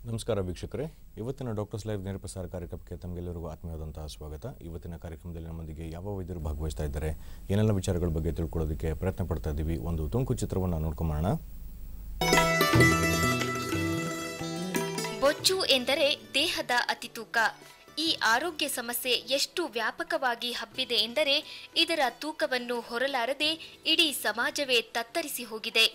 ನಮಸ್ಕಾರ ವೀಕ್ಷಕರೇ ಇವತ್ತಿನ ಡಾಕ್ಟರ್ಸ್ ಲೈವ್ ನೇರ ಪ್ರಸಾರ ಕಾರ್ಯಕ್ರಮಕ್ಕೆ ತಮಗೆಲ್ಲರಿಗೂ ಆತ್ಮೀಯವಾದಂತಹ ಸ್ವಾಗತ ಇವತ್ತಿನ ಕಾರ್ಯಕ್ರಮದಲ್ಲಿ ನಮ್ಮೊಂದಿಗೆ ಯಾವ ವೈದ್ಯರು ಭಾಗವಹಿಸ್ತಾ ಇದ್ದಾರೆ ಏನೆಲ್ಲ ವಿಚಾರಗಳ ಬಗ್ಗೆ ತಿಳ್ಕೊಳ್ಳೋದಕ್ಕೆ ಪ್ರಯತ್ನ ಪಡ್ತಾ ಇದ್ದೀವಿ ಒಂದು ತುಣುಕು ಚಿತ್ರವನ್ನು ನೋಡ್ಕೊಂಬೋಣ ಬೊಜ್ಜು ಎಂದರೆ ದೇಹದ ಅತಿತೂಕ ಈ ಆರೋಗ್ಯ ಸಮಸ್ಯೆ ಎಷ್ಟು ವ್ಯಾಪಕವಾಗಿ ಹಬ್ಬಿದೆ ಎಂದರೆ ಇದರ ತೂಕವನ್ನು ಹೊರಲಾರದೆ ಇಡೀ ಸಮಾಜವೇ ತತ್ತರಿಸಿ ಹೋಗಿದೆ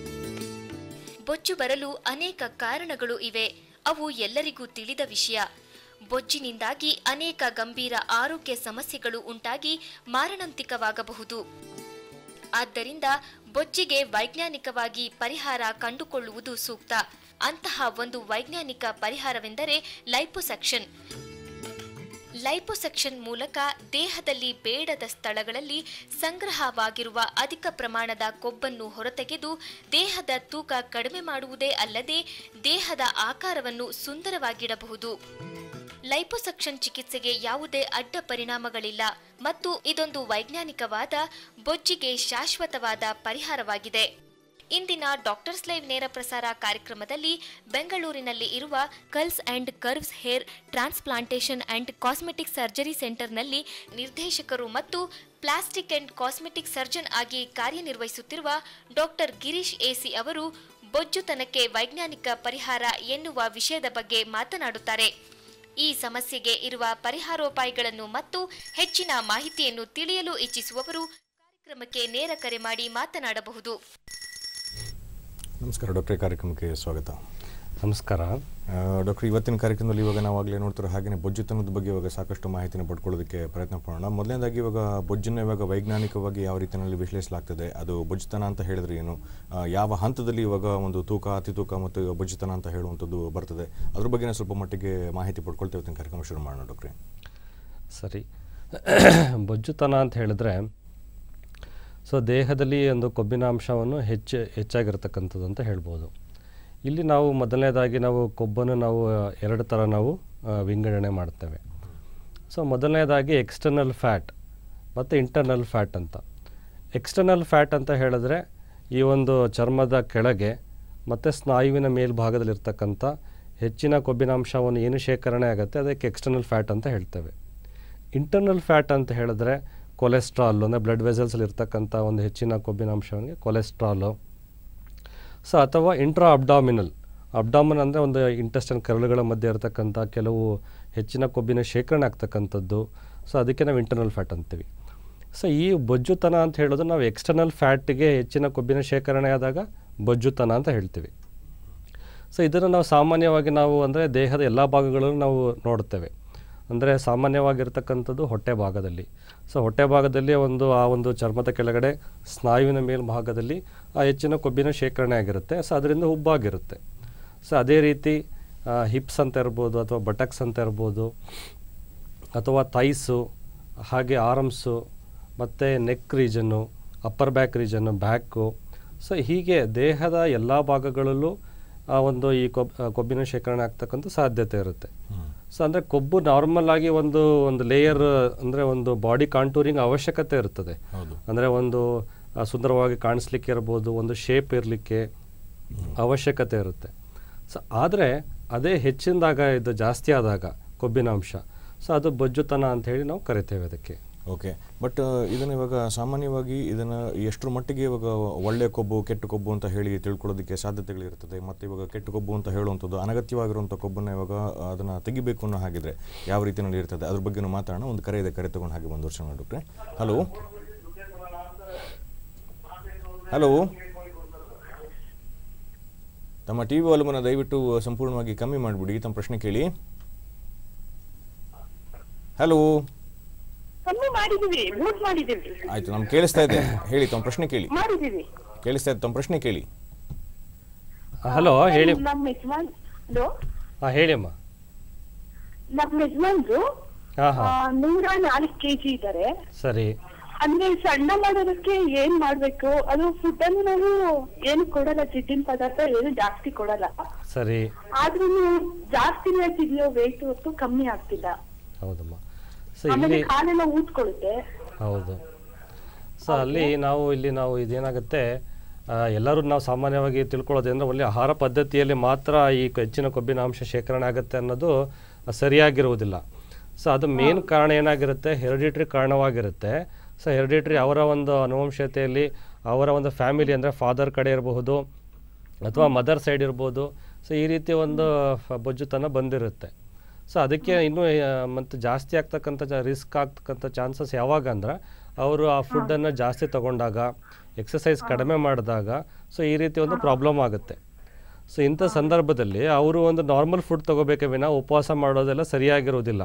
ಬೊಜ್ಜು ಬರಲು ಅನೇಕ ಕಾರಣಗಳು ಇವೆ ಅವು ಎಲ್ಲರಿಗೂ ತಿಳಿದ ವಿಷಯ ಬೊಜ್ಜಿನಿಂದಾಗಿ ಅನೇಕ ಗಂಭೀರ ಆರೋಗ್ಯ ಸಮಸ್ಯೆಗಳು ಉಂಟಾಗಿ ಮಾರಣಾಂತಿಕವಾಗಬಹುದು ಆದ್ದರಿಂದ ಬೊಜ್ಜಿಗೆ ವೈಜ್ಞಾನಿಕವಾಗಿ ಪರಿಹಾರ ಕಂಡುಕೊಳ್ಳುವುದು ಸೂಕ್ತ ಅಂತಹ ಒಂದು ವೈಜ್ಞಾನಿಕ ಪರಿಹಾರವೆಂದರೆ ಲೈಪೋಸೆಕ್ಷನ್ ಲೈಪೋಸೆಕ್ಷನ್ ಮೂಲಕ ದೇಹದಲ್ಲಿ ಬೇಡದ ಸ್ಥಳಗಳಲ್ಲಿ ಸಂಗ್ರಹವಾಗಿರುವ ಅಧಿಕ ಪ್ರಮಾಣದ ಕೊಬ್ಬನ್ನು ಹೊರತೆಗೆದು ದೇಹದ ತೂಕ ಕಡಿಮೆ ಮಾಡುವುದೇ ಅಲ್ಲದೆ ದೇಹದ ಆಕಾರವನ್ನು ಸುಂದರವಾಗಿಡಬಹುದು ಲೈಪೋಸೆಕ್ಷನ್ ಚಿಕಿತ್ಸೆಗೆ ಯಾವುದೇ ಅಡ್ಡ ಪರಿಣಾಮಗಳಿಲ್ಲ ಮತ್ತು ಇದೊಂದು ವೈಜ್ಞಾನಿಕವಾದ ಬೊಜ್ಜಿಗೆ ಶಾಶ್ವತವಾದ ಪರಿಹಾರವಾಗಿದೆ ಇಂದಿನ ಡಾಕ್ಟರ್ಸ್ ಲೈವ್ ನೇರ ಪ್ರಸಾರ ಕಾರ್ಯಕ್ರಮದಲ್ಲಿ ಬೆಂಗಳೂರಿನಲ್ಲಿ ಇರುವ curls and curves hair transplantation and cosmetic surgery ಸೆಂಟರ್ನಲ್ಲಿ ನಿರ್ದೇಶಕರು ಮತ್ತು ಪ್ಲಾಸ್ಟಿಕ್ ಅಂಡ್ ಕಾಸ್ಮೆಟಿಕ್ ಸರ್ಜನ್ ಆಗಿ ಕಾರ್ಯನಿರ್ವಹಿಸುತ್ತಿರುವ ಡಾಕ್ಟರ್ ಗಿರೀಶ್ ಎಸಿ ಅವರು ಬೊಜ್ಜುತನಕ್ಕೆ ವೈಜ್ಞಾನಿಕ ಪರಿಹಾರ ಎನ್ನುವ ವಿಷಯದ ಬಗ್ಗೆ ಮಾತನಾಡುತ್ತಾರೆ ಈ ಸಮಸ್ಯೆಗೆ ಇರುವ ಪರಿಹಾರೋಪಾಯಗಳನ್ನು ಮತ್ತು ಹೆಚ್ಚಿನ ಮಾಹಿತಿಯನ್ನು ತಿಳಿಯಲು ಇಚ್ಛಿಸುವವರು ಕಾರ್ಯಕ್ರಮಕ್ಕೆ ನೇರ ಕರೆ ಮಾಡಿ ಮಾತನಾಡಬಹುದು ನಮಸ್ಕಾರ ಡಾಕ್ಟರ್ ಈ ಕಾರ್ಯಕ್ರಮಕ್ಕೆ ಸ್ವಾಗತ ನಮಸ್ಕಾರ ಆ, ಡಾಕ್ಟರ್ ಇವತ್ತಿನ ಕಾರ್ಯಕ್ರಮದಲ್ಲಿ ಇವಾಗ ನಾವಾಗಲೇ ನೋಡ್ತಿರೋ ಹಾಗೆಯೇ ಬೊಜ್ಜುತನದ ಬಗ್ಗೆ ಇವಾಗ ಸಾಕಷ್ಟು ಮಾಹಿತಿನ ಪಡ್ಕೊಳ್ಳೋದಕ್ಕೆ ಪ್ರಯತ್ನ ಪಡೋಣ ಮೊದಲನೇದಾಗಿ ಇವಾಗ ಬೊಜ್ಜನ್ನು ಇವಾಗ ವೈಜ್ಞಾನಿಕವಾಗಿ ಯಾವ ರೀತಿಯಲ್ಲಿ ವಿಶ್ಲೇಷಿಸಲಾಗ್ತದೆ ಅದು ಬೊಜ್ಜುತನ ಅಂತ ಹೇಳಿದ್ರೆ ಏನು ಆ, ಯಾವ ಹಂತದಲ್ಲಿ ಇವಾಗ ಒಂದು ತೂಕ ಅತಿ ತೂಕ ಮತ್ತು ಬೊಜ್ಜುತನ ಅಂತ ಹೇಳುವಂಥದ್ದು ಬರ್ತದೆ ಅದ್ರ ಬಗ್ಗೆ ಸ್ವಲ್ಪ ಮಟ್ಟಿಗೆ ಮಾಹಿತಿ ಪಡ್ಕೊಳ್ತೇವೆ ಇವತ್ತಿನ ಕಾರ್ಯಕ್ರಮ ಶುರು ಮಾಡೋಣ ಡಾಕ್ಟ್ರೆ ಸರಿ ಬೊಜ್ಜುತನ ಅಂತ ಹೇಳಿದ್ರೆ ಸೊ ದೇಹದಲ್ಲಿ ಒಂದು ಕೊಬ್ಬಿನ ಅಂಶವನ್ನು ಹೆಚ್ಚು ಹೆಚ್ಚಾಗಿರ್ತಕ್ಕಂಥದ್ದು ಅಂತ ಹೇಳ್ಬೋದು ಇಲ್ಲಿ ನಾವು ಮೊದಲನೇದಾಗಿ ನಾವು ಕೊಬ್ಬನ್ನು ನಾವು ಎರಡು ಥರ ನಾವು ಆ, ವಿಂಗಡಣೆ ಮಾಡ್ತೇವೆ ಸೊ ಮೊದಲನೇದಾಗಿ ಎಕ್ಸ್ಟರ್ನಲ್ ಫ್ಯಾಟ್ ಮತ್ತು ಇಂಟರ್ನಲ್ ಫ್ಯಾಟ್ ಅಂತ ಎಕ್ಸ್ಟರ್ನಲ್ ಫ್ಯಾಟ್ ಅಂತ ಹೇಳಿದ್ರೆ ಈ ಒಂದು ಚರ್ಮದ ಕೆಳಗೆ ಮತ್ತು ಸ್ನಾಯುವಿನ ಮೇಲ್ಭಾಗದಲ್ಲಿರ್ತಕ್ಕಂಥ ಹೆಚ್ಚಿನ ಕೊಬ್ಬಿನಾಂಶವನ್ನು ಏನು ಶೇಖರಣೆ ಆಗುತ್ತೆ ಅದಕ್ಕೆ ಎಕ್ಸ್ಟರ್ನಲ್ ಫ್ಯಾಟ್ ಅಂತ ಹೇಳ್ತೇವೆ ಇಂಟರ್ನಲ್ ಫ್ಯಾಟ್ ಅಂತ ಹೇಳಿದ್ರೆ ಕೊಲೆಸ್ಟ್ರಾಲ್ ಅಂದರೆ ಬ್ಲಡ್ ವೆಸಲ್ಸಲ್ಲಿ ಇರ್ತಕ್ಕಂಥ ಒಂದು ಹೆಚ್ಚಿನ ಕೊಬ್ಬಿನಾಂಶವನಿಗೆ ಕೊಲೆಸ್ಟ್ರಾಲು ಸೊ ಅಥವಾ ಇಂಟ್ರಾ ಅಬ್ಡಾಮಿನಲ್ ಅಬ್ಡಾಮಿನ್ ಅಂದರೆ ಒಂದು ಇಂಟೆಸ್ಟನ್ ಕರಳುಗಳ ಮಧ್ಯೆ ಇರತಕ್ಕಂಥ ಕೆಲವು ಹೆಚ್ಚಿನ ಕೊಬ್ಬಿನ ಶೇಖರಣೆ ಆಗ್ತಕ್ಕಂಥದ್ದು ಸೊ ಅದಕ್ಕೆ ನಾವು ಇಂಟರ್ನಲ್ ಫ್ಯಾಟ್ ಅಂತೀವಿ ಸೊ ಈ ಬೊಜ್ಜುತನ ಅಂತ ಹೇಳೋದು ನಾವು ಎಕ್ಸ್ಟರ್ನಲ್ ಫ್ಯಾಟಿಗೆ ಹೆಚ್ಚಿನ ಕೊಬ್ಬಿನ ಶೇಖರಣೆ ಆದಾಗ ಬೊಜ್ಜುತನ ಅಂತ ಹೇಳ್ತೀವಿ ಸೊ ಇದನ್ನು ನಾವು ಸಾಮಾನ್ಯವಾಗಿ ನಾವು ಅಂದರೆ ದೇಹದ ಎಲ್ಲ ಭಾಗಗಳಲ್ಲೂ ನಾವು ನೋಡ್ತೇವೆ ಅಂದರೆ ಸಾಮಾನ್ಯವಾಗಿರ್ತಕ್ಕಂಥದ್ದು ಹೊಟ್ಟೆ ಭಾಗದಲ್ಲಿ ಸೊ ಹೊಟ್ಟೆ ಭಾಗದಲ್ಲಿ ಒಂದು ಆ ಒಂದು ಚರ್ಮದ ಕೆಳಗಡೆ ಸ್ನಾಯುವಿನ ಮೇಲ್ಭಾಗದಲ್ಲಿ ಆ ಹೆಚ್ಚಿನ ಕೊಬ್ಬಿನ ಶೇಖರಣೆ ಆಗಿರುತ್ತೆ ಸೊ ಅದರಿಂದ ಉಬ್ಬಾಗಿರುತ್ತೆ ಸೊ ಅದೇ ರೀತಿ ಹಿಪ್ಸ್ ಅಂತ ಇರ್ಬೋದು ಅಥವಾ ಬಟಕ್ಸ್ ಅಂತ ಇರ್ಬೋದು ಅಥವಾ ಥೈಸು ಹಾಗೆ ಆರ್ಮ್ಸು ಮತ್ತು neck region upper back region back so ಹೀಗೆ ದೇಹದ ಎಲ್ಲ ಭಾಗಗಳಲ್ಲೂ ಆ ಒಂದು ಈ ಕೊಬ್ ಆ ಕೊಬ್ಬಿನ ಶೇಖರಣೆ ಆಗ್ತಕ್ಕಂಥ ಸಾಧ್ಯತೆ ಇರುತ್ತೆ ಸೊ ಅಂದರೆ ಕೊಬ್ಬು ನಾರ್ಮಲ್ ಆಗಿ ಒಂದು ಒಂದು ಲೇಯರ್ ಅಂದರೆ ಒಂದು ಬಾಡಿ ಕಾಂಟೂರಿಂಗ್ ಅವಶ್ಯಕತೆ ಇರ್ತದೆ ಹೌದು ಅಂದರೆ ಒಂದು ಆ, ಸುಂದರವಾಗಿ ಕಾಣಿಸ್ಲಿಕ್ಕೆ ಇರ್ಬೋದು ಒಂದು ಶೇಪ್ ಇರಲಿಕ್ಕೆ ಅವಶ್ಯಕತೆ ಇರುತ್ತೆ ಸೊ ಆದರೆ ಅದೇ ಹೆಚ್ಚಿನದಾಗ ಇದು ಜಾಸ್ತಿ ಆದಾಗ ಕೊಬ್ಬಿನ ಅಂಶ ಸೊ ಅದು ಬೊಜ್ಜುತನ ಅಂತ ಹೇಳಿ ನಾವು ಕರಿತೇವೆ ಅದಕ್ಕೆ ಓಕೆ ಬಟ್ ಇದನ್ನು ಇವಾಗ ಸಾಮಾನ್ಯವಾಗಿ ಇದನ್ನು ಎಷ್ಟರ ಮಟ್ಟಿಗೆ ಇವಾಗ ಒಳ್ಳೆ ಕೊಬ್ಬು ಕೆಟ್ಟ ಕೊಬ್ಬು ಅಂತ ಹೇಳಿ ತಿಳ್ಕೊಳ್ಳೋದಕ್ಕೆ ಸಾಧ್ಯತೆಗಳಿರ್ತದೆ ಮತ್ತು ಇವಾಗ ಕೆಟ್ಟ ಕೊಬ್ಬು ಅಂತ ಹೇಳುವಂಥದ್ದು ಅನಗತ್ಯವಾಗಿರುವಂಥ ಕೊಬ್ಬನ್ನು ಇವಾಗ ಅದನ್ನು ತೆಗಿಬೇಕು ಅನ್ನೋ ಹಾಗಿದ್ರೆ ಯಾವ ರೀತಿಯಲ್ಲಿ ಇರ್ತದೆ ಅದ್ರ ಬಗ್ಗೆನೂ ಮಾತಾಡೋಣ ಒಂದು ಕರೆ ಇದೆ ಕರೆ ತೊಗೊಂಡು ಹಾಗೆ ಒಂದು ವರ್ಷ ಡಾಕ್ಟ್ರೆ ಹಲೋ ಹಲೋ ತಮ್ಮ ಟಿ ವಿ ವಾಲ್ಯೂಮನ್ನು ದಯವಿಟ್ಟು ಸಂಪೂರ್ಣವಾಗಿ ಕಮ್ಮಿ ಮಾಡಿಬಿಡಿ ತಮ್ಮ ಪ್ರಶ್ನೆ ಕೇಳಿ ಹಲೋ ಕಮ್ಮಿ ಮಾಡಿದೀವಿ ಮ್ಯೂಟ್ ಮಾಡಿದೀವಿ ಆಯ್ತು ನಮ್ಗೆ ಕೇಳಿಸ್ತಾ ಇದೆ ಹೇಳಿ ತಮ್ಮ ಪ್ರಶ್ನೆ ಕೇಳಿ ಮಾಡಿದೀವಿ ಕೇಳಿಸ್ತಾ ಇದೆ ತಮ್ಮ ಪ್ರಶ್ನೆ ಕೇಳಿ ಹಲೋ ಹೇಳಿ ನಮ್ಮ ಯಜಮಾನ್ ಹಲೋ ಹಾಂ ಹೇಳಿ ಅಮ್ಮ ನಮ್ಮ ಯಜಮಾನ್ರು ಹಾಂ ಹಾಂ ನೂರ ನಾಲ್ಕು ಕೆಜಿ ಇದ್ದಾರೆ ಸರಿ ಅಂದ್ರೆ ಸಣ್ಣ ಮಾಡೋದಕ್ಕೆ ಏನ್ ಮಾಡ್ಬೇಕು ಅದು ಫುಡ್ ಅನ್ನು ನಾವು ಏನು ಕೊಡಲ್ಲ ಜಿಡ್ಡಿನ ಪದಾರ್ಥ ಏನು ಜಾಸ್ತಿ ಕೊಡಲ್ಲ ಸರಿ ಆದ್ರೂ ಜಾಸ್ತಿನೇ ತಿನ್ನೋ ವೆಯ್ಟ್ ಹೊತ್ತು ಕಮ್ಮಿ ಆಗ್ತಿಲ್ಲ ಹೌದಮ್ಮ ಸೊ ಆಮೇಲೆ ಇಲ್ಲಿ ಕಾಲೆಲ್ಲ ಊದ್ಕೊಳ್ಳುತ್ತೆ ಹೌದು ಸೊ ಅಲ್ಲಿ ನಾವು ಇಲ್ಲಿ ನಾವು ಇದೇನಾಗುತ್ತೆ ಆ, ಎಲ್ಲರೂ ನಾವು ಸಾಮಾನ್ಯವಾಗಿ ತಿಳ್ಕೊಳ್ಳೋದೇಂದ್ರೆ ಒಳ್ಳೆ ಆಹಾರ ಪದ್ಧತಿಯಲ್ಲಿ ಮಾತ್ರ ಈ ಕ- ಹೆಚ್ಚಿನ ಕೊಬ್ಬಿನ ಅಂಶ ಶೇಖರಣೆ ಆಗುತ್ತೆ ಅನ್ನೋದು ಸರಿಯಾಗಿರುವುದಿಲ್ಲ ಸೊ ಅದು ಮೇನ್ ಕಾರಣ ಏನಾಗಿರುತ್ತೆ ಹೆರಿಡಿಟ್ರಿ ಕಾರಣವಾಗಿರುತ್ತೆ ಸೊ ಹೆರಿಡಿಟ್ರಿ ಅವರ ಒಂದು ಅನುವಂಶತೆಯಲ್ಲಿ ಅವರ ಒಂದು ಫ್ಯಾಮಿಲಿ ಅಂದರೆ ಫಾದರ್ ಕಡೆ ಇರಬಹುದು ಅಥವಾ ಮದರ್ ಸೈಡ್ ಇರ್ಬೋದು ಸೊ ಈ ರೀತಿ ಒಂದು ಫ- ಬೊಜ್ಜುತನ ಬಂದಿರುತ್ತೆ ಸೊ ಅದಕ್ಕೆ ಇನ್ನೂ ಆ, ಮತ್ತು ಜಾಸ್ತಿ ಆಗ್ತಕ್ಕಂಥ ರಿಸ್ಕ್ ಆಗ್ತಕ್ಕಂಥ ಚಾನ್ಸಸ್ ಯಾವಾಗ ಅಂದ್ರೆ ಅವರು ಆ ಫುಡ್ಡನ್ನು ಜಾಸ್ತಿ ತಗೊಂಡಾಗ ಎಕ್ಸಸೈಸ್ ಕಡಿಮೆ ಮಾಡಿದಾಗ ಸೊ ಈ ರೀತಿ ಒಂದು ಪ್ರಾಬ್ಲಮ್ ಆಗುತ್ತೆ ಸೊ ಇಂಥ ಸಂದರ್ಭದಲ್ಲಿ ಅವರು ಒಂದು ನಾರ್ಮಲ್ ಫುಡ್ ತಗೋಬೇಕೆ ವಿನ ಉಪವಾಸ ಮಾಡೋದೆಲ್ಲ ಸರಿಯಾಗಿರೋದಿಲ್ಲ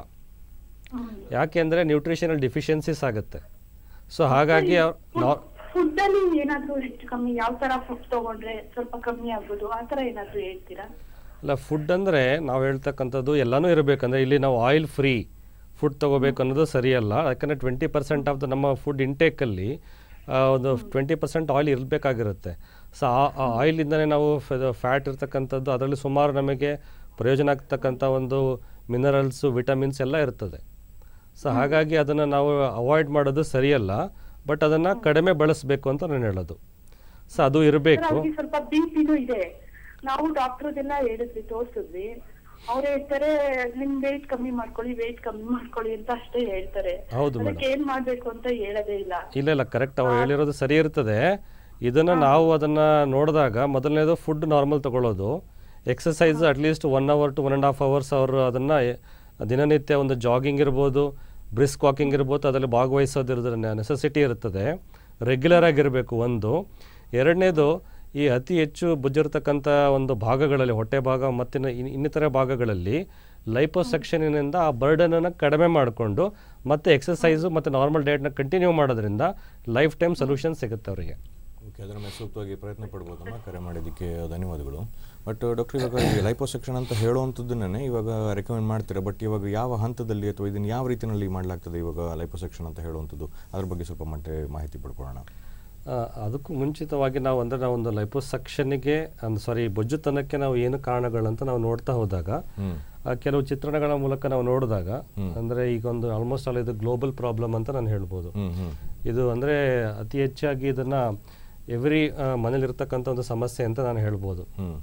ಯಾಕೆಂದರೆ ನ್ಯೂಟ್ರಿಷನಲ್ ಡಿಫಿಷಿಯನ್ಸೀಸ್ ಆಗುತ್ತೆ ಸೊ ಹಾಗಾಗಿ ಅವ್ರು ನಾ- ಫುಡ್ ಅಲ್ಲಿ ಏನಾದ್ರೂ ಹೆಚ್ಚು ಕಮ್ಮಿ ಯಾವ ತರ ಫುಡ್ ತಗೊಂಡ್ರೆ ಸ್ವಲ್ಪ ಕಮ್ಮಿ ಆಗ್ಬೋದು ಆ ತರ ಏನಾದ್ರೂ ಹೇಳ್ತೀರಾ ಅಲ್ಲ ಫುಡ್ ಅಂದರೆ ನಾವು ಹೇಳ್ತಕ್ಕಂಥದ್ದು ಎಲ್ಲನೂ ಇರಬೇಕಂದ್ರೆ ಇಲ್ಲಿ ನಾವು ಆಯಿಲ್ ಫ್ರೀ ಫುಡ್ ತಗೋಬೇಕು ಅನ್ನೋದು ಸರಿಯಲ್ಲ ಯಾಕಂದರೆ ಟ್ವೆಂಟಿ ಪರ್ಸೆಂಟ್ ಆಫ್ ದ ನಮ್ಮ ಫುಡ್ ಇಂಟೇಕಲ್ಲಿ ಒಂದು ಟ್ವೆಂಟಿ ಪರ್ಸೆಂಟ್ ಆಯಿಲ್ ಇರಬೇಕಾಗಿರುತ್ತೆ ಸೊ ಆ ಆಯಿಲಿಂದನೇ ನಾವು ಫ್ಯಾಟ್ ಇರ್ತಕ್ಕಂಥದ್ದು ಅದರಲ್ಲಿ ಸುಮಾರು ನಮಗೆ ಪ್ರಯೋಜನ ಆಗ್ತಕ್ಕಂಥ ಒಂದು ಮಿನರಲ್ಸು ವಿಟಮಿನ್ಸ್ ಎಲ್ಲ ಇರ್ತದೆ ಸೊ ಹಾಗಾಗಿ ಅದನ್ನು ನಾವು ಅವಾಯ್ಡ್ ಮಾಡೋದು ಸರಿಯಲ್ಲ ಬಟ್ ಅದನ್ನು ಕಡಿಮೆ ಬಳಸಬೇಕು ಅಂತ ನಾನು ಹೇಳೋದು ಸೊ ಅದು ಸರ್, ಇರಬೇಕು ಅವ್ರಿಗೆ ಸ್ವಲ್ಪ ಬಿಪಿನೂ ಇದೆ ನಾವು ಡಾಕ್ಟರ್ದೆಲ್ಲ ಹೇಳಿದ್ವಿ ತೋರ್ಸಿದ್ವಿ ಅವ್ರು ಹೇಳ್ತಾರೆ ನಿಮ್ ವೇಟ್ ಕಮ್ಮಿ ಮಾಡ್ಕೊಳ್ಳಿ ವೇಟ್ ಕಮ್ಮಿ ಮಾಡ್ಕೊಳ್ಳಿ ಅಂತ ಅಷ್ಟೇ ಹೇಳ್ತಾರೆ ಹೌದು ಅದಕ್ಕೆ ಏನ್ ಮಾಡ್ಬೇಕು ಅಂತ ಹೇಳೋದೇ ಇಲ್ಲ ಇಲ್ಲ ಇಲ್ಲ ಕರೆಕ್ಟ್ ಅವ್ರು ಹೇಳಿರೋದು ಸರಿ ಇರ್ತದೆ ಇದನ್ನು ನಾವು ಅದನ್ನು ನೋಡಿದಾಗ ಮೊದಲನೇದು ಫುಡ್ ನಾರ್ಮಲ್ ತಗೊಳ್ಳೋದು exercise at least one hour to one and half hours ಅವರು ಅದನ್ನು ದಿನನಿತ್ಯ ಒಂದು ಜಾಗಿಂಗ್ ಇರ್ಬೋದು ಬ್ರಿಸ್ಕ್ ವಾಕಿಂಗ್ ಇರ್ಬೋದು ಅದರಲ್ಲಿ ಭಾಗವಹಿಸೋದಿರೋದ್ರ ನೆಸೆಸಿಟಿ ಇರ್ತದೆ ರೆಗ್ಯುಲರ್ ಆಗಿರಬೇಕು ಒಂದು ಎರಡನೇದು ಈ ಅತಿ ಹೆಚ್ಚು ಬುಜ್ಜಿರ್ತಕ್ಕಂಥ ಒಂದು ಭಾಗಗಳಲ್ಲಿ ಹೊಟ್ಟೆ ಭಾಗ ಮತ್ತಿನ ಇನ್- ಇನ್ನಿತರ ಭಾಗಗಳಲ್ಲಿ ಲೈಪೋಸೆಕ್ಷನಿನಿಂದ ಆ ಬರ್ಡನನ್ನು ಕಡಿಮೆ ಮಾಡಿಕೊಂಡು ಮತ್ತೆ ಎಕ್ಸಸೈಸು ಮತ್ತು ನಾರ್ಮಲ್ ಡಯಟ್ನ ಕಂಟಿನ್ಯೂ ಮಾಡೋದ್ರಿಂದ ಲೈಫ್ ಟೈಮ್ ಸೊಲ್ಯೂಷನ್ ಸಿಗುತ್ತೆ ಅವರಿಗೆ ಓಕೆ ಅದರ ಮೇಲೆ ಸೂಕ್ತವಾಗಿ ಪ್ರಯತ್ನ ಪಡ್ಬೋದಮ್ಮ ಕರೆ ಮಾಡಿದ್ದಕ್ಕೆ ಧನ್ಯವಾದಗಳು ಬಟ್ ಡಾಕ್ಟರ್ ಇವಾಗ ಈ ಲೈಪೋಸೆಕ್ಷನ್ ಅಂತ ಹೇಳುವಂಥದ್ದನ್ನೇ ಇವಾಗ ರೆಕಮೆಂಡ್ ಮಾಡ್ತೀರಾ ಬಟ್ ಇವಾಗ ಯಾವ ಹಂತದಲ್ಲಿ ಅಥವಾ ಇದನ್ನು ಯಾವ ರೀತಿಯಲ್ಲಿ ಮಾಡಲಾಗ್ತದೆ ಇವಾಗ ಲೈಪೋಸೆಕ್ಷನ್ ಅಂತ ಹೇಳುವಂಥದ್ದು ಅದ್ರ ಬಗ್ಗೆ ಸ್ವಲ್ಪ ಮಟ್ಟ ಮಾಹಿತಿ ಪಡ್ಕೊಳ್ಳೋಣ ಆ, ಅದಕ್ಕೂ ಮುಂಚಿತವಾಗಿ ನಾವು ಅಂದರೆ ನಾವು ಒಂದು ಲೈಪೋಸೆಕ್ಷನ್ಗೆ ಅಂದ್ರೆ ಸಾರಿ ಬೊಜ್ಜುತನಕ್ಕೆ ನಾವು ಏನು ಕಾರಣಗಳಂತ ನಾವು ನೋಡ್ತಾ ಹೋದಾಗ ಹ್ಮ್. ಆ, ಕೆಲವು ಚಿತ್ರಣಗಳ ಮೂಲಕ ನಾವು ನೋಡಿದಾಗ ಅಂದರೆ ಈಗ ಒಂದು ಆಲ್ಮೋಸ್ಟ್ ಆಲ್ ಇದು ಗ್ಲೋಬಲ್ ಪ್ರಾಬ್ಲಮ್ ಅಂತ ನಾನು ಹೇಳ್ಬೋದು ಹ್ಮ್ ಹ್ಮ್ ಇದು ಅಂದರೆ ಅತಿ ಹೆಚ್ಚಾಗಿ ಇದನ್ನು ಎವ್ರಿ ಮನೇಲಿರ್ತಕ್ಕಂಥ ಒಂದು ಸಮಸ್ಯೆ ಅಂತ ನಾನು ಹೇಳ್ಬೋದು ಹ್ಮ್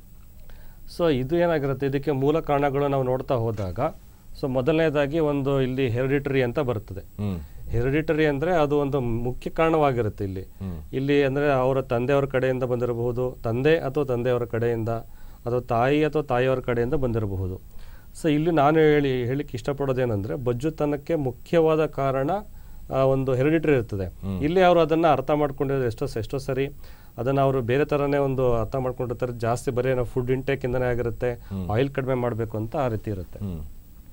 ಸೊ ಇದು ಏನಾಗಿರುತ್ತೆ ಇದಕ್ಕೆ ಮೂಲ ಕಾರಣಗಳು ನಾವು ನೋಡ್ತಾ ಹೋದಾಗ ಸೊ ಮೊದಲನೇದಾಗಿ ಒಂದು ಇಲ್ಲಿ ಹೆರಿಡಿಟರಿ ಅಂತ ಬರ್ತದೆ ಹ್ಮ್ ಹೆರಿಡಿಟರಿ ಅಂದರೆ ಅದು ಒಂದು ಮುಖ್ಯ ಕಾರಣವಾಗಿರುತ್ತೆ ಇಲ್ಲಿ ಹ್ಮ್. ಇಲ್ಲಿ ಅಂದರೆ ಅವರ ತಂದೆಯವರ ಕಡೆಯಿಂದ ಬಂದಿರಬಹುದು ತಂದೆ ಅಥವಾ ತಂದೆಯವರ ಕಡೆಯಿಂದ ಅಥವಾ ತಾಯಿ ಅಥವಾ ತಾಯಿಯವರ ಕಡೆಯಿಂದ ಬಂದಿರಬಹುದು ಸೊ ಇಲ್ಲಿ ನಾನು ಹೇಳಿ ಹೇಳಿಕ್ಕೆ ಇಷ್ಟಪಡೋದೇನೆಂದರೆ ಬೊಜ್ಜುತನಕ್ಕೆ ಮುಖ್ಯವಾದ ಕಾರಣ ಆ, ಒಂದು ಹೆರಿಡಿಟರಿ ಇರ್ತದೆ ಇಲ್ಲಿ ಅವರು ಅದನ್ನು ಅರ್ಥ ಮಾಡ್ಕೊಂಡಿರೋದು ಎಷ್ಟೋ ಎಷ್ಟೋ ಸರಿ ಅದನ್ನು ಅವರು ಬೇರೆ ಥರನೇ ಒಂದು ಅರ್ಥ ಮಾಡ್ಕೊಂಡಿರ್ತಾರೆ ಜಾಸ್ತಿ ಬರೀ ನಾವು ಫುಡ್ ಇಂಟೇಕಿಂದನೇ ಆಗಿರುತ್ತೆ ಆಯಿಲ್ ಕಡಿಮೆ ಮಾಡಬೇಕು ಅಂತ ಆ ರೀತಿ ಇರುತ್ತೆ ಹ್ಮ್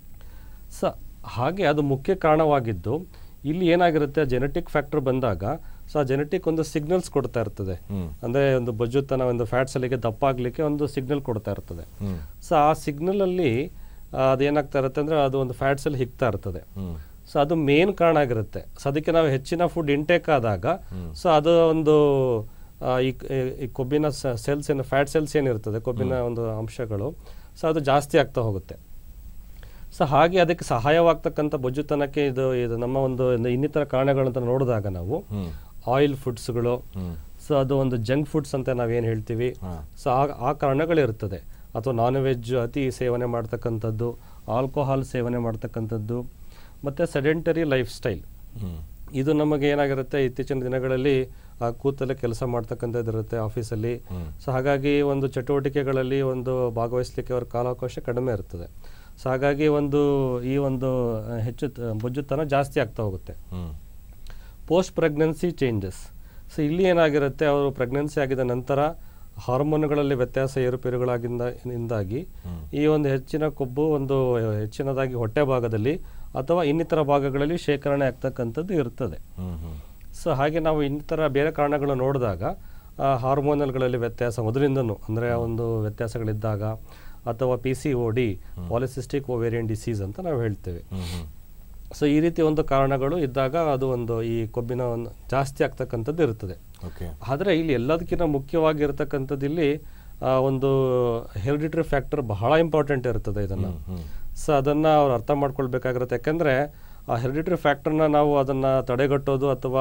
ಸ ಹಾಗೆ ಅದು ಮುಖ್ಯ ಕಾರಣವಾಗಿದ್ದು ಇಲ್ಲಿ ಏನಾಗಿರುತ್ತೆ ಜೆನೆಟಿಕ್ ಫ್ಯಾಕ್ಟರ್ ಬಂದಾಗ ಸೊ ಆ ಜೆನೆಟಿಕ್ ಒಂದು ಸಿಗ್ನಲ್ಸ್ ಕೊಡ್ತಾ ಇರ್ತದೆ ಹ್ಮ್. ಅಂದರೆ ಒಂದು ಬೊಜ್ಜುತನ ಒಂದು ಫ್ಯಾಟ್ಸ್ ಅಲ್ಲಿಗೆ ದಪ್ಪ ಆಗಲಿಕ್ಕೆ ಒಂದು ಸಿಗ್ನಲ್ ಕೊಡ್ತಾ ಇರ್ತದೆ ಹ್ಮ್ ಸೊ ಆ ಸಿಗ್ನಲಲ್ಲಿ ಅದೇನಾಗ್ತಾ ಇರುತ್ತೆ ಅಂದರೆ ಅದು ಒಂದು ಫ್ಯಾಟ್ಸಲ್ಲಿ ಹಿಗ್ತಾ ಇರ್ತದೆ ಹ್ಮ್ ಸೊ ಅದು ಮೇನ್ ಕಾರಣ ಆಗಿರುತ್ತೆ ಸೊ ಅದಕ್ಕೆ ನಾವು ಹೆಚ್ಚಿನ ಫುಡ್ ಇಂಟೇಕ್ ಆದಾಗ ಸೊ ಅದು ಒಂದು ಆ, ಈ ಈ ಕೊಬ್ಬಿನ ಸೆಲ್ಸ್ ಏನು ಫ್ಯಾಟ್ ಸೆಲ್ಸ್ ಏನಿರ್ತದೆ ಕೊಬ್ಬಿನ ಒಂದು ಅಂಶಗಳು ಸೊ ಅದು ಜಾಸ್ತಿ ಆಗ್ತಾ ಹೋಗುತ್ತೆ ಸೊ ಹಾಗೆ ಅದಕ್ಕೆ ಸಹಾಯವಾಗ್ತಕ್ಕಂಥ ಬೊಜ್ಜುತನಕ್ಕೆ ಇದು ಇದು ನಮ್ಮ ಒಂದು ಒಂದು ಇನ್ನಿತರ ಕಾರಣಗಳಂತ ನೋಡಿದಾಗ ನಾವು ಹ್ಮ್ ಆಯಿಲ್ ಫುಡ್ಸ್ಗಳು ಹ್ಮ್ ಸೊ ಅದು ಒಂದು ಜಂಕ್ ಫುಡ್ಸ್ ಅಂತ ನಾವೇನು ಹೇಳ್ತೀವಿ ಹಾ. ಸೊ ಆ ಆ ಕಾರಣಗಳಿರ್ತದೆ ಅಥವಾ ನಾನ್ ವೆಜ್ ಅತಿ ಸೇವನೆ ಮಾಡ್ತಕ್ಕಂಥದ್ದು ಆಲ್ಕೋಹಾಲ್ ಸೇವನೆ ಮಾಡ್ತಕ್ಕಂಥದ್ದು ಮತ್ತು ಸೆಡೆಂಟರಿ ಲೈಫ್ ಸ್ಟೈಲ್ ಹ್ಮ್ ಇದು ನಮಗೆ ಏನಾಗಿರುತ್ತೆ ಇತ್ತೀಚಿನ ದಿನಗಳಲ್ಲಿ ಆ ಕೂತಲ್ಲೇ ಕೆಲಸ ಮಾಡ್ತಕ್ಕಂಥದ್ದು ಇರುತ್ತೆ ಆಫೀಸಲ್ಲಿ ಸೊ ಹಾಗಾಗಿ ಒಂದು ಚಟುವಟಿಕೆಗಳಲ್ಲಿ ಒಂದು ಭಾಗವಹಿಸಲಿಕ್ಕೆ ಅವ್ರ ಕಾಲಾವಕಾಶ ಕಡಿಮೆ ಇರ್ತದೆ ಸೊ ಹಾಗಾಗಿ ಒಂದು ಈ ಒಂದು ಆ, ಹೆಚ್ಚು ತ- ಬೊಜ್ಜುತನ ಜಾಸ್ತಿ ಆಗ್ತಾ ಹೋಗುತ್ತೆ hmm post pregnancy changes so ಇಲ್ಲಿ ಏನಾಗಿರುತ್ತೆ ಅವರು ಪ್ರೆಗ್ನೆನ್ಸಿ ಆಗಿದ ನಂತರ ಹಾರ್ಮೋನ್ಗಳಲ್ಲಿ ವ್ಯತ್ಯಾಸ ಏರುಪೇರುಗಳಾಗಿಂದ ಇಂದಾಗಿ ಈ ಒಂದು ಹೆಚ್ಚಿನ ಕೊಬ್ಬು ಒಂದು ಹೆಚ್ಚಿನದಾಗಿ ಹೊಟ್ಟೆ ಭಾಗದಲ್ಲಿ ಅಥವಾ ಇನ್ನಿತರ ಭಾಗಗಳಲ್ಲಿ ಶೇಖರಣೆ ಆಗ್ತಕ್ಕಂಥದ್ದು ಇರ್ತದೆ ಹ್ಮ್ ಹ್ಮ್ ಸೊ ಹಾಗೆ ನಾವು ಇನ್ನಿತರ ಬೇರೆ ಕಾರಣಗಳು ನೋಡಿದಾಗ ಆ, ಹಾರ್ಮೋನಲ್ಗಳಲ್ಲಿ ವ್ಯತ್ಯಾಸ ಮೊದಲಿಂದನೂ ಅಂದರೆ ಒಂದು ವ್ಯತ್ಯಾಸಗಳಿದ್ದಾಗ ಅಥವಾ P C O D polycystic ovarian disease ಅಂತ ನಾವು ಹೇಳ್ತೇವೆ ಹ್ಮ್ ಹ್ಮ್ ಸೊ ಈ ರೀತಿ ಒಂದು ಕಾರಣಗಳು ಇದ್ದಾಗ ಅದು ಒಂದು ಈ ಕೊಬ್ಬಿನ ಒಂದು ಜಾಸ್ತಿ ಆಗ್ತಕ್ಕಂಥದ್ದು ಇರ್ತದೆ ಓಕೆ ಆದರೆ ಇಲ್ಲಿ ಎಲ್ಲದಕ್ಕಿಂತ ಮುಖ್ಯವಾಗಿರ್ತಕ್ಕಂಥದ್ದು ಇಲ್ಲಿ ಆ, ಒಂದು ಹೆರಿಡಿಟರಿ ಫ್ಯಾಕ್ಟರ್ ಬಹಳ ಇಂಪಾರ್ಟೆಂಟ್ ಇರ್ತದೆ ಇದನ್ನು ಹ್ಮ್ ಸೊ ಅದನ್ನು ಅವ್ರು ಅರ್ಥ ಮಾಡ್ಕೊಳ್ಬೇಕಾಗಿರುತ್ತೆ ಯಾಕೆಂದರೆ ಆ ಹೆರಿಡಿಟರಿ ಫ್ಯಾಕ್ಟರ್ನ ನಾವು ಅದನ್ನು ತಡೆಗಟ್ಟೋದು ಅಥವಾ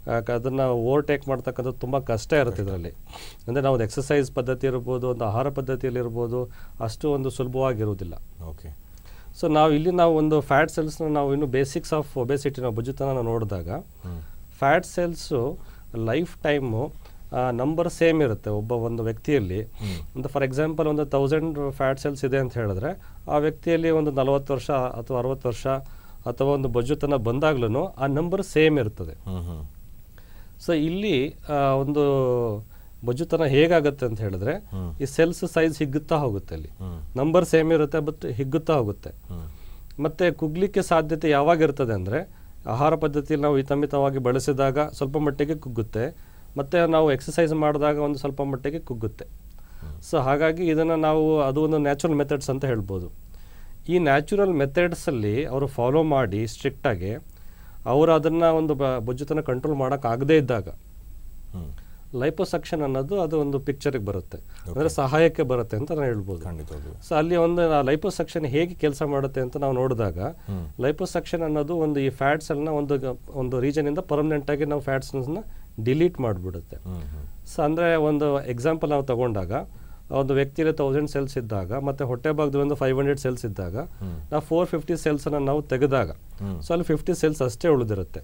ಅದನ್ನು ಓವರ್ಟೇಕ್ ಮಾಡ್ತಕ್ಕಂಥದ್ದು ತುಂಬ ಕಷ್ಟ ಇರುತ್ತೆ ಇದರಲ್ಲಿ ಅಂದರೆ ನಾವು ಒಂದು ಎಕ್ಸಸೈಸ್ ಪದ್ಧತಿ ಇರ್ಬೋದು ಒಂದು ಆಹಾರ ಪದ್ಧತಿಯಲ್ಲಿ ಇರ್ಬೋದು ಅಷ್ಟು ಒಂದು ಸುಲಭವಾಗಿರುವುದಿಲ್ಲ ಓಕೆ ಸೊ ನಾವು ಇಲ್ಲಿ ನಾವು ಒಂದು ಫ್ಯಾಟ್ ಸೆಲ್ಸ್ನ ನಾವು ಇನ್ನು ಬೇಸಿಕ್ಸ್ ಆಫ್ ಒಬೆಸಿಟಿ ನಾವು ಬುಜ್ಜುತನ ನಾವು ನೋಡಿದಾಗ fat cells life time number same ಇರುತ್ತೆ ಒಬ್ಬ ಒಂದು ವ್ಯಕ್ತಿಯಲ್ಲಿ ಒಂದು ಫಾರ್ ಎಕ್ಸಾಂಪಲ್ ಒಂದು ತೌಸಂಡ್ ಫ್ಯಾಟ್ ಸೆಲ್ಸ್ ಇದೆ ಅಂತ ಹೇಳಿದ್ರೆ ಆ ವ್ಯಕ್ತಿಯಲ್ಲಿ ಒಂದು ನಲವತ್ತು ವರ್ಷ ಅಥವಾ ಅರವತ್ತು ವರ್ಷ ಅಥವಾ ಒಂದು ಬೊಜ್ಜುತನ ಬಂದಾಗ್ಲೂ ಆ ನಂಬರ್ ಸೇಮ್ ಇರ್ತದೆ ಹ್ಞೂ ಹ್ಞೂ ಸೊ ಇಲ್ಲಿ ಆ, ಒಂದು ಬೊಜ್ಜುತನ ಹೇಗಾಗುತ್ತೆ ಅಂತ ಹೇಳಿದ್ರೆ ಈ ಸೆಲ್ಸ್ ಸೈಜ್ ಹಿಗ್ಗುತ್ತಾ ಹೋಗುತ್ತೆ ಅಲ್ಲಿ ನಂಬರ್ ಸೇಮ್ ಇರುತ್ತೆ ಬಟ್ ಹಿಗ್ಗುತ್ತಾ ಹೋಗುತ್ತೆ ಮತ್ತೆ ಕುಗ್ಲಿಕ್ಕೆ ಸಾಧ್ಯತೆ ಯಾವಾಗ ಇರ್ತದೆ ಅಂದರೆ ಆಹಾರ ಪದ್ಧತಿಯಲ್ಲಿ ನಾವು ಹಿತಮಿತವಾಗಿ ಬಳಸಿದಾಗ ಸ್ವಲ್ಪ ಮಟ್ಟಿಗೆ ಕುಗ್ಗುತ್ತೆ ಮತ್ತು ನಾವು ಎಕ್ಸಸೈಸ್ ಮಾಡಿದಾಗ ಒಂದು ಸ್ವಲ್ಪ ಮಟ್ಟಿಗೆ ಕುಗ್ಗುತ್ತೆ ಸೊ ಹಾಗಾಗಿ ಇದನ್ನು ನಾವು ಅದು ಒಂದು ನ್ಯಾಚುರಲ್ ಮೆಥಡ್ಸ್ ಅಂತ ಹೇಳ್ಬೋದು ಈ ನ್ಯಾಚುರಲ್ ಮೆಥಡ್ಸಲ್ಲಿ ಅವರು ಫಾಲೋ ಮಾಡಿ ಸ್ಟ್ರಿಕ್ಟಾಗಿ ಅವರು ಅದನ್ನು ಒಂದು ಬ- ಬೊಜ್ಜುತನ ಕಂಟ್ರೋಲ್ ಮಾಡೋಕ್ಕಾಗದೇ ಇದ್ದಾಗ ಹ್ಞೂ ಲೈಪೋಸಕ್ಷನ್ ಅನ್ನೋದು ಅದು ಒಂದು ಪಿಕ್ಚರಿಗೆ ಬರುತ್ತೆ ಅಂದರೆ ಸಹಾಯಕ್ಕೆ ಬರುತ್ತೆ ಅಂತ ನಾನು ಹೇಳ್ಬೋದು ಖಂಡಿತವಾಗ್ಲೂ ಸೊ ಅಲ್ಲಿ ಒಂದು ಲೈಪೋಸಕ್ಷನ್ ಹೇಗೆ ಕೆಲಸ ಮಾಡುತ್ತೆ ಅಂತ ನಾವು ನೋಡಿದಾಗ ಲೈಪೋಸಕ್ಷನ್ ಅನ್ನೋದು ಒಂದು ಈ ಫ್ಯಾಟ್ಸನ್ನ ಒಂದು ಗ- ಒಂದು ರೀಜನಿಂದ ಪರ್ಮನೆಂಟ್ ಆಗಿ ನಾವು ಫ್ಯಾಟ್ಸ್ನ ಡಿಲೀಟ್ ಮಾಡಿಬಿಡುತ್ತೆ ಹ್ಞೂ ಹ್ಞೂ ಸೊ ಅಂದರೆ ಒಂದು ಎಕ್ಸಾಂಪಲ್ ನಾವು ತಗೊಂಡಾಗ ಒಂದು ವ್ಯಕ್ತಿಯಲ್ಲಿ ತೌಸಂಡ್ ಸೆಲ್ಸ್ ಇದ್ದಾಗ ಮತ್ತು ಹೊಟ್ಟೆ ಭಾಗದಲ್ಲಿ ಒಂದು ಫೈವ್ ಹಂಡ್ರೆಡ್ ಸೆಲ್ಸ್ ಇದ್ದಾಗ ನಾವು ಫೋರ್ ಫಿಫ್ಟಿ ಸೆಲ್ಸನ್ನು ನಾವು ತೆಗೆದಾಗ ಸೊ ಅಲ್ಲಿ ಫಿಫ್ಟಿ ಸೆಲ್ಸ್ ಅಷ್ಟೇ ಉಳಿದಿರುತ್ತೆ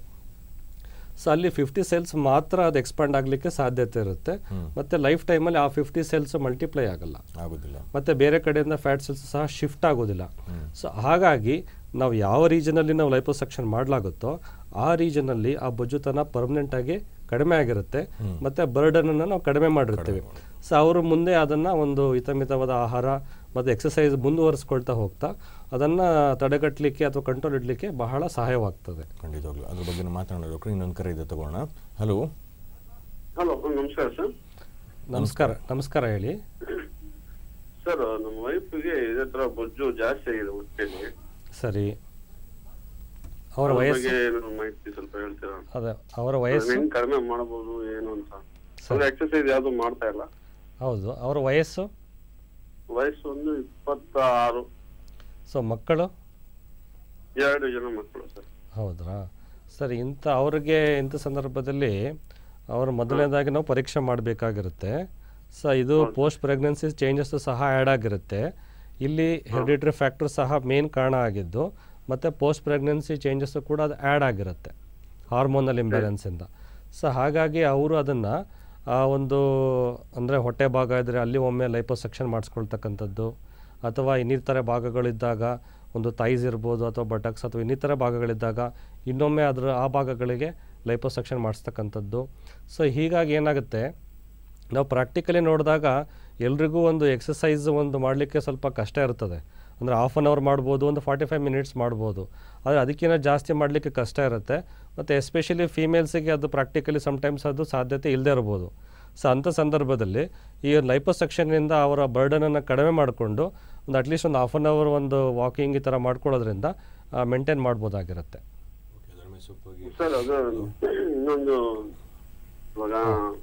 ಸೊ ಅಲ್ಲಿ ಫಿಫ್ಟಿ ಸೆಲ್ಸ್ ಮಾತ್ರ ಅದು ಎಕ್ಸ್ಪಾಂಡ್ ಆಗಲಿಕ್ಕೆ ಸಾಧ್ಯತೆ ಇರುತ್ತೆ ಮತ್ತು ಲೈಫ್ ಟೈಮಲ್ಲಿ ಆ ಫಿಫ್ಟಿ ಸೆಲ್ಸ್ ಮಲ್ಟಿಪ್ಲೈ ಆಗಲ್ಲ ಆಗೋದಿಲ್ಲ ಮತ್ತು ಬೇರೆ ಕಡೆಯಿಂದ ಫ್ಯಾಟ್ ಸೆಲ್ಸ್ ಸಹ ಶಿಫ್ಟ್ ಆಗೋದಿಲ್ಲ ಸೊ ಹಾಗಾಗಿ ನಾವು ಯಾವ ರೀಜನಲ್ಲಿ ನಾವು ಲೈಪೋಸಕ್ಷನ್ ಮಾಡಲಾಗುತ್ತೋ ಆ ರೀಜನಲ್ಲಿ ಆ ಬೊಜ್ಜುತನ ಪರ್ಮನೆಂಟ್ ಆಗಿ ಕಡಿಮೆ ಆಗಿರುತ್ತೆ ಮತ್ತು ಬರ್ಡನನ್ನು ನಾವು ಕಡಿಮೆ ಮಾಡಿರ್ತೀವಿ ಸೊ ಅವರು ಮುಂದೆ ಅದನ್ನು ಒಂದು ಹಿತಮಿತವಾದ ಆಹಾರ ಮತ್ತು ಎಕ್ಸಸೈಸ್ ಮುಂದುವರಿಸ್ಕೊಳ್ತಾ ಹೋಗ್ತಾ ಅದನ್ನು ತಡೆಗಟ್ಟಲಿಕ್ಕೆ ಅಥವಾ ಕಂಟ್ರೋಲ್ ಇಡಲಿಕ್ಕೆ ಬಹಳ ಸಹಾಯವಾಗ್ತದೆ ಖಂಡಿತವಾಗ್ಲೂ ಅದ್ರ ಬಗ್ಗೆ ಮಾತನಾಡೋಕೆ ಇನ್ನೊಂದು ಕರೆ ಇದೆ ತಗೋಣ ಹಲೋ ಹಲೋ ನಮಸ್ಕಾರ ಸರ್ ನಮಸ್ಕಾರ ನಮಸ್ಕಾರ ಹೇಳಿ ಸರ್ ನಮ್ಮ ವೈಫ್ಗೆ ಇದೇ ತರ ಬೊಜ್ಜು ಜಾಸ್ತಿ ಆಗಿದೆ ಹೊಟ್ಟೆಲಿ ಸರಿ ಅವರ ಅದ್ರ ವಯಸ್ಸು ಬಗ್ಗೆ ಏನು ಮಾಹಿತಿ ಸ್ವಲ್ಪ ಹೇಳ್ತೀರಾ ಅದೇ ಅವರ ಅದನ್ನ ವಯಸ್ಸು ಹೆಂಗ್ ಕಡಿಮೆ ಮಾಡಬಹುದು ಏನು ಅಂತ ಅಂದ್ರೆ ಎಕ್ಸರ್ಸೈಸ್ ಯಾವ್ದು ಮಾಡ್ತಾ ಇಲ್ಲ ಹೌದು ಅವರ ವಯಸ್ಸು ವಯಸ್ಸು ಒಂದು ಇಪ್ಪತ್ತಾರು ಸೊ ಮಕ್ಕಳು ಎರಡು ಜನ ಮಕ್ಕಳು ಸರ್ ಹೌದ್ರಾ ಸರಿ ಇಂಥ ಅವ್ರಿಗೆ ಇಂಥ ಸಂದರ್ಭದಲ್ಲಿ ಅವರು ಮೊದಲನೇದಾಗಿ ನಾವು ಪರೀಕ್ಷೆ ಮಾಡಬೇಕಾಗಿರುತ್ತೆ ಸೊ ಇದು ಪೋಸ್ಟ್ ಪ್ರೆಗ್ನೆನ್ಸಿ ಚೇಂಜಸ್ ಸಹ ಆ್ಯಡ್ ಆಗಿರುತ್ತೆ ಇಲ್ಲಿ ಹೆರಿಡಿಟ್ರಿ ಫ್ಯಾಕ್ಟರ್ ಸಹ ಮೇನ್ ಕಾರಣ ಆಗಿದ್ದು ಮತ್ತು ಪೋಸ್ಟ್ ಪ್ರೆಗ್ನೆನ್ಸಿ ಚೇಂಜಸ್ ಕೂಡ ಅದು ಆ್ಯಡ್ ಆಗಿರುತ್ತೆ ಹಾರ್ಮೋನಲ್ ಇಂಬ್ಯಾಲೆನ್ಸಿಂದ ಸೊ ಹಾಗಾಗಿ ಅವರು ಅದನ್ನು ಒಂದು ಅಂದರೆ ಹೊಟ್ಟೆ ಭಾಗ ಇದ್ದರೆ ಅಲ್ಲಿ ಒಮ್ಮೆ ಲೈಪೋಸೆಕ್ಷನ್ ಮಾಡಿಸ್ಕೊಳ್ತಕ್ಕಂಥದ್ದು ಅಥವಾ ಇನ್ನಿತರ ಭಾಗಗಳಿದ್ದಾಗ ಒಂದು ತೈಸ್ ಇರ್ಬೋದು ಅಥವಾ ಬಟಕ್ಸ್ ಅಥವಾ ಇನ್ನಿತರ ಭಾಗಗಳಿದ್ದಾಗ ಇನ್ನೊಮ್ಮೆ ಅದರ ಆ ಭಾಗಗಳಿಗೆ ಲೈಪೋಸೆಕ್ಷನ್ ಮಾಡಿಸ್ತಕ್ಕಂಥದ್ದು ಸೊ ಹೀಗಾಗಿ ಏನಾಗುತ್ತೆ ನಾವು ಪ್ರಾಕ್ಟಿಕಲಿ ನೋಡಿದಾಗ ಎಲ್ರಿಗೂ ಒಂದು ಎಕ್ಸಸೈಸ್ ಒಂದು ಮಾಡಲಿಕ್ಕೆ ಸ್ವಲ್ಪ ಕಷ್ಟ ಇರ್ತದೆ ಅಂದರೆ ಹಾಫ್ ಆನ್ ಅವರ್ ಮಾಡ್ಬೋದು ಒಂದು ಫಾರ್ಟಿ ಫೈವ್ ಮಿನಿಟ್ಸ್ ಮಾಡ್ಬೋದು ಆದರೆ ಅದಕ್ಕಿಂತ ಜಾಸ್ತಿ ಮಾಡಲಿಕ್ಕೆ ಕಷ್ಟ ಇರುತ್ತೆ ಮತ್ತು ಎಸ್ಪೆಷಲಿ ಫೀಮೇಲ್ಸಿಗೆ ಅದು ಪ್ರಾಕ್ಟಿಕಲಿ ಸಮ್ಟೈಮ್ಸ್ ಅದು ಸಾಧ್ಯತೆ ಇಲ್ಲದೆ ಇರ್ಬೋದು ಸೊ ಅಂಥ ಸಂದರ್ಭದಲ್ಲಿ ಈ ಲೈಪೋಸೆಕ್ಷನ್ನಿಂದ ಅವರ ಬರ್ಡನನ್ನು ಕಡಿಮೆ ಮಾಡಿಕೊಂಡು ಒಂದು ಅಟ್ಲೀಸ್ಟ್ ಒಂದು ಹಾಫ್ ಆನ್ ಅವರ್ ಒಂದು ವಾಕಿಂಗ್ ಈ ಥರ ಮಾಡ್ಕೊಳ್ಳೋದ್ರಿಂದ ಮೇಂಟೈನ್ ಮಾಡ್ಬೋದಾಗಿರುತ್ತೆ ಸರ್ ಅದು ಇನ್ನೊಂದು ಇವಾಗ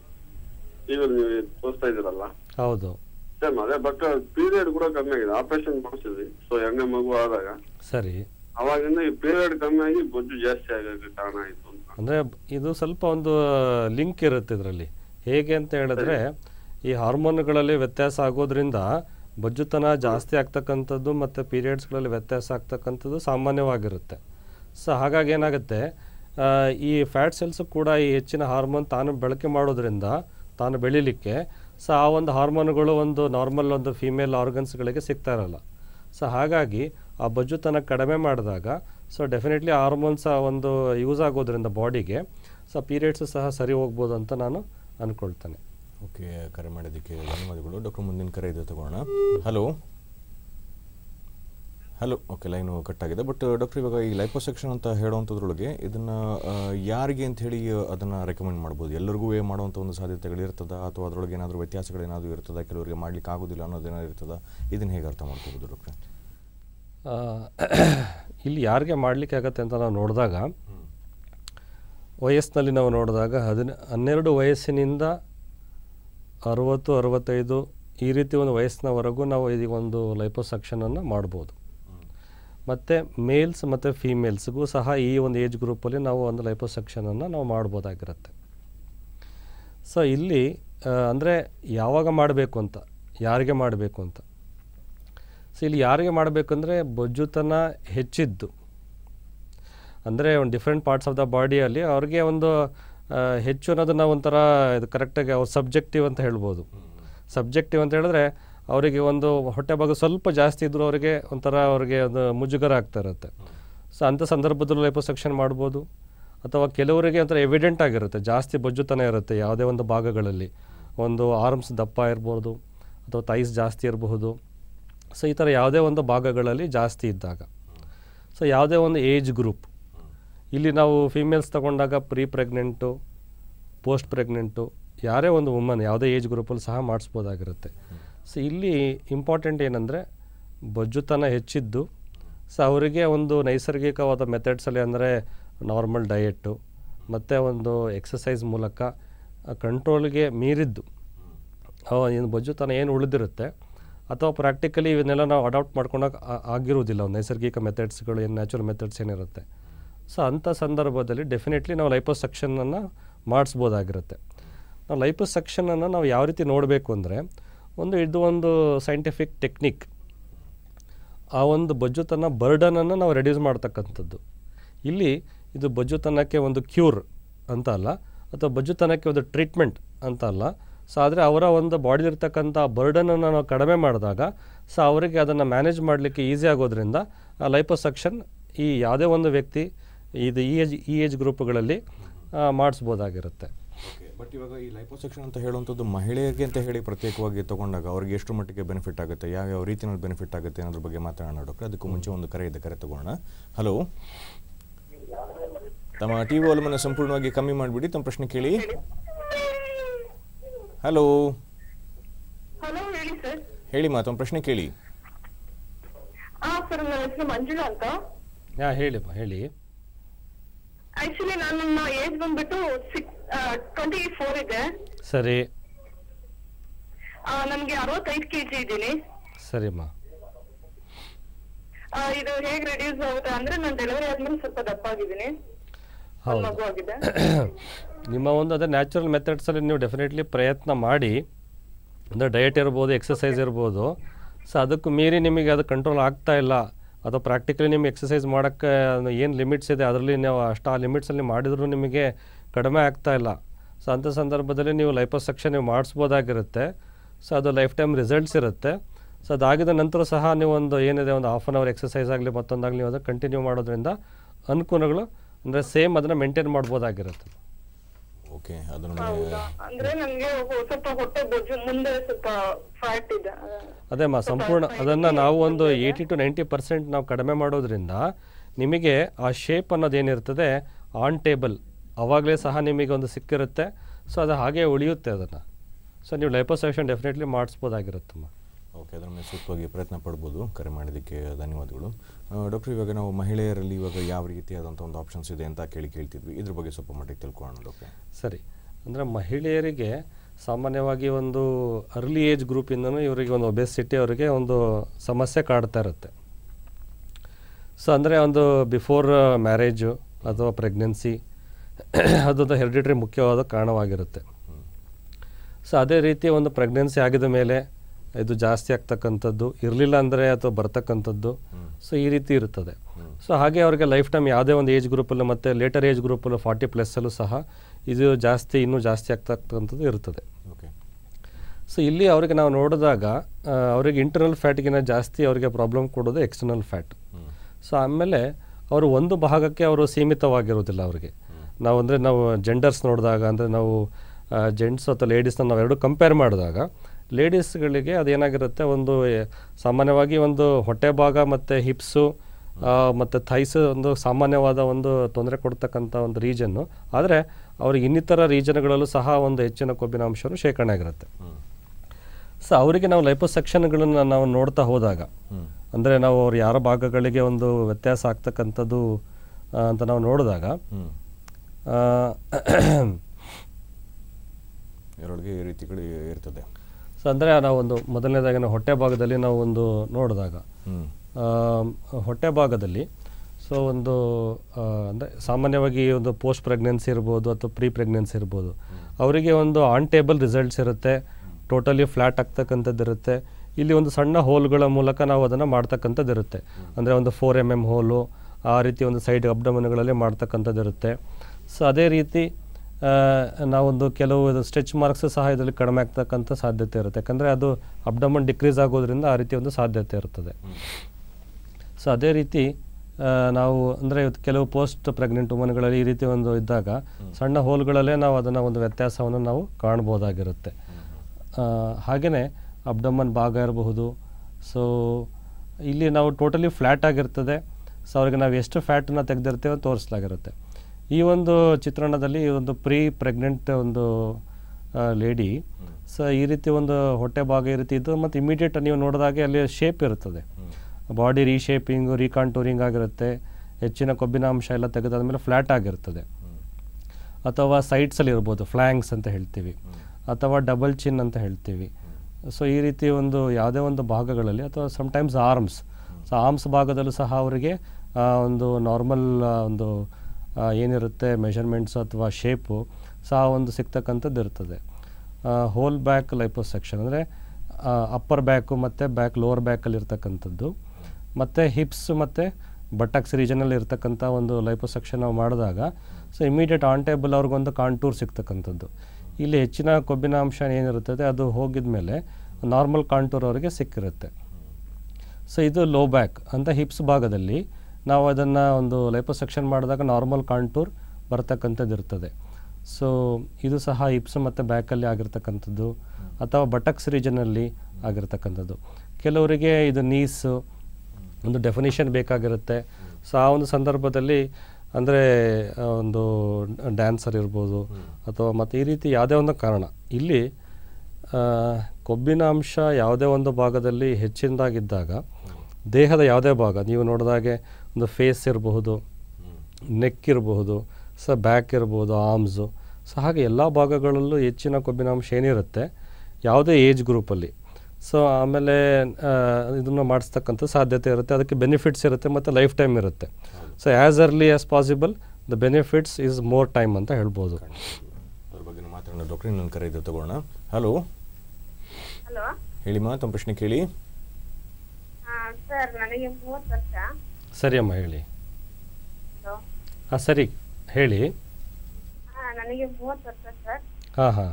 ಈಗ ನೀವು ತೋರಿಸ್ತಾ ಇದ್ದೀರಲ್ಲ ಹೌದು ಸೇಮ್ ಅದೇ ಬಟ್ ಪೀರಿಯಡ್ ಕೂಡ ಕಮ್ಮಿ ಆಗಿದೆ ಆಪರೇಷನ್ ಮಾಡಿಸಿದ್ವಿ ಸೊ ಎರಡನೇ ಮಗು ಆದಾಗ ಸರಿ ಅವಾಗಿಂದ ಈ ಪೀರಿಯಡ್ ಕಮ್ಮಿ ಆಗಿ ಬೊಜ್ಜು ಜಾಸ್ತಿ ಆಗೋಕೆ ಕಾರಣ ಆಯ್ತು ಅಂತ ಅಂದರೆ ಇದು ಸ್ವಲ್ಪ ಒಂದು ಲಿಂಕ್ ಇರುತ್ತೆ ಇದರಲ್ಲಿ ಹೇಗೆ ಅಂತ ಹೇಳಿದ್ರೆ ಈ ಹಾರ್ಮೋನ್ಗಳಲ್ಲಿ ವ್ಯತ್ಯಾಸ ಆಗೋದ್ರಿಂದ ಬೊಜ್ಜುತನ ಜಾಸ್ತಿ ಆಗ್ತಕ್ಕಂಥದ್ದು ಮತ್ತು ಪೀರಿಯಡ್ಸ್ಗಳಲ್ಲಿ ವ್ಯತ್ಯಾಸ ಆಗ್ತಕ್ಕಂಥದ್ದು ಸಾಮಾನ್ಯವಾಗಿರುತ್ತೆ ಸೊ ಹಾಗಾಗಿ ಏನಾಗುತ್ತೆ ಆ, ಈ ಫ್ಯಾಟ್ ಸೆಲ್ಸು ಕೂಡ ಈ ಹೆಚ್ಚಿನ ಹಾರ್ಮೋನ್ ತಾನು ಬಳಕೆ ಮಾಡೋದ್ರಿಂದ ತಾನು ಬೆಳಿಲಿಕ್ಕೆ ಸೊ ಆ ಒಂದು ಹಾರ್ಮೋನ್ಗಳು ಒಂದು ನಾರ್ಮಲ್ ಒಂದು ಫಿಮೇಲ್ ಆರ್ಗನ್ಸ್ಗಳಿಗೆ ಸಿಗ್ತಾ ಇರಲ್ಲ ಸೊ ಹಾಗಾಗಿ ಆ ಬೊಜ್ಜುತನ ಕಡಿಮೆ ಮಾಡಿದಾಗ ಸೊ ಡೆಫಿನೆಟ್ಲಿ ಹಾರ್ಮೋನ್ಸ್ ಒಂದು ಯೂಸ್ ಆಗೋದ್ರಿಂದ ಬಾಡಿಗೆ ಸೊ ಪೀರಿಯಡ್ಸ್ ಸಹ ಸರಿ ಹೋಗ್ಬೋದು ಅಂತ ನಾನು ಅಂದ್ಕೊಳ್ತೇನೆ ಓಕೆ ಕರೆ ಮಾಡೋದಕ್ಕೆ ಧನ್ಯವಾದಗಳು ಡಾಕ್ಟರ್ ಮುಂದಿನ ಕರೆ ಇದೆ ತಗೋಣ hello hello okay line cut ಆಗಿದೆ ಬಟ್ ಡಾಕ್ಟರ್ ಇವಾಗ ಈ ಲೈಪೋಸೆಕ್ಷನ್ ಅಂತ ಹೇಳುವಂಥದ್ರೊಳಗೆ ಇದನ್ನು ಯಾರಿಗೆ ಅಂತ ಹೇಳಿ ಅದನ್ನು ರೆಕಮೆಂಡ್ ಮಾಡ್ಬೋದು ಎಲ್ಲರಿಗೂ ಮಾಡುವಂಥ ಒಂದು ಸಾಧ್ಯತೆಗಳು ಇರ್ತದ ಅಥವಾ ಅದರೊಳಗೆ ಏನಾದರೂ ವ್ಯತ್ಯಾಸಗಳೇನಾದರೂ ಇರ್ತದ ಕೆಲವರಿಗೆ ಮಾಡ್ಲಿಕ್ಕೆ ಆಗೋದಿಲ್ಲ ಅನ್ನೋದೇನಾದ್ರು ಇರ್ತದ ಇದನ್ನು ಹೇಗೆ ಅರ್ಥ ಮಾಡ್ಕೋಬೋದು ಡಾಕ್ಟ್ರೆ ಆ, ಇಲ್ಲಿ ಯಾರಿಗೆ ಮಾಡಲಿಕ್ಕೆ ಆಗತ್ತೆ ಅಂತ ನಾವು ನೋಡಿದಾಗ ವಯಸ್ಸಿನಲ್ಲಿ ನಾವು ನೋಡಿದಾಗ ಹದಿನ ಹನ್ನೆರಡು ವಯಸ್ಸಿನಿಂದ ಅರುವತ್ತು ಅರವತ್ತೈದು ಈ ರೀತಿ ಒಂದು ವಯಸ್ಸಿನವರೆಗೂ ನಾವು ಇದೀಗ ಒಂದು ಲೈಪೋಸಕ್ಷನನ್ನು ಮಾಡ್ಬೋದು ಮತ್ತು ಮೇಲ್ಸ್ ಮತ್ತು ಫೀಮೇಲ್ಸ್ಗೂ ಸಹ ಈ ಒಂದು ಏಜ್ ಗ್ರೂಪಲ್ಲಿ ನಾವು ಒಂದು ಲೈಪೋಸೆಕ್ಷನನ್ನು ನಾವು ಮಾಡ್ಬೋದಾಗಿರುತ್ತೆ ಸೊ ಇಲ್ಲಿ ಅಂದರೆ ಯಾವಾಗ ಮಾಡಬೇಕು ಅಂತ ಯಾರಿಗೆ ಮಾಡಬೇಕು ಅಂತ ಸೊ ಇಲ್ಲಿ ಯಾರಿಗೆ ಮಾಡಬೇಕಂದ್ರೆ ಬೊಜ್ಜುತನ ಹೆಚ್ಚಿದ್ದು ಅಂದರೆ ಒಂದು ಡಿಫ್ರೆಂಟ್ ಪಾರ್ಟ್ಸ್ ಆಫ್ ದ ಬಾಡಿಯಲ್ಲಿ ಅವ್ರಿಗೆ ಒಂದು ಆ, ಹೆಚ್ಚು ಅನ್ನೋದನ್ನ ಒಂಥರ ಇದು ಕರೆಕ್ಟಾಗಿ ಅವ್ರ ಸಬ್ಜೆಕ್ಟಿವ್ ಅಂತ ಹೇಳ್ಬೋದು ಸಬ್ಜೆಕ್ಟಿವ್ ಅಂತ ಹೇಳಿದ್ರೆ ಅವರಿಗೆ ಒಂದು ಹೊಟ್ಟೆ ಭಾಗ ಸ್ವಲ್ಪ ಜಾಸ್ತಿ ಇದ್ದರೂ ಅವರಿಗೆ ಒಂಥರ ಅವರಿಗೆ ಒಂದು ಮುಜುಗರ ಆಗ್ತಾ ಇರುತ್ತೆ ಸೊ ಅಂಥ ಸಂದರ್ಭದಲ್ಲೂ ಲೈಪೋಸೆಕ್ಷನ್ ಮಾಡ್ಬೋದು ಅಥವಾ ಕೆಲವರಿಗೆ ಒಂಥರ ಎವಿಡೆಂಟ್ ಆಗಿರುತ್ತೆ ಜಾಸ್ತಿ ಬೊಜ್ಜುತನ ಇರುತ್ತೆ ಯಾವುದೇ ಒಂದು ಭಾಗಗಳಲ್ಲಿ ಒಂದು ಆರ್ಮ್ಸ್ ದಪ್ಪ ಇರ್ಬೋದು ಅಥವಾ ತೈಸ್ ಜಾಸ್ತಿ ಇರಬಹುದು ಸೊ ಈ ಥರ ಯಾವುದೇ ಒಂದು ಭಾಗಗಳಲ್ಲಿ ಜಾಸ್ತಿ ಇದ್ದಾಗ ಸೊ ಯಾವುದೇ ಒಂದು ಏಜ್ ಗ್ರೂಪ್ ಇಲ್ಲಿ ನಾವು ಫೀಮೇಲ್ಸ್ ತಗೊಂಡಾಗ ಪ್ರೀ ಪ್ರೆಗ್ನೆಂಟು ಪೋಸ್ಟ್ ಪ್ರೆಗ್ನೆಂಟು ಯಾರೇ ಒಂದು ವುಮನ್ ಯಾವುದೇ ಏಜ್ ಗ್ರೂಪಲ್ಲಿ ಸಹ ಮಾಡಿಸ್ಬೋದಾಗಿರುತ್ತೆ ಸೊ ಇಲ್ಲಿ ಇಂಪಾರ್ಟೆಂಟ್ ಏನಂದರೆ ಬೊಜ್ಜುತನ ಹೆಚ್ಚಿದ್ದು ಸೊ ಅವರಿಗೆ ಒಂದು ನೈಸರ್ಗಿಕವಾದ ಮೆಥಡ್ಸಲ್ಲಿ ಅಂದರೆ ನಾರ್ಮಲ್ ಡಯೆಟ್ಟು ಮತ್ತು ಒಂದು ಎಕ್ಸಸೈಸ್ ಮೂಲಕ ಕಂಟ್ರೋಲ್ಗೆ ಮೀರಿದ್ದು ಅವ ಏನು ಬೊಜ್ಜುತನ ಏನು ಉಳಿದಿರುತ್ತೆ ಅಥವಾ ಪ್ರಾಕ್ಟಿಕಲಿ ಇವನ್ನೆಲ್ಲ ನಾವು ಅಡಾಪ್ಟ್ ಮಾಡ್ಕೊಳಕ್ಕೆ ಆಗಿರುವುದಿಲ್ಲ ಒಂದು ನೈಸರ್ಗಿಕ ಮೆಥಡ್ಸ್ಗಳು ಏನು ನ್ಯಾಚುರಲ್ ಮೆಥಡ್ಸ್ ಏನಿರುತ್ತೆ ಸೊ ಅಂಥ ಸಂದರ್ಭದಲ್ಲಿ ಡೆಫಿನೆಟ್ಲಿ ನಾವು ಲೈಪೋಸೆಕ್ಷನನ್ನು ಮಾಡಿಸ್ಬೋದಾಗಿರುತ್ತೆ ನಾವು ಲೈಪೋಸೆಕ್ಷನನ್ನು ನಾವು ಯಾವ ರೀತಿ ನೋಡಬೇಕು ಅಂದರೆ ಒಂದು ಇದು ಒಂದು ಸೈಂಟಿಫಿಕ್ ಟೆಕ್ನಿಕ್ ಆ ಒಂದು ಬೊಜ್ಜುತನ ಬರ್ಡನನ್ನು ನಾವು ರೆಡ್ಯೂಸ್ ಮಾಡ್ತಕ್ಕಂಥದ್ದು ಇಲ್ಲಿ ಇದು ಬೊಜ್ಜುತನಕ್ಕೆ ಒಂದು ಕ್ಯೂರ್ ಅಂತ ಅಲ್ಲ ಅಥವಾ ಬೊಜ್ಜುತನಕ್ಕೆ ಒಂದು ಟ್ರೀಟ್ಮೆಂಟ್ ಅಂತ ಅಲ್ಲ ಸೊ ಆದರೆ ಅವರ ಒಂದು ಬಾಡಿಲಿರ್ತಕ್ಕಂಥ ಬರ್ಡನನ್ನು ನಾವು ಕಡಿಮೆ ಮಾಡಿದಾಗ ಸೊ ಅವರಿಗೆ ಅದನ್ನು ಮ್ಯಾನೇಜ್ ಮಾಡಲಿಕ್ಕೆ ಈಸಿ ಆಗೋದ್ರಿಂದ ಆ ಲೈಪೋಸೆಕ್ಷನ್ ಈ ಯಾವುದೇ ಒಂದು ವ್ಯಕ್ತಿ ಇದು ಈ ಏಜ್ ಈ ಏಜ್ ಗ್ರೂಪ್ಗಳಲ್ಲಿ ಮಾಡಿಸ್ಬೋದಾಗಿರುತ್ತೆ ಬಟ್ ಇವಾಗ ಈ ಲೈಪೋಸೆಕ್ಷನ್ ಅಂತ ಹೇಳುವಂಥದ್ದು ಮಹಿಳೆಯರಿಗೆ ಅಂತ ಹೇಳಿ ಪ್ರತ್ಯೇಕವಾಗಿ ತಗೊಂಡಾಗ ಅವ್ರಿಗೆ ಎಷ್ಟು ಮಟ್ಟಿಗೆ ಬೆನಿಫಿಟ್ ಆಗುತ್ತೆ ಯಾವ ಯಾವ ರೀತಿಯಲ್ಲಿ ಬೆನಿಫಿಟ್ ಆಗುತ್ತೆ ಅನ್ನೋದ್ರ ಬಗ್ಗೆ ಮಾತಾಡೋಣ ಡಾಕ್ಟರ್ ಅದಕ್ಕೂ ಮುಂಚೆ ಒಂದು ಕರೆ ಇದೆ ಕರೆ ತಗೋಣ ಹಲೋ ತಮ್ಮ ಟಿ ವಿ ವಾಲ್ಯೂಮನ್ನು ಸಂಪೂರ್ಣವಾಗಿ ಕಮ್ಮಿ ಮಾಡಿಬಿಡಿ ತಮ್ಮ ಪ್ರಶ್ನೆ ಕೇಳಿ ಹಲೋ ಹಲೋ ಹೇಳಿ ಸರ್ ಹೇಳಿ ಮಾ ತಮ್ಮ ಪ್ರಶ್ನೆ ಕೇಳಿ ಹಾ ಸರ್ ನನ್ನ ಹೆಸರು ಮಂಜುಳಾ ಅಂತ ಹಾಂ ಹೇಳಿಮ್ಮ ಹೇಳಿ ಆಕ್ಚುಲಿ ನಾನು ನನ್ನ ಏಜ್ ಬಂದ್ಬಿಟ್ಟು ಸಿಕ್ಸ್ ಟ್ವೆಂಟಿ ಫೋರ್ ಇದೆ ಸರಿ ಆ, ನನ್ಗೆ ಅರವತ್ತೈದು ಕೆಜಿ ಇದ್ದೀನಿ ಸರಿಮ್ಮ ಆ, ಇದು ಹೇಗ್ ರೆಡ್ಯೂಸ್ ಆಗುತ್ತೆ ಅಂದ್ರೆ ನಾನು ಡೆಲಿವರಿ ಆದ್ಮೇಲೆ ಸ್ವಲ್ಪ ದಪ್ಪ ಆಗಿದ್ದೀನಿ ಒಂದ್ ಹೌದು ಮಗು ಆಗಿದೆ ನಿಮ್ಮ ಒಂದು ಅದೇ ನ್ಯಾಚುರಲ್ ಮೆಥಡ್ಸಲ್ಲಿ ನೀವು ಡೆಫಿನೆಟ್ಲಿ ಪ್ರಯತ್ನ ಮಾಡಿ ಅಂದರೆ ಡಯಟ್ ಇರ್ಬೋದು ಎಕ್ಸಸೈಸ್ ಇರ್ಬೋದು ಸೊ ಅದಕ್ಕೂ ಮೀರಿ ನಿಮಗೆ ಅದು ಕಂಟ್ರೋಲ್ ಆಗ್ತಾ ಇಲ್ಲ ಅಥವಾ ಪ್ರಾಕ್ಟಿಕಲಿ ನಿಮಗೆ ಎಕ್ಸಸೈಸ್ ಮಾಡೋಕ್ಕೆ ಏನು ಲಿಮಿಟ್ಸ್ ಇದೆ ಅದರಲ್ಲಿ ನೀವು ಅಷ್ಟು ಆ ಲಿಮಿಟ್ಸಲ್ಲಿ ಮಾಡಿದರೂ ನಿಮಗೆ ಕಡಿಮೆ ಆಗ್ತಾ ಇಲ್ಲ ಸೊ ಅಂಥ ಸಂದರ್ಭದಲ್ಲಿ ನೀವು ಲೈಪೋಸೆಕ್ಷನ್ ನೀವು ಮಾಡಿಸ್ಬೋದಾಗಿರುತ್ತೆ ಸೊ ಅದು ಲೈಫ್ ಟೈಮ್ ರಿಸಲ್ಟ್ಸ್ ಇರುತ್ತೆ ಸೊ ಅದಾಗಿದ ನಂತರ ಸಹ ನೀವು ಒಂದು ಏನಿದೆ ಒಂದು ಹಾಫ್ ಆನ್ ಅವರ್ ಎಕ್ಸಸೈಸ್ ಆಗಲಿ ಮತ್ತೊಂದಾಗಲಿ ನೀವು ಅದನ್ನು ಕಂಟಿನ್ಯೂ ಮಾಡೋದ್ರಿಂದ ಅನುಕೂಲಗಳು ಅಂದರೆ ಸೇಮ್ ಅದನ್ನು ಮೇಂಟೈನ್ ಮಾಡ್ಬೋದಾಗಿರುತ್ತೆ ಓಕೆ ಅದನ್ನು ಹೌದಾ ಅಂದ್ರೆ ನನ್ಗೆ ಹೊ- ಸ್ವಲ್ಪ ಹೊಟ್ಟೆ ಬೊಜ್ಜು ಮುಂದೆ ಸ್ವಲ್ಪ ಫ್ಯಾಟ್ ಇದೆ ಅದೇ ಮಾ ಸಂಪೂರ್ಣ ಅದನ್ನು ನಾವು ಒಂದು ಏಯ್ಟಿ ಟು ನೈಂಟಿ ಪರ್ಸೆಂಟ್ ನಾವು ಕಡಿಮೆ ಮಾಡೋದ್ರಿಂದ ನಿಮಗೆ ಆ ಶೇಪ್ ಅನ್ನೋದು ಏನಿರ್ತದೆ ಆನ್ ಟೇಬಲ್ ಆವಾಗಲೇ ಸಹ ನಿಮಗೆ ಒಂದು ಸಿಕ್ಕಿರುತ್ತೆ ಸೊ ಅದು ಹಾಗೆ ಉಳಿಯುತ್ತೆ ಅದನ್ನು ಸೊ ನೀವು ಲೈಪೋಸೆಕ್ಷನ್ ಡೆಫಿನೆಟ್ಲಿ ಮಾಡಿಸ್ಬೋದಾಗಿರುತ್ತಮ್ಮ ಓಕೆ ಅದರ ಮೇಲೆ ಸೂಕ್ತವಾಗಿ ಪ್ರಯತ್ನ ಪಡ್ಬೋದು ಕರೆ ಮಾಡಿದ್ದಕ್ಕೆ ಧನ್ಯವಾದಗಳು ಡಾಕ್ಟರ್ ಇವಾಗ ನಾವು ಮಹಿಳೆಯರಲ್ಲಿ ಇವಾಗ ಯಾವ ರೀತಿಯಾದಂಥ ಒಂದು ಆಪ್ಷನ್ಸ್ ಇದೆ ಅಂತ ಕೇಳಿ ಕೇಳ್ತಿದ್ವಿ ಇದ್ರ ಬಗ್ಗೆ ಸ್ವಲ್ಪ ಮಟ್ಟಿಗೆ ತಿಳ್ಕೊಳ್ಳೋಣ ಡಾಕ್ಟರ್ ಸರಿ ಅಂದರೆ ಮಹಿಳೆಯರಿಗೆ ಸಾಮಾನ್ಯವಾಗಿ ಒಂದು ಅರ್ಲಿ ಏಜ್ ಗ್ರೂಪಿಂದನೂ ಇವರಿಗೆ ಒಂದು ಒಬೆಸಿಟಿ ಅವರಿಗೆ ಒಂದು ಸಮಸ್ಯೆ ಕಾಡ್ತಾ ಇರುತ್ತೆ ಸೊ ಅಂದರೆ ಒಂದು ಬಿಫೋರ್ ಮ್ಯಾರೇಜು ಅಥವಾ ಪ್ರೆಗ್ನೆನ್ಸಿ ಅದೊಂದು ಹೆರಿಡಿಟ್ರಿ ಮುಖ್ಯವಾದ ಕಾರಣವಾಗಿರುತ್ತೆ ಸೊ ಅದೇ ರೀತಿ ಒಂದು ಪ್ರೆಗ್ನೆನ್ಸಿ ಆಗಿದ ಮೇಲೆ ಇದು ಜಾಸ್ತಿ ಆಗ್ತಕ್ಕಂಥದ್ದು ಇರಲಿಲ್ಲ ಅಂದರೆ ಅಥವಾ ಬರ್ತಕ್ಕಂಥದ್ದು ಸೊ ಈ ರೀತಿ ಇರ್ತದೆ ಸೊ ಹಾಗೆ ಅವರಿಗೆ ಲೈಫ್ ಟೈಮ್ ಯಾವುದೇ ಒಂದು ಏಜ್ ಗ್ರೂಪಲ್ಲೂ ಮತ್ತು ಲೇಟರ್ ಏಜ್ ಗ್ರೂಪಲ್ಲೂ ಫಾರ್ಟಿ ಪ್ಲಸ್ಸಲ್ಲೂ ಸಹ ಇದು ಜಾಸ್ತಿ ಇನ್ನೂ ಜಾಸ್ತಿ ಆಗ್ತಕ್ಕಂಥದ್ದು ಇರ್ತದೆ ಓಕೆ ಸೊ ಇಲ್ಲಿ ಅವರಿಗೆ ನಾವು ನೋಡಿದಾಗ ಆ, ಅವರಿಗೆ ಇಂಟರ್ನಲ್ ಫ್ಯಾಟ್ಗಿನ ಜಾಸ್ತಿ ಅವರಿಗೆ ಪ್ರಾಬ್ಲಮ್ ಕೊಡೋದು ಎಕ್ಸ್ಟರ್ನಲ್ ಫ್ಯಾಟ್ ಸೊ ಆಮೇಲೆ ಅವರು ಒಂದು ಭಾಗಕ್ಕೆ ಅವರು ಸೀಮಿತವಾಗಿರೋದಿಲ್ಲ ಅವರಿಗೆ ನಾವು ಅಂದರೆ ನಾವು ಜೆಂಡರ್ಸ್ ನೋಡಿದಾಗ ಅಂದರೆ ನಾವು ಜೆಂಟ್ಸ್ ಅಥವಾ ಲೇಡೀಸ್ನ ನಾವು ಎರಡು ಕಂಪೇರ್ ಮಾಡಿದಾಗ ಲೇಡೀಸ್ಗಳಿಗೆ ಅದೇನಾಗಿರುತ್ತೆ ಒಂದು ಎ, ಸಾಮಾನ್ಯವಾಗಿ ಒಂದು ಹೊಟ್ಟೆ ಭಾಗ ಮತ್ತು ಹಿಪ್ಸು ಮತ್ತು ಥೈಸ್ ಒಂದು ಸಾಮಾನ್ಯವಾದ ಒಂದು ತೊಂದರೆ ಕೊಡ್ತಕ್ಕಂಥ ಒಂದು ರೀಜನ್ನು ಆದರೆ ಅವ್ರಿಗೆ ಇನ್ನಿತರ ರೀಜನ್ಗಳಲ್ಲೂ ಸಹ ಒಂದು ಹೆಚ್ಚಿನ ಕೊಬ್ಬಿನ ಅಂಶವನ್ನು ಶೇಖರಣೆ ಆಗಿರುತ್ತೆ ಸೊ ಅವರಿಗೆ ನಾವು ಲೈಪೋಸೆಕ್ಷನ್ಗಳನ್ನು ನಾವು ನೋಡ್ತಾ ಹೋದಾಗ ಅಂದರೆ ನಾವು ಅವ್ರು ಯಾರ ಭಾಗಗಳಿಗೆ ಒಂದು ವ್ಯತ್ಯಾಸ ಆಗ್ತಕ್ಕಂಥದ್ದು ಆ, ಅಂತ ನಾವು ನೋಡಿದಾಗ ಹ್ಞೂ ಆ, ಇದರೊಳಗೆ ಈ ರೀತಿಗಳು ಇರ್ತದೆ ಸೊ ಅಂದರೆ ನಾವು ಒಂದು ಮೊದಲನೇದಾಗಿ ನಾವು ಹೊಟ್ಟೆ ಭಾಗದಲ್ಲಿ ನಾವು ಒಂದು ನೋಡಿದಾಗ ಹ್ಞೂ ಹೊಟ್ಟೆ ಭಾಗದಲ್ಲಿ ಸೊ ಒಂದು ಅಂದರೆ ಸಾಮಾನ್ಯವಾಗಿ ಒಂದು ಪೋಸ್ಟ್ ಪ್ರೆಗ್ನೆನ್ಸಿ ಇರ್ಬೋದು ಅಥವಾ ಪ್ರೀ ಪ್ರೆಗ್ನೆನ್ಸಿ ಇರ್ಬೋದು ಅವರಿಗೆ ಒಂದು ಆನ್ ಟೇಬಲ್ ರಿಸಲ್ಟ್ಸ್ ಇರುತ್ತೆ ಟೋಟಲಿ ಫ್ಲ್ಯಾಟ್ ಆಗ್ತಕ್ಕಂಥದ್ದು ಇರುತ್ತೆ ಇಲ್ಲಿ ಒಂದು ಸಣ್ಣ ಹೋಲ್ಗಳ ಮೂಲಕ ನಾವು ಅದನ್ನು ಮಾಡ್ತಕ್ಕಂಥದ್ದು ಇರುತ್ತೆ ಅಂದರೆ ಒಂದು ಫೋರ್ ಎಮ್ ಎಮ್ ಹೋಲು ಆ ರೀತಿ ಒಂದು ಸೈಡ್ ಅಬ್ಡಮನ್ಗಳಲ್ಲಿ ಮಾಡ್ತಕ್ಕಂಥದ್ದು ಇರುತ್ತೆ ಸೊ ಅದೇ ರೀತಿ ಆ, ನಾವೊಂದು ಕೆಲವು ಸ್ಟ್ರೆಚ್ ಮಾರ್ಕ್ಸ್ ಸಹ ಇದರಲ್ಲಿ ಕಡಿಮೆ ಆಗ್ತಕ್ಕಂಥ ಸಾಧ್ಯತೆ ಇರುತ್ತೆ ಯಾಕಂದರೆ ಅದು ಅಬ್ಡಮನ್ ಡಿಕ್ರೀಸ್ ಆಗೋದ್ರಿಂದ ಆ ರೀತಿ ಒಂದು ಸಾಧ್ಯತೆ ಇರ್ತದೆ ಸೊ ಅದೇ ರೀತಿ ಆ, ನಾವು ಅಂದರೆ ಕೆಲವು ಪೋಸ್ಟ್ ಪ್ರೆಗ್ನೆಂಟ್ ವುಮನ್ಗಳಲ್ಲಿ ಈ ರೀತಿ ಒಂದು ಇದ್ದಾಗ ಸಣ್ಣ ಹೋಲ್ಗಳಲ್ಲೇ ನಾವು ಅದನ್ನು ಒಂದು ವ್ಯತ್ಯಾಸವನ್ನು ನಾವು ಕಾಣ್ಬೋದಾಗಿರುತ್ತೆ ಹಾಗೆಯೇ ಅಬ್ಡಮನ್ ಭಾಗ ಇರಬಹುದು ಸೊ ಇಲ್ಲಿ ನಾವು ಟೋಟಲಿ ಫ್ಲ್ಯಾಟ್ ಆಗಿರ್ತದೆ ಸೊ ಅವ್ರಿಗೆ ನಾವು ಎಷ್ಟು ಫ್ಯಾಟನ್ನು ತೆಗೆದಿರ್ತೇವೆ ತೋರಿಸಲಾಗಿರುತ್ತೆ ಈ ಒಂದು ಚಿತ್ರಣದಲ್ಲಿ ಈ ಒಂದು ಪ್ರೀ ಪ್ರೆಗ್ನೆಂಟ್ ಒಂದು ಲೇಡಿ ಸೊ ಈ ರೀತಿ ಒಂದು ಹೊಟ್ಟೆ ಭಾಗ ಈ ರೀತಿ ಇದ್ದು ಮತ್ತು ಇಮಿಡಿಯೇಟ್ ನೀವು ನೋಡಿದಾಗೆ ಅಲ್ಲಿ ಶೇಪ್ ಇರ್ತದೆ ಬಾಡಿ ರೀಶೇಪಿಂಗು ರೀಕಾಂಟೂರಿಂಗ್ ಆಗಿರುತ್ತೆ ಹೆಚ್ಚಿನ ಕೊಬ್ಬಿನಾಂಶ ಎಲ್ಲ ತೆಗೆದಾದ್ಮೇಲೆ ಫ್ಲ್ಯಾಟ್ ಆಗಿರ್ತದೆ ಅಥವಾ ಸೈಡ್ಸಲ್ಲಿ ಇರ್ಬೋದು ಫ್ಲ್ಯಾಂಕ್ಸ್ ಅಂತ ಹೇಳ್ತೀವಿ ಅಥವಾ ಡಬಲ್ ಚಿನ್ ಅಂತ ಹೇಳ್ತೀವಿ ಸೊ ಈ ರೀತಿ ಒಂದು ಯಾವುದೇ ಒಂದು ಭಾಗಗಳಲ್ಲಿ ಅಥವಾ ಸಮ್ಟೈಮ್ಸ್ ಆರ್ಮ್ಸ್ ಸೊ ಆರ್ಮ್ಸ್ ಭಾಗದಲ್ಲೂ ಸಹ ಅವರಿಗೆ ಆ, ಒಂದು ನಾರ್ಮಲ್ ಒಂದು ಆ, ಏನಿರುತ್ತೆ ಮೆಷರ್ಮೆಂಟ್ಸ್ ಅಥವಾ ಶೇಪು ಸಹ ಒಂದು ಸಿಗ್ತಕ್ಕಂಥದ್ದು ಇರ್ತದೆ ಹೋಲ್ ಬ್ಯಾಕ್ ಲೈಪೋಸೆಕ್ಷನ್ ಅಂದರೆ ಅಪ್ಪರ್ ಬ್ಯಾಕು ಮತ್ತು ಬ್ಯಾಕ್ ಲೋವರ್ ಬ್ಯಾಕಲ್ಲಿ ಇರ್ತಕ್ಕಂಥದ್ದು ಮತ್ತು ಹಿಪ್ಸ್ ಮತ್ತು ಬಟಕ್ಸ್ ರೀಜನಲ್ಲಿ ಇರ್ತಕ್ಕಂಥ ಒಂದು ಲೈಪೋಸೆಕ್ಷನ್ ನಾವು ಮಾಡಿದಾಗ ಸೊ ಇಮಿಡಿಯೇಟ್ ಆನ್ ಟೇಬಲ್ ಅವ್ರಿಗೊಂದು ಕಾಂಟೂರ್ ಸಿಗ್ತಕ್ಕಂಥದ್ದು ಇಲ್ಲಿ ಹೆಚ್ಚಿನ ಕೊಬ್ಬಿನ ಅಂಶ ಏನಿರುತ್ತದೆ ಅದು ಹೋಗಿದ ಮೇಲೆ ನಾರ್ಮಲ್ ಕಾಂಟೂರ್ ಅವರಿಗೆ ಸಿಕ್ಕಿರುತ್ತೆ ಸೊ ಇದು ಲೋ ಬ್ಯಾಕ್ ಅಂತ ಹಿಪ್ಸ್ ಭಾಗದಲ್ಲಿ ನಾವು ಅದನ್ನು ಒಂದು ಲೈಪೋಸೆಕ್ಷನ್ ಮಾಡಿದಾಗ ನಾರ್ಮಲ್ ಕಾಂಟೂರ್ ಬರ್ತಕ್ಕಂಥದ್ದು ಇರ್ತದೆ ಸೊ ಇದು ಸಹ ಹಿಪ್ಸ್ ಮತ್ತು ಬ್ಯಾಕಲ್ಲಿ ಆಗಿರ್ತಕ್ಕಂಥದ್ದು ಅಥವಾ ಬಟಕ್ಸ್ ರೀಜನಲ್ಲಿ ಆಗಿರ್ತಕ್ಕಂಥದ್ದು ಕೆಲವರಿಗೆ ಇದು ನೀಸು ಒಂದು ಡೆಫಿನಿಷನ್ ಬೇಕಾಗಿರುತ್ತೆ ಸೊ ಆ ಒಂದು ಸಂದರ್ಭದಲ್ಲಿ ಅಂದರೆ ಒಂದು ಡ್ಯಾನ್ಸರ್ ಇರ್ಬೋದು ಅಥವಾ ಮತ್ತು ಈ ರೀತಿ ಯಾವುದೇ ಒಂದು ಕಾರಣ ಇಲ್ಲಿ ಆ, ಕೊಬ್ಬಿನ ಅಂಶ ಯಾವುದೇ ಒಂದು ಭಾಗದಲ್ಲಿ ಹೆಚ್ಚಿನದಾಗಿದ್ದಾಗ ದೇಹದ ಯಾವುದೇ ಭಾಗ ನೀವು ನೋಡಿದಾಗೆ ಒಂದು ಫೇಸ್ ಇರಬಹುದು ನೆಕ್ ಇರಬಹುದು ಸೊ ಬ್ಯಾಕ್ ಇರ್ಬೋದು ಆರ್ಮ್ಸು ಸೊ ಹಾಗೆ ಎಲ್ಲ ಭಾಗಗಳಲ್ಲೂ ಹೆಚ್ಚಿನ ಕೊಬ್ಬಿನಾಂಶ ಏನಿರುತ್ತೆ ಯಾವುದೇ ಏಜ್ ಗ್ರೂಪಲ್ಲಿ ಸೊ ಆಮೇಲೆ ಇದನ್ನು ಮಾಡಿಸ್ತಕ್ಕಂಥ ಸಾಧ್ಯತೆ ಇರುತ್ತೆ ಅದಕ್ಕೆ ಬೆನಿಫಿಟ್ಸ್ ಇರುತ್ತೆ ಮತ್ತು ಲೈಫ್ ಟೈಮ್ ಇರುತ್ತೆ so as early as possible the benefits is more time ಅಂತ ಹೇಳ್ಬೋದು ಅದ್ರ ಬಗ್ಗೆ ನಾವು ಮಾತಾಡೋಣ ಡಾಕ್ಟರ್ ಇನ್ನೊಂದು ಕರೆ ಇದೆ ತಗೋಣ ಹಲೋ ಹಲೋ ಹೇಳಿಮ್ಮ ತಮ್ಮ ಪ್ರಶ್ನೆ ಕೇಳಿ ಸರ್ ನನಗೆ ಮೂವತ್ತು ವರ್ಷ ಸರಿ ಅಮ್ಮ ಹೇಳಿ ಹಲೋ ಹಾಂ ಸರಿ ಹೇಳಿ ಹಾ ನನಗೆ ಮೂವತ್ತು ವರ್ಷ ಸರ್ ಹಾಂ ಹಾಂ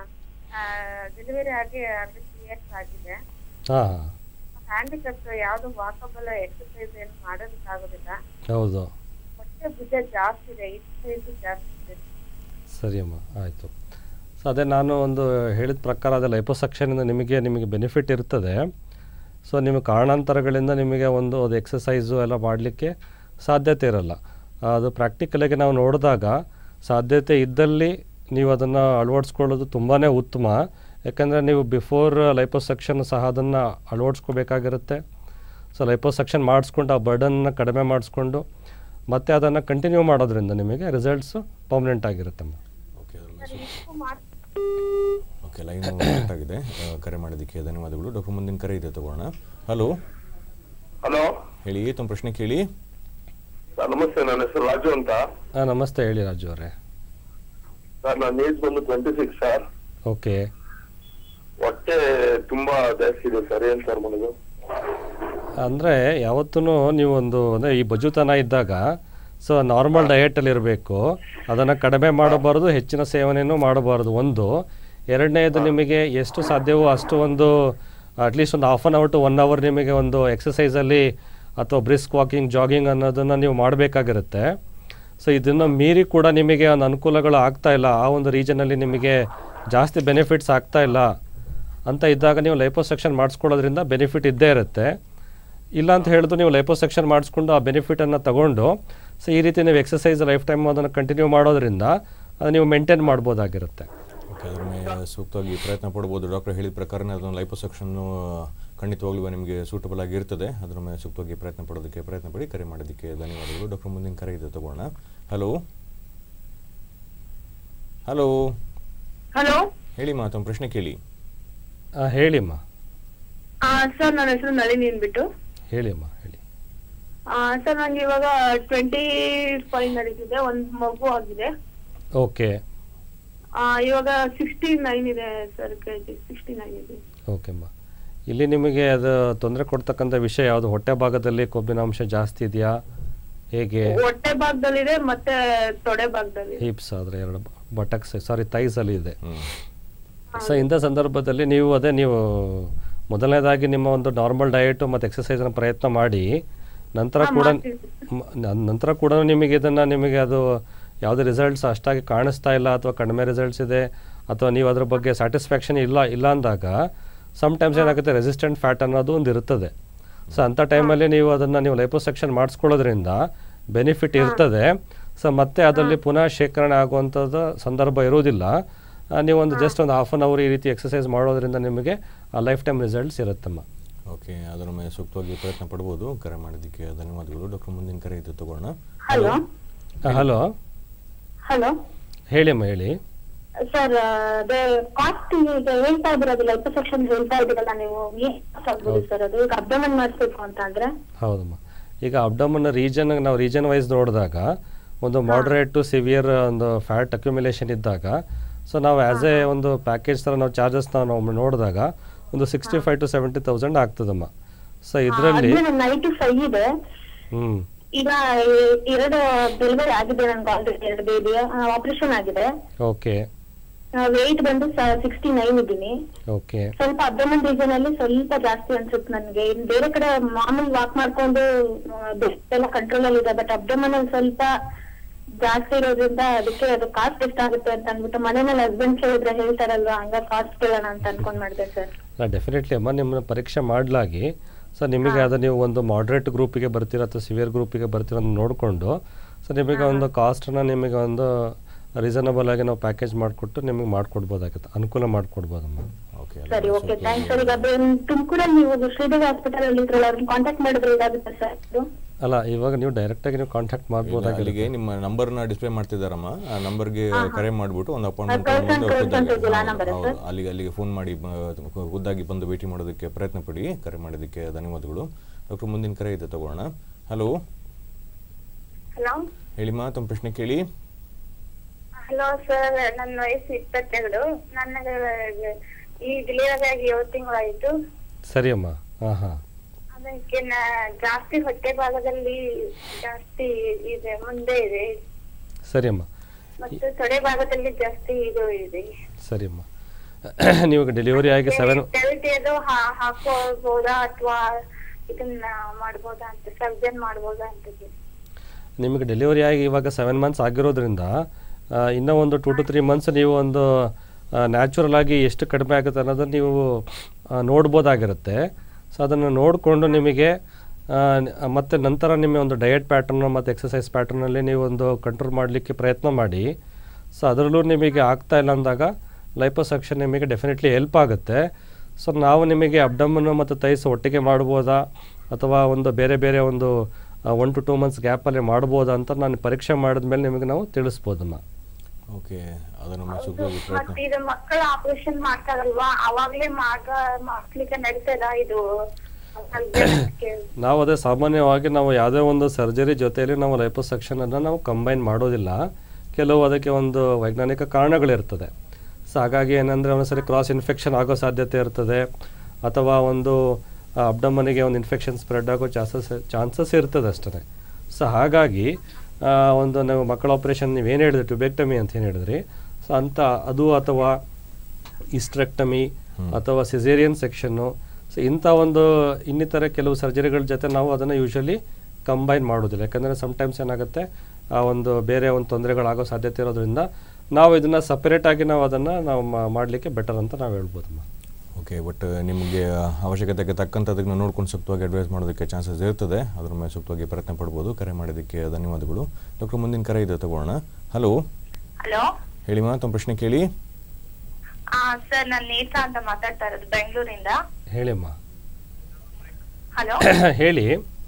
ಡೆಲಿವರಿ ಆಗಿ ಹಂಡ್ರೆಡ್ ಇಯರ್ಸ್ ಆಗಿದೆ ಹಾಂ ಹಾಂ ಹ್ಯಾಂಡಿಕ್ಯಾಪ್ ಯಾವುದು ವಾಕಬಲ್ ಎಕ್ಸರ್ಸೈಸ್ ಏನು ಮಾಡೋದಕ್ಕಾಗೋದಿಲ್ಲ ಹೌದು ಹೊಟ್ಟೆ ಭುಜ ಜಾಸ್ತಿ ಇದೆ ಎಕ್ಸರ್ಸೈಸ್ ಜಾಸ್ತಿ ಇದೆ ಸರಿ ಅಮ್ಮ ಆಯಿತು ಸೊ ಅದೇ ನಾನು ಒಂದು ಹೇಳಿದ ಪ್ರಕಾರ ಅದೇ ಲೈಪೋಸಕ್ಷನಿಂದ ನಿಮಗೆ ನಿಮಗೆ ಬೆನಿಫಿಟ್ ಇರ್ತದೆ ಸೊ ನಿಮಗೆ ಕಾರಣಾಂತರಗಳಿಂದ ನಿಮಗೆ ಒಂದು ಅದು ಎಕ್ಸಸೈಸು ಎಲ್ಲ ಮಾಡಲಿಕ್ಕೆ ಸಾಧ್ಯತೆ ಇರಲ್ಲ ಅದು ಪ್ರಾಕ್ಟಿಕಲಾಗಿ ನಾವು ನೋಡಿದಾಗ ಸಾಧ್ಯತೆ ಇದ್ದಲ್ಲಿ ನೀವು ಅದನ್ನು ಅಳವಡಿಸ್ಕೊಳ್ಳೋದು ತುಂಬಾ ಉತ್ತಮ ಯಾಕಂದರೆ ನೀವು ಬಿಫೋರ್ ಲೈಪೋಸಕ್ಷನ್ ಸಹ ಅದನ್ನು ಅಳವಡಿಸ್ಕೋಬೇಕಾಗಿರುತ್ತೆ ಸೊ ಲೈಪೋಸಕ್ಷನ್ ಮಾಡಿಸ್ಕೊಂಡು ಆ ಬರ್ಡನ್ನ ಕಡಿಮೆ ಮಾಡಿಸ್ಕೊಂಡು ಮತ್ತೆ ಅದನ್ನು ಕಂಟಿನ್ಯೂ ಮಾಡೋದ್ರಿಂದ ನಿಮಗೆ ರಿಸಲ್ಟ್ಸು ಪರ್ಮನೆಂಟ್ ಆಗಿರುತ್ತಮ್ಮ ಓಕೆ ಅದ್ರ ಮೇಲೆ ಉಪ್ಪು ಮಾತ್ರ ಓಕೆ ಲೈನ್ ಕನೆಕ್ಟ್ ಆಗಿದೆ ಆ, ಕರೆ ಮಾಡೋದಕ್ಕೆ ಧನ್ಯವಾದಗಳು ಡಾಕ್ಟರ್ ಮುಂದಿನ ಕರೆ ಇದೆ ತಗೋಣ ಹಲೋ ಹಲೋ ಹೇಳಿ ತಮ್ಮ ಪ್ರಶ್ನೆ ಕೇಳಿ ಸರ್ ನಮಸ್ತೆ ನನ್ನ ಹೆಸರು ರಾಜು ಅಂತ ಹಾಂ ನಮಸ್ತೆ ಹೇಳಿ ರಾಜು ಅವರೇ ಸರ್ ನನ್ನ ಏಜ್ ಬಂದು ಟ್ವೆಂಟಿ ಸಿಕ್ಸ್ ಸರ್ ಓಕೆ ಹೊಟ್ಟೆ ತುಂಬಾ ಜಾಸ್ತಿ ಇದೆ ಸರ್ ಏನ್ ಸರ್ ಮಾಡೋದು ಅಂದರೆ ಯಾವತ್ತೂ ನೀವು ಒಂದು ಅಂದರೆ ಈ ಬಜುತನ ಇದ್ದಾಗ ಸೊ ನಾರ್ಮಲ್ ಡಯಟಲ್ಲಿ ಇರಬೇಕು ಅದನ್ನು ಕಡಿಮೆ ಮಾಡಬಾರ್ದು ಹೆಚ್ಚಿನ ಸೇವನೆಯೂ ಮಾಡಬಾರ್ದು ಒಂದು ಎರಡನೇದು ನಿಮಗೆ ಎಷ್ಟು ಸಾಧ್ಯವೋ ಅಷ್ಟು ಒಂದು ಅಟ್ಲೀಸ್ಟ್ ಒಂದು half an hour to one hour ನಿಮಗೆ ಒಂದು ಎಕ್ಸಸೈಸಲ್ಲಿ ಅಥವಾ ಬ್ರಿಸ್ಕ್ ವಾಕಿಂಗ್ ಜಾಗಿಂಗ್ ಅನ್ನೋದನ್ನು ನೀವು ಮಾಡಬೇಕಾಗಿರುತ್ತೆ ಸೊ ಇದನ್ನು ಮೀರಿ ಕೂಡ ನಿಮಗೆ ಒಂದು ಅನುಕೂಲಗಳು ಆಗ್ತಾ ಇಲ್ಲ ಆ ಒಂದು ರೀಜನಲ್ಲಿ ನಿಮಗೆ ಜಾಸ್ತಿ ಬೆನಿಫಿಟ್ಸ್ ಆಗ್ತಾ ಇಲ್ಲ ಅಂತ ಇದ್ದಾಗ ನೀವು ಲೈಪೋಸೆಕ್ಷನ್ ಮಾಡಿಸ್ಕೊಳ್ಳೋದ್ರಿಂದ ಬೆನಿಫಿಟ್ ಇದ್ದೇ ಇರುತ್ತೆ ಇಲ್ಲ ಅಂತ ಹೇಳಿದ್ರು ನೀವು ಲೈಪೋಸೆಕ್ಷನ್ ಮಾಡಿಸ್ಕೊಂಡು ಆ ಬೆನಿಫಿಟನ್ನು ತಗೊಂಡು ಸೊ ಈ ರೀತಿ ನೀವು ಎಕ್ಸಸೈಸ್ ಲೈಫ್ ಟೈಮ್ ಅದನ್ನು ಕಂಟಿನ್ಯೂ ಮಾಡೋದ್ರಿಂದ ಅದು ನೀವು ಮೇಂಟೈನ್ ಮಾಡ್ಬೋದಾಗಿರುತ್ತೆ ಓಕೆ ಅದ್ರ ಮೇಲೆ ಸೂಕ್ತವಾಗಿ ಪ್ರಯತ್ನ ಪಡ್ಬೋದು ಡಾಕ್ಟರ್ ಹೇಳಿದ ಪ್ರಕಾರನೇ ಅದನ್ನು ಲೈಪೋಸೆಕ್ಷನ್ನು ಖಂಡಿತವಾಗ್ಲೂ ನಿಮಗೆ ಸೂಟಬಲ್ ಆಗಿರ್ತದೆ ಅದ್ರ ಮೇಲೆ ಸೂಕ್ತವಾಗಿ ಪ್ರಯತ್ನ ಪಡೋದಕ್ಕೆ ಪ್ರಯತ್ನ ಪಡಿ ಕರೆ ಮಾಡೋದಕ್ಕೆ ಧನ್ಯವಾದಗಳು ಡಾಕ್ಟರ್ ಮುಂದಿನ ಕರೆ ಇದೆ ತಗೋಣ ಹಲೋ ಹಲೋ ಹಲೋ ಹೇಳಿಮ್ಮ ತಮ್ಮ ಪ್ರಶ್ನೆ ಕೇಳಿ ಆ, ಹೇಳಿಮ್ಮ ಸರ್ ನನ್ನ ಹೆಸರು ನಳಿನಿ ಅಂದ್ಬಿಟ್ಟು ಹೇಳಿಮ್ಮ ಹೇಳಿ ಸರ್ ನಂಗೆ ಇವಾಗ ಟ್ವೆಂಟಿ ಫೈವ್ ನಡೀತಿದೆ ಒಂದ್ ಮಗು ಆಗಿದೆ ಓಕೆ ಆ, ಇವಾಗ ಸಿಕ್ಸ್ಟಿ ನೈನ್ ಇದೆ ಸರ್ ಕೆಜಿ ಸಿಕ್ಸ್ಟಿ ನೈನ್ ಇದೆ ಓಕೆ ಅಮ್ಮ ಇಲ್ಲಿ ನಿಮಗೆ ಅದು ತೊಂದರೆ ಕೊಡ್ತಕ್ಕಂಥ ವಿಷಯ ಯಾವುದು ಹೊಟ್ಟೆ ಭಾಗದಲ್ಲಿ ಕೊಬ್ಬಿನಾಂಶ ಜಾಸ್ತಿ ಇದೆಯಾ ಹೇಗೆ ಹೊಟ್ಟೆ ಭಾಗದಲ್ಲಿದೆ ಮತ್ತೆ ತೊಡೆ ಭಾಗದಲ್ಲಿ ಹಿಪ್ಸ್ ಆದರೆ ಎರಡು ಬಟಕ್ಸ್ ಸಾರಿ ತೈಸಲ್ಲಿ ಇದೆ ಹ್ಮ್ ಸೊ ಇಂಥ ಸಂದರ್ಭದಲ್ಲಿ ನೀವು ಅದೇ ನೀವು ಮೊದಲನೇದಾಗಿ ನಿಮ್ಮ ಒಂದು ನಾರ್ಮಲ್ ಡಯಟು ಮತ್ತು ಎಕ್ಸಸೈಸ್ನ ಪ್ರಯತ್ನ ಮಾಡಿ ನಂತರ ಕೂಡ ಮ- ನ- ನಂತರ ಕೂಡ ನಿಮಗೆ ಇದನ್ನು ನಿಮಗೆ ಅದು ಯಾವುದೇ ರಿಸಲ್ಟ್ಸ್ ಅಷ್ಟಾಗಿ ಕಾಣಿಸ್ತಾ ಇಲ್ಲ ಅಥವಾ ಕಡಿಮೆ ರಿಸಲ್ಟ್ಸ್ ಇದೆ ಅಥವಾ ನೀವು ಅದ್ರ ಬಗ್ಗೆ ಸ್ಯಾಟಿಸ್ಫ್ಯಾಕ್ಷನ್ ಇಲ್ಲ ಇಲ್ಲ ಅಂದಾಗ ಸಮ್ಟೈಮ್ಸ್ ಏನಾಗುತ್ತೆ ರೆಸಿಸ್ಟೆಂಟ್ ಫ್ಯಾಟ್ ಅನ್ನೋದು ಒಂದು ಇರ್ತದೆ ಸೊ ಅಂಥ ಟೈಮಲ್ಲಿ ನೀವು ಅದನ್ನು ನೀವು ಲೈಪೋಸೆಕ್ಷನ್ ಮಾಡಿಸ್ಕೊಳ್ಳೋದ್ರಿಂದ ಬೆನಿಫಿಟ್ ಇರ್ತದೆ ಸೊ ಮತ್ತೆ ಅದರಲ್ಲಿ ಪುನಃ ಶೇಖರಣೆ ಆಗುವಂಥದ್ದು ಸಂದರ್ಭ ಇರುವುದಿಲ್ಲ ಆ, ನೀವು ಒಂದು ಜಸ್ಟ್ ಒಂದು ಹಾಫ್ ಆನ್ ಅವರ್ ಈ ರೀತಿ ಎಕ್ಸಸೈಸ್ ಮಾಡೋದ್ರಿಂದ ನಿಮಗೆ ಆ ಲೈಫ್ ಟೈಮ್ ರಿಸಲ್ಟ್ಸ್ ಇರುತ್ತಮ್ಮ ಓಕೆ ಅದರ ಮೇಲೆ ಸೂಕ್ತವಾಗಿ ಪ್ರಯತ್ನ ಪಡ್ಬೋದು ಕರೆ ಮಾಡೋದಕ್ಕೆ ಧನ್ಯವಾದಗಳು ಡಾಕ್ಟರ್ ಮುಂದಿನ ಕರೆ ಇದು ತಗೋಣ ಹಲೋ ಹಲೋ ಹಲೋ ಹೇಳಿ ಅಮ್ಮ ಹೇಳಿ ಸರ್ ಅದೇ ಕಾಸ್ಟ್ ಈಗ ಹೇಳ್ತಾ ಇದ್ದೀರಲ್ಲ ಸೆಕ್ಷನ್ ಹೇಳ್ತಾ ಇದ್ದೀರಲ್ಲ ನೀವು ಏನ್ cost ಆಗ್ಬೋದು ಸರ್ ಅದು ಈಗ ಅಬ್ಡಮನ್ ಮಾಡಿಸ್ಬೇಕು ಅಂತ ಅಂದ್ರೆ ಹೌದಮ್ಮ ಈಗ ಅಬ್ಡಮನ್ ರೀಜನ್ ನಾವು ರೀಜನ್ ವೈಸ್ ನೋಡಿದಾಗ ಒಂದು ಮಾಡ್ರೇಟ್ ಟು ಸಿವಿಯರ್ ಒಂದು ಫ್ಯಾಟ್ ಅಕ್ಯುಮಿಲೇಷನ್ ಇದ್ದಾಗ ಸೊ ನಾವು ಆ್ಯಸ್ ಎ ಒಂದು ಪ್ಯಾಕೇಜ್ ಥರ ನಾವು ಚಾರ್ಜಸ್ನ ನಾವು ನೋಡಿದಾಗ ಒಂದು sixty five to seventy thousand ಆಗ್ತದಮ್ಮ ಸೊ ಇದರಲ್ಲಿ ನೈಂಟಿ ಫೈವ್ ಇದೆ ಹ್ಞೂ ಈಗ ಎ- ಎರಡು ಡೆಲಿವರಿ ಆಗಿದೆ ನನ್ಗೆ ಆಲ್ರೆಡಿ ಎರಡು ಬೇಬಿ ಆಪರೇಷನ್ ಆಗಿದೆ ಓಕೆ ವೆಯ್ಟ್ ಬಂದು ಸಿಕ್ಸ್ಟಿ ನೈನ್ ಇದ್ದೀನಿ ಓಕೆ ಸ್ವಲ್ಪ ಅಬ್ಡಮನ್ ರೀಜನ್ ಅಲ್ಲಿ ಸ್ವಲ್ಪ ಜಾಸ್ತಿ ಅನ್ಸುತ್ತೆ ನನ್ಗೆ ಇನ್ ಬೇರೆ ಕಡೆ ಮಾಮೂಲಿ ವಾಕ್ ಮಾಡ್ಕೊಂಡು ಆ, ಬೆಸ್ಟ್ ಎಲ್ಲ ಕಂಟ್ರೋಲ್ ಅಲ್ಲಿ ಇದೆ ಬಟ್ ಅಬ್ಡಮನ್ ಅಲ್ಲಿ ಸ್ವಲ್ಪ ಜಾಸ್ತಿ ಇರೋದ್ರಿಂದ ಅದಕ್ಕೆ ಅದು ಕಾಸ್ಟ್ ಎಷ್ಟಾಗುತ್ತೆ ಅಂತ ಅಂದ್ಬಿಟ್ಟು ಮನೆಯಲ್ಲಿ ಹಸ್ಬೆಂಡ್ ಕೇಳಿದ್ರೆ ಹೇಳ್ತಾರಲ್ವಾ ಹಂಗ ಕಾಸ್ಟ್ ಕೇಳೋಣ ಅಂತ ಅನ್ಕೊಂಡ್ ಮಾಡಿದೆ ಸರ್ ಅಲ್ಲ ಡೆಫಿನೆಟ್ಲಿ ಅಮ್ಮ ನಿಮ್ಮನ್ನ ಪರೀಕ್ಷೆ ಮಾಡಲಾಗಿ ಸೊ ನಿಮಗೆ ಅದು ನೀವು ಒಂದು ಮಾಡ್ರೇಟ್ ಗ್ರೂಪಿಗೆ ಬರ್ತೀರಾ ಅಥವಾ ಸಿವಿಯರ್ ಗ್ರೂಪಿಗೆ ಬರ್ತೀರಾ ಅಂತ ನೋಡಿಕೊಂಡು ಸೊ ನಿಮಗೆ ಒಂದು ಕಾಸ್ಟನ್ನ ನಿಮಗೆ ಒಂದು ರೀಸನಬಲ್ ಆಗಿ ನಾವು ಪ್ಯಾಕೇಜ್ ಮಾಡಿಕೊಟ್ಟು ನಿಮಗೆ ಮಾಡಿಕೊಡ್ಬೋದಾಗುತ್ತೆ ಅನುಕೂಲ ಮಾಡಿಕೊಡ್ಬೋದಮ್ಮ ಓಕೆ ಸರಿ ಓಕೆ ಥ್ಯಾಂಕ್ಸ್ ಸರ್ ಈಗ ತುಮಕೂರಲ್ಲಿ ನೀವು ಶ್ರೀದೇವಿ ಹಾಸ್ಪಿಟಲ್ ಅಲ್ಲಿ ಇದ್ರಲ್ಲ ಅವ್ರನ್ನ ಕಾಂಟ್ಯಾಕ್ಟ್ ಮಾಡಿದ್ರೆ ಇದಾಗುತ್ತೆ ಸರ್ ಇದು ಅಲ್ಲ ಇವಾಗ ನೀವು ಡೈರೆಕ್ಟಾಗಿ ನೀವು ಕಾಂಟ್ಯಾಕ್ಟ್ ಮಾಡ್ಬೋದಾಗಿದೆ ಅಲ್ಲಿಗೆ ನಿಮ್ಮ ನಂಬರ್ನ ಡಿಸ್ಪ್ಲೇ ಮಾಡ್ತಿದ್ದಾರಮ್ಮ ಆ ನಂಬರ್ಗೆ ಕರೆ ಮಾಡಿಬಿಟ್ಟು ಒಂದು ಅಪಾಯಿಂಟ್ಮೆಂಟ್ ಕಳ್ಸೋಣ, ತಗೊಂಡು ಕಳ್ಸೋಣ ಖುದ್ದಾಗಿ- ಇದೆಯಲ್ಲ ಹೌದು, number ಹೌದು. ಅಲ್ಲಿಗೆ ಅಲ್ಲಿಗೆ ಫೋನ್ ಮಾಡಿ ಬ- ಖುದ್ದಾಗಿ ಬಂದು ಭೇಟಿ ಮಾಡೋದಕ್ಕೆ ಪ್ರಯತ್ನ ಪಡಿ ಕರೆ ಮಾಡೋದಕ್ಕೆ ಧನ್ಯವಾದಗಳು ಡಾಕ್ಟರ್ ಮುಂದಿನ ಕರೆ ಇದೆ ತಗೋಣ ಹಲೋ ಹಲೋ ಹೇಳಿಮ್ಮ ತಮ್ಮ ಪ್ರಶ್ನೆ ಕೇಳಿ ಹಲೋ ಸರ್ ನನ್ನ ವಯಸ್ಸು ಇಪ್ಪತ್ತೆರಡು ನನಗೆ ಈ ಡೆಲಿವರಿ ಆಗಿ ಏಳು ತಿಂಗಳಾಯ್ತು ಸರಿ ಅಮ್ಮ ಹಾಂ ಹಾಂ ಅದಕ್ಕೆ ನ- ಜಾಸ್ತಿ ಹೊಟ್ಟೆ ಭಾಗದಲ್ಲಿ ಜಾಸ್ತಿ ಇದೆ ಮುಂದೆ ಇದೆ ಸರಿ ಅಮ್ಮ ಮತ್ತು ತೊಡೆ ಭಾಗದಲ್ಲಿ ಜಾಸ್ತಿ ಇದು ಇದೆ ಸರಿ ಅಮ್ಮ ನೀವು ಡೆಲಿವರಿ ಆಗಿ ಸೆವೆನ್ ಬೆಲ್ಟ್ ಅದು ಹಾ- ಹಾಕೋಬೋದಾ ಅಥವಾ ಇದನ್ನ ಮಾಡ್ಬೋದಾ ಅಂತ ಸರ್ಜನ್ ಮಾಡ್ಬೋದಾ ಅಂತ ನಿಮಗೆ ಡೆಲಿವರಿ ಆಗಿ ಇವಾಗ ಸೆವೆನ್ ಮಂತ್ಸ್ ಆಗಿರೋದ್ರಿಂದ ಆ, ಇನ್ನೂ ಒಂದು ಟು ಟು ತ್ರೀ ಮಂತ್ಸ್ ನೀವು ಒಂದು ನ್ಯಾಚುರಲ್ ಆಗಿ ಎಷ್ಟು ಕಡಿಮೆ ಆಗುತ್ತೆ ಅನ್ನೋದನ್ನು ನೀವು ಆ, ನೋಡ್ಬೋದಾಗಿರುತ್ತೆ ಸೊ ಅದನ್ನು ನೋಡಿಕೊಂಡು ನಿಮಗೆ ಆ, ನ- ಮತ್ತೆ ನಂತರ ನಿಮ್ಮ ಒಂದು ಡಯಟ್ ಪ್ಯಾಟರ್ನ್ ಮತ್ತು ಎಕ್ಸಸೈಸ್ ಪ್ಯಾಟರ್ನಲ್ಲಿ ನೀವು ಒಂದು ಕಂಟ್ರೋಲ್ ಮಾಡಲಿಕ್ಕೆ ಪ್ರಯತ್ನ ಮಾಡಿ ಸೊ ಅದರಲ್ಲೂ ನಿಮಗೆ ಆಗ್ತಾ ಇಲ್ಲ ಅಂದಾಗ ಲೈಪೋಸಕ್ಷನ್ ನಿಮಗೆ ಡೆಫಿನೆಟ್ಲಿ ಹೆಲ್ಪ್ ಆಗುತ್ತೆ ಸೊ ನಾವು ನಿಮಗೆ ಅಬ್ಡಮನ್ನು ಮತ್ತು ತೈಸ್ ಒಟ್ಟಿಗೆ ಮಾಡ್ಬೋದಾ ಅಥವಾ ಒಂದು ಬೇರೆ ಬೇರೆ ಒಂದು ಒನ್ ಟು ಟೂ ಮಂತ್ಸ್ ಗ್ಯಾಪಲ್ಲಿ ಮಾಡ್ಬೋದಾ ಅಂತ ನಾನು ಪರೀಕ್ಷೆ ಮಾಡಿದ್ಮೇಲೆ ನಿಮಗೆ ನಾವು ತಿಳಿಸ್ಬೋದಮ್ಮ ಓಕೆ ಅದನ್ನು ಮೇಲೆ ಸೂಕ್ತವಾಗಿ ಪ್ರಯತ್ನ ಮತ್ತೆ ಇದು ಮಕ್ಕಳ ಆಪರೇಷನ್ ಮಾಡ್ತಾರಲ್ವಾ ಅವಾಗ್ಲೇ ಮಾಡ ಮಾಡ್ಲಿಕ್ಕೆ ನಡೀತದ ಇದು ಸರ್ಜನ್ಗೆ? ನಾವು ಅದೇ ಸಾಮಾನ್ಯವಾಗಿ ನಾವು ಯಾವುದೇ ಒಂದು ಸರ್ಜರಿ ಜೊತೆಯಲ್ಲಿ ನಾವು ಲೈಪೋಸಕ್ಷನನ್ನು ನಾವು ಕಂಬೈನ್ ಮಾಡೋದಿಲ್ಲ ಕೆಲವು ಅದಕ್ಕೆ ಒಂದು ವೈಜ್ಞಾನಿಕ ಕಾರಣಗಳಿರ್ತದೆ ಸೊ ಹಾಗಾಗಿ ಏನಂದರೆ ಒಂದೊಂದ್ಸರಿ ಕ್ರಾಸ್ ಇನ್ಫೆಕ್ಷನ್ ಆಗೋ ಸಾಧ್ಯತೆ ಇರ್ತದೆ ಅಥವಾ ಒಂದು ಅಬ್ಡಮನಿಗೆ ಒಂದು ಇನ್ಫೆಕ್ಷನ್ ಸ್ಪ್ರೆಡ್ ಆಗೋ ಚಾನ್ಸಸ್ ಚಾನ್ಸಸ್ ಇರ್ತದೆ ಅಷ್ಟೇ ಸೊ ಹಾಗಾಗಿ ಆ, ಒಂದು ನಾವು ಮಕ್ಕಳ ಆಪ್ರೇಷನ್ ನೀವೇನು ಹೇಳಿದ್ರಿ ಟ್ಯುಬೆಕ್ಟಮಿ ಅಂತ ಏನು ಹೇಳಿದ್ರಿ ಸೊ ಅಂಥ ಅದು ಅಥವಾ ಇಸ್ಟ್ರೆಕ್ಟಮಿ ಅಥವಾ ಸಿಸೇರಿಯನ್ ಸೆಕ್ಷನ್ನು ಸೊ ಇಂಥ ಒಂದು ಇನ್ನಿತರ ಕೆಲವು ಸರ್ಜರಿಗಳ ಜೊತೆ ನಾವು ಅದನ್ನು ಯೂಶಲಿ ಕಂಬೈನ್ ಮಾಡೋದಿಲ್ಲ ಯಾಕಂದರೆ ಸಮ್ಟೈಮ್ಸ್ ಏನಾಗುತ್ತೆ ಆ ಒಂದು ಬೇರೆ ಒಂದು ತೊಂದರೆಗಳಾಗೋ ಸಾಧ್ಯತೆ ಇರೋದ್ರಿಂದ ನಾವು ಇದನ್ನು ಸಪ್ರೇಟಾಗಿ ನಾವು ಅದನ್ನು ನಾವು ಮಾಡಲಿಕ್ಕೆ ಬೆಟರ್ ಅಂತ ನಾವು ಹೇಳ್ಬೋದಮ್ಮ ಓಕೆ ಬಟ್ ನಿಮಗೆ ಅವಶ್ಯಕತೆಗೆ ತಕ್ಕಂಥ ಅದನ್ನು ನೋಡ್ಕೊಂಡು ಸೂಕ್ತವಾಗಿ ಅಡ್ವೈಸ್ ಮಾಡೋದಕ್ಕೆ ಚಾನ್ಸಸ್ ಇರ್ತದೆ ಅದ್ರ ಮೇಲೆ ಸೂಕ್ತವಾಗಿ ಪ್ರಯತ್ನ ಪಡ್ಬೋದು ಕರೆ ಮಾಡೋದಕ್ಕೆ ಧನ್ಯವಾದಗಳು ಡಾಕ್ಟರ್ ಮುಂದಿನ ಕರೆ ಇದೆ ತಗೋಣ ಹಲೋ ಹಲೋ ಹೇಳಿಮ್ಮ ತಮ್ಮ ಪ್ರಶ್ನೆ ಕೇಳಿ ಆ ಸರ್ ನಾನು ನೇತಾ ಅಂತ ಮಾತಾಡ್ತಾ ಇರೋದು ಬೆಂಗಳೂರಿಂದ ಹೇಳಿಮ್ಮ ಹಲೋ ಹೇಳಿ